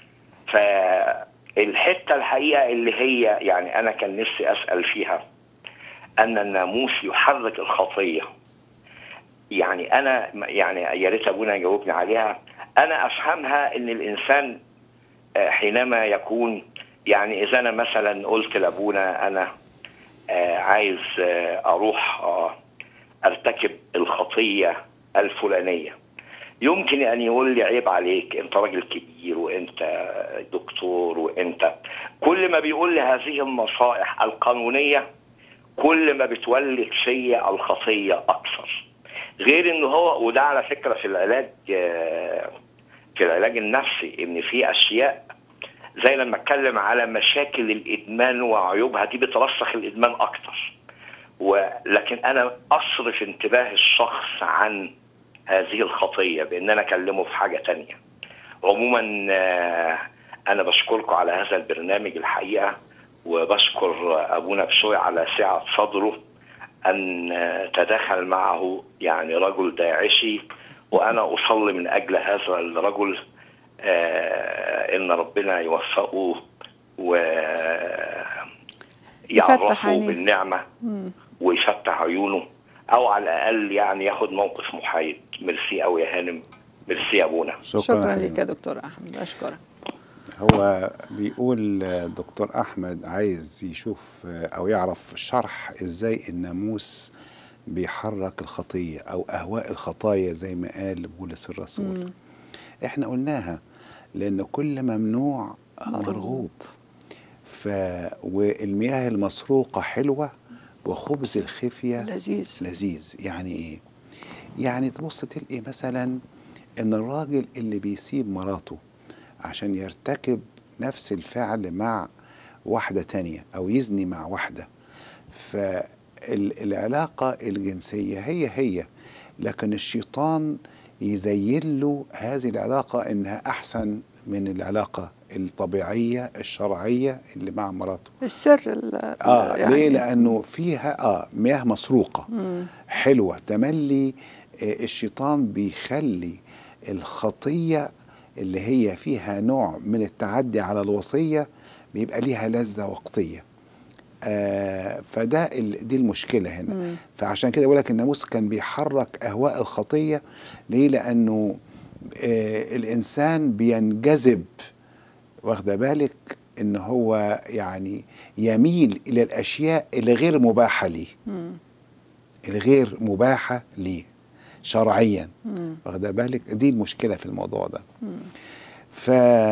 فالحته الحقيقه اللي هي يعني انا كان نفسي اسال فيها ان الناموس يحرك الخطيه يعني انا يعني يا ريت ابونا يجاوبني عليها انا افهمها ان الانسان حينما يكون يعني اذا انا مثلا قلت لابونا انا عايز اروح ارتكب الخطيه الفلانيه يمكن ان يقول لي عيب عليك انت راجل كبير وانت دكتور وانت كل ما بيقول لي هذه النصائح القانونيه كل ما بتولد فيا الخطيه اكثر غير ان هو وده على فكره في العلاج في العلاج النفسي ان في اشياء زي لما اتكلم على مشاكل الادمان وعيوبها دي بترسخ الادمان اكتر ولكن انا اصرف انتباه الشخص عن هذه الخطيه بان انا اكلمه في حاجه تانية عموما انا بشكركم على هذا البرنامج الحقيقه وبشكر ابونا بشوي على سعه صدره ان تداخل معه يعني رجل داعشي وانا اصلي من اجل هذا الرجل آه ان ربنا يوفقه ويعرفه بالنعمه ويفتح عيونه او على الاقل يعني ياخد موقف محايد ميرسي قوي يا هانم ميرسي يا ابونا شكرا, شكرا لك يا دكتور احمد اشكرك هو بيقول دكتور احمد عايز يشوف او يعرف شرح ازاي الناموس بيحرك الخطيه او اهواء الخطايا زي ما قال بولس الرسول مم. احنا قلناها لان كل ممنوع مرغوب ف والمياه المسروقه حلوه وخبز الخفيه لذيذ لذيذ يعني ايه يعني تبص تلقي مثلا ان الراجل اللي بيسيب مراته عشان يرتكب نفس الفعل مع واحدة تانية أو يزني مع واحدة فالعلاقة الجنسية هي هي لكن الشيطان يزين له هذه العلاقة إنها أحسن من العلاقة الطبيعية الشرعية اللي مع مراته السر آه يعني ليه لأنه فيها آه مياه مسروقة مم. حلوة تملي آه الشيطان بيخلي الخطية اللي هي فيها نوع من التعدي على الوصية بيبقى ليها لذة وقتية آه فده دي المشكلة هنا مم. فعشان كده بقول لك الناموس كان بيحرك أهواء الخطية ليه لأنه آه الإنسان بينجذب واخده بالك إن هو يعني يميل إلى الأشياء اللي غير مباحة ليه مم. الغير مباحة ليه شرعيا واخده بالك دي المشكله في الموضوع ده ف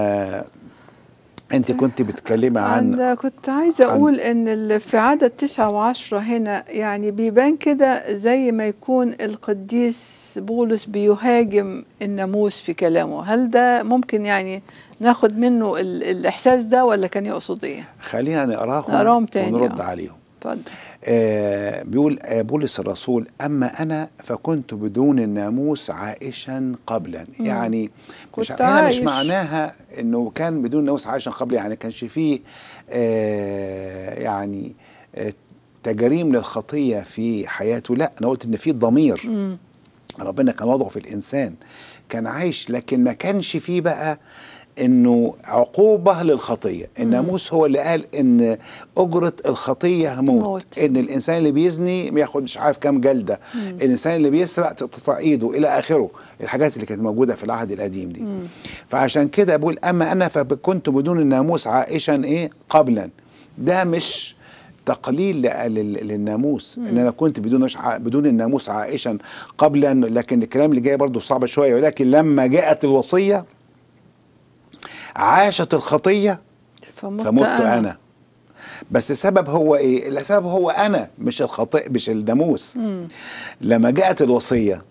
انت كنت بتتكلمي عن أنا كنت عايزه اقول ان في عدد تسعة وعشرة هنا يعني بيبان كده زي ما يكون القديس بولس بيهاجم الناموس في كلامه هل ده ممكن يعني ناخد منه الاحساس ده ولا كان يقصد ايه خلينا نقراهم نقراهم تاني ونرد عليهم اتفضل آه بيقول آه بولس الرسول اما انا فكنت بدون الناموس عائشا قبلا يعني مش كنت هنا مش عايش. معناها انه كان بدون ناموس عائشا قبلا يعني كانش فيه آه يعني آه تجاريم للخطيه في حياته لا انا قلت ان في ضمير ربنا كان وضعه في الانسان كان عايش لكن ما كانش فيه بقى انه عقوبه للخطيه الناموس هو اللي قال ان اجره الخطيه موت, موت. ان الانسان اللي بيزني بياخد مش عارف كام جلده الانسان اللي بيسرق تقطع ايده الى اخره الحاجات اللي كانت موجوده في العهد القديم دي فعشان كده بقول اما انا فكنت بدون الناموس عائشا ايه قبلا ده مش تقليل ل- لل- للناموس ان انا كنت بدون ع- بدون الناموس عائشا قبلا لكن الكلام اللي جاي برضه صعب شويه ولكن لما جاءت الوصيه عاشت الخطيه فمت, فمت انا بس السبب هو ايه السبب هو انا مش الخطئ مش الناموس لما جاءت الوصيه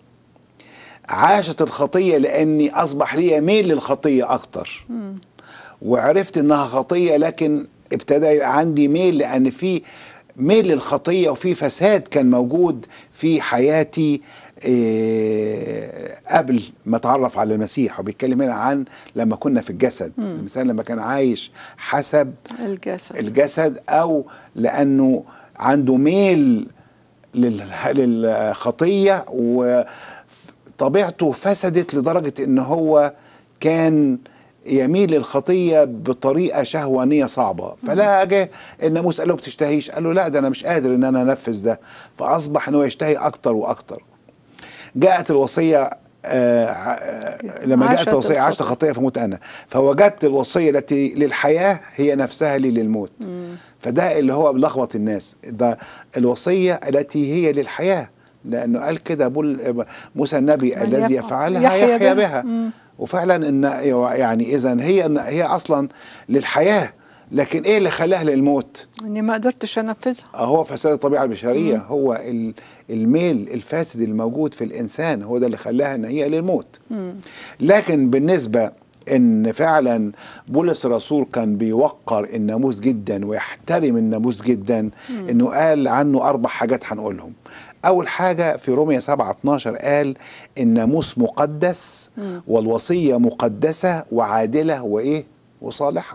عاشت الخطيه لاني اصبح لي ميل للخطيه اكتر وعرفت انها خطيه لكن ابتدى يبقى عندي ميل لان في ميل للخطيه وفي فساد كان موجود في حياتي إيه قبل ما اتعرف على المسيح وبيتكلم هنا عن لما كنا في الجسد الانسان لما كان عايش حسب الجسد الجسد او لانه عنده ميل لل- للخطيه وطبيعته فسدت لدرجه ان هو كان يميل للخطيه بطريقه شهوانيه صعبه فلا جه الناموس قال له بتشتهيش قال له لا ده انا مش قادر ان انا انفذ ده فاصبح ان هو يشتهي اكتر واكتر جاءت الوصيه آه ع- آه، لما عاشت جاءت الوصيه عاشت الخطية. الخطيه فموت انا فوجدت الوصيه التي للحياه هي نفسها لي للموت فده اللي هو بلخبط الناس ده الوصيه التي هي للحياه لانه قال كده بول موسى النبي من الذي يفعل- يفعلها يحيا يحيا بها. بها وفعلا ان يعني اذا هي هي اصلا للحياه لكن ايه اللي خلاها للموت؟ اني ما قدرتش انفذها هو فساد الطبيعه البشريه هو ال- الميل الفاسد الموجود في الانسان هو ده اللي خلاها ان هي للموت لكن بالنسبه ان فعلا بولس الرسول كان بيوقر الناموس جدا ويحترم الناموس جدا انه قال عنه اربع حاجات هنقولهم اول حاجه في رومية 7 12 قال الناموس مقدس والوصيه مقدسه وعادله وايه وصالحه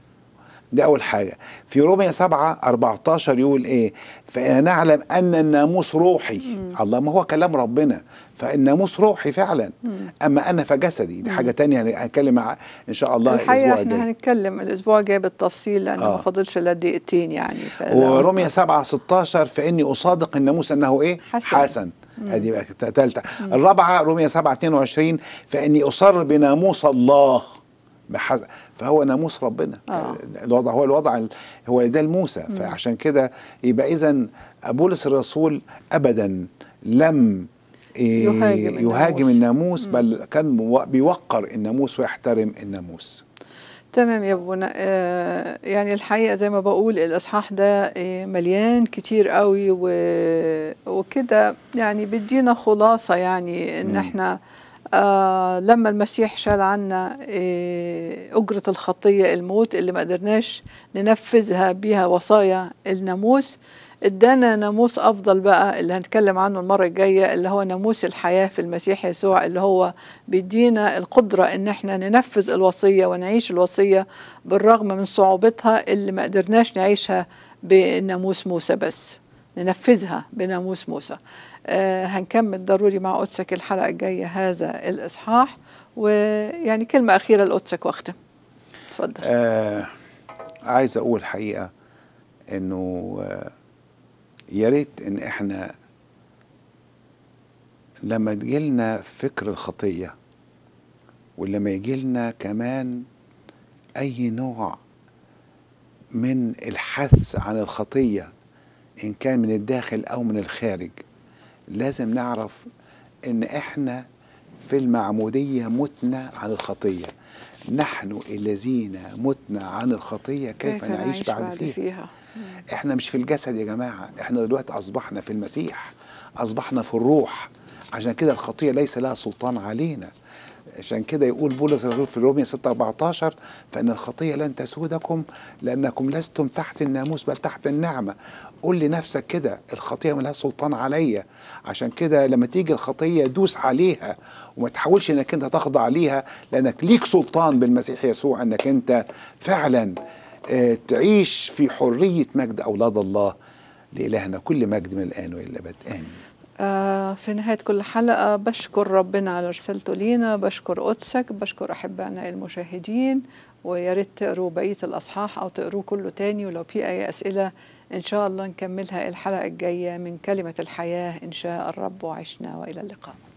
دي أول حاجة في رومية 7 14 يقول إيه فنعلم أن الناموس روحي الله ما هو كلام ربنا فالناموس روحي فعلا أما أنا فجسدي دي حاجة تانية هن- هنتكلم مع إن شاء الله الحقيقه الأسبوع احنا الجاي هنتكلم الاسبوع الجاي بالتفصيل لان آه. ما فاضلش الا دقيقتين يعني فلا- ورمية 7 16 فإني أصادق الناموس أنه إيه حسن. حسن ادي بقى ثالثه الرابعه رومية 7 22 فاني اصر بناموس الله بحز... فهو ناموس ربنا آه. الوضع هو الوضع ال- هو ده لموسى فعشان كده يبقى اذا بولس الرسول ابدا لم إيه، يهاجم يهاجم الناموس. الناموس بل كان مو- بيوقر الناموس ويحترم الناموس تمام يا ابونا آه يعني الحقيقه زي ما بقول الاصحاح ده آه مليان كتير قوي و- وكده يعني بيدينا خلاصه يعني ان احنا آه لما المسيح شال عنا آه اجره الخطيه الموت اللي ما قدرناش ننفذها بيها وصايا الناموس ادانا ناموس افضل بقى اللي هنتكلم عنه المره الجايه اللي هو ناموس الحياه في المسيح يسوع اللي هو بيدينا القدره ان احنا ننفذ الوصيه ونعيش الوصيه بالرغم من صعوبتها اللي ما قدرناش نعيشها بناموس موسى بس ننفذها بناموس موسى آه هنكمل ضروري مع قدسك الحلقه الجايه هذا الاصحاح ويعني كلمه اخيره لقدسك واختم اتفضل آه عايز اقول حقيقه انه آه يا ريت ان احنا لما تجيلنا فكر الخطيه ولما يجيلنا كمان اي نوع من الحث عن الخطيه ان كان من الداخل او من الخارج لازم نعرف ان احنا في المعموديه متنا عن الخطيه نحن الذين متنا عن الخطيه كيف, نعيش بعد, فيها. فيها احنا مش في الجسد يا جماعه احنا دلوقتي اصبحنا في المسيح اصبحنا في الروح عشان كده الخطيه ليس لها سلطان علينا عشان كده يقول بولس الرسول في رومية 6 14 فإن الخطية لن تسودكم لأنكم لستم تحت الناموس بل تحت النعمة قول لنفسك كده الخطية ملهاش سلطان عليا عشان كده لما تيجي الخطية دوس عليها وما تحاولش انك انت تخضع ليها لانك ليك سلطان بالمسيح يسوع انك انت فعلا آه، تعيش في حرية مجد أولاد الله لإلهنا كل مجد من الآن وإلى الأبد آمين آه، في نهاية كل حلقة بشكر ربنا على رسالته لينا بشكر قدسك بشكر أحبائنا المشاهدين ويا ريت تقروا بقية الأصحاح أو تقروه كله تاني ولو في أي أسئلة إن شاء الله نكملها الحلقة الجاية من كلمة الحياة إن شاء الرب وعشنا وإلى اللقاء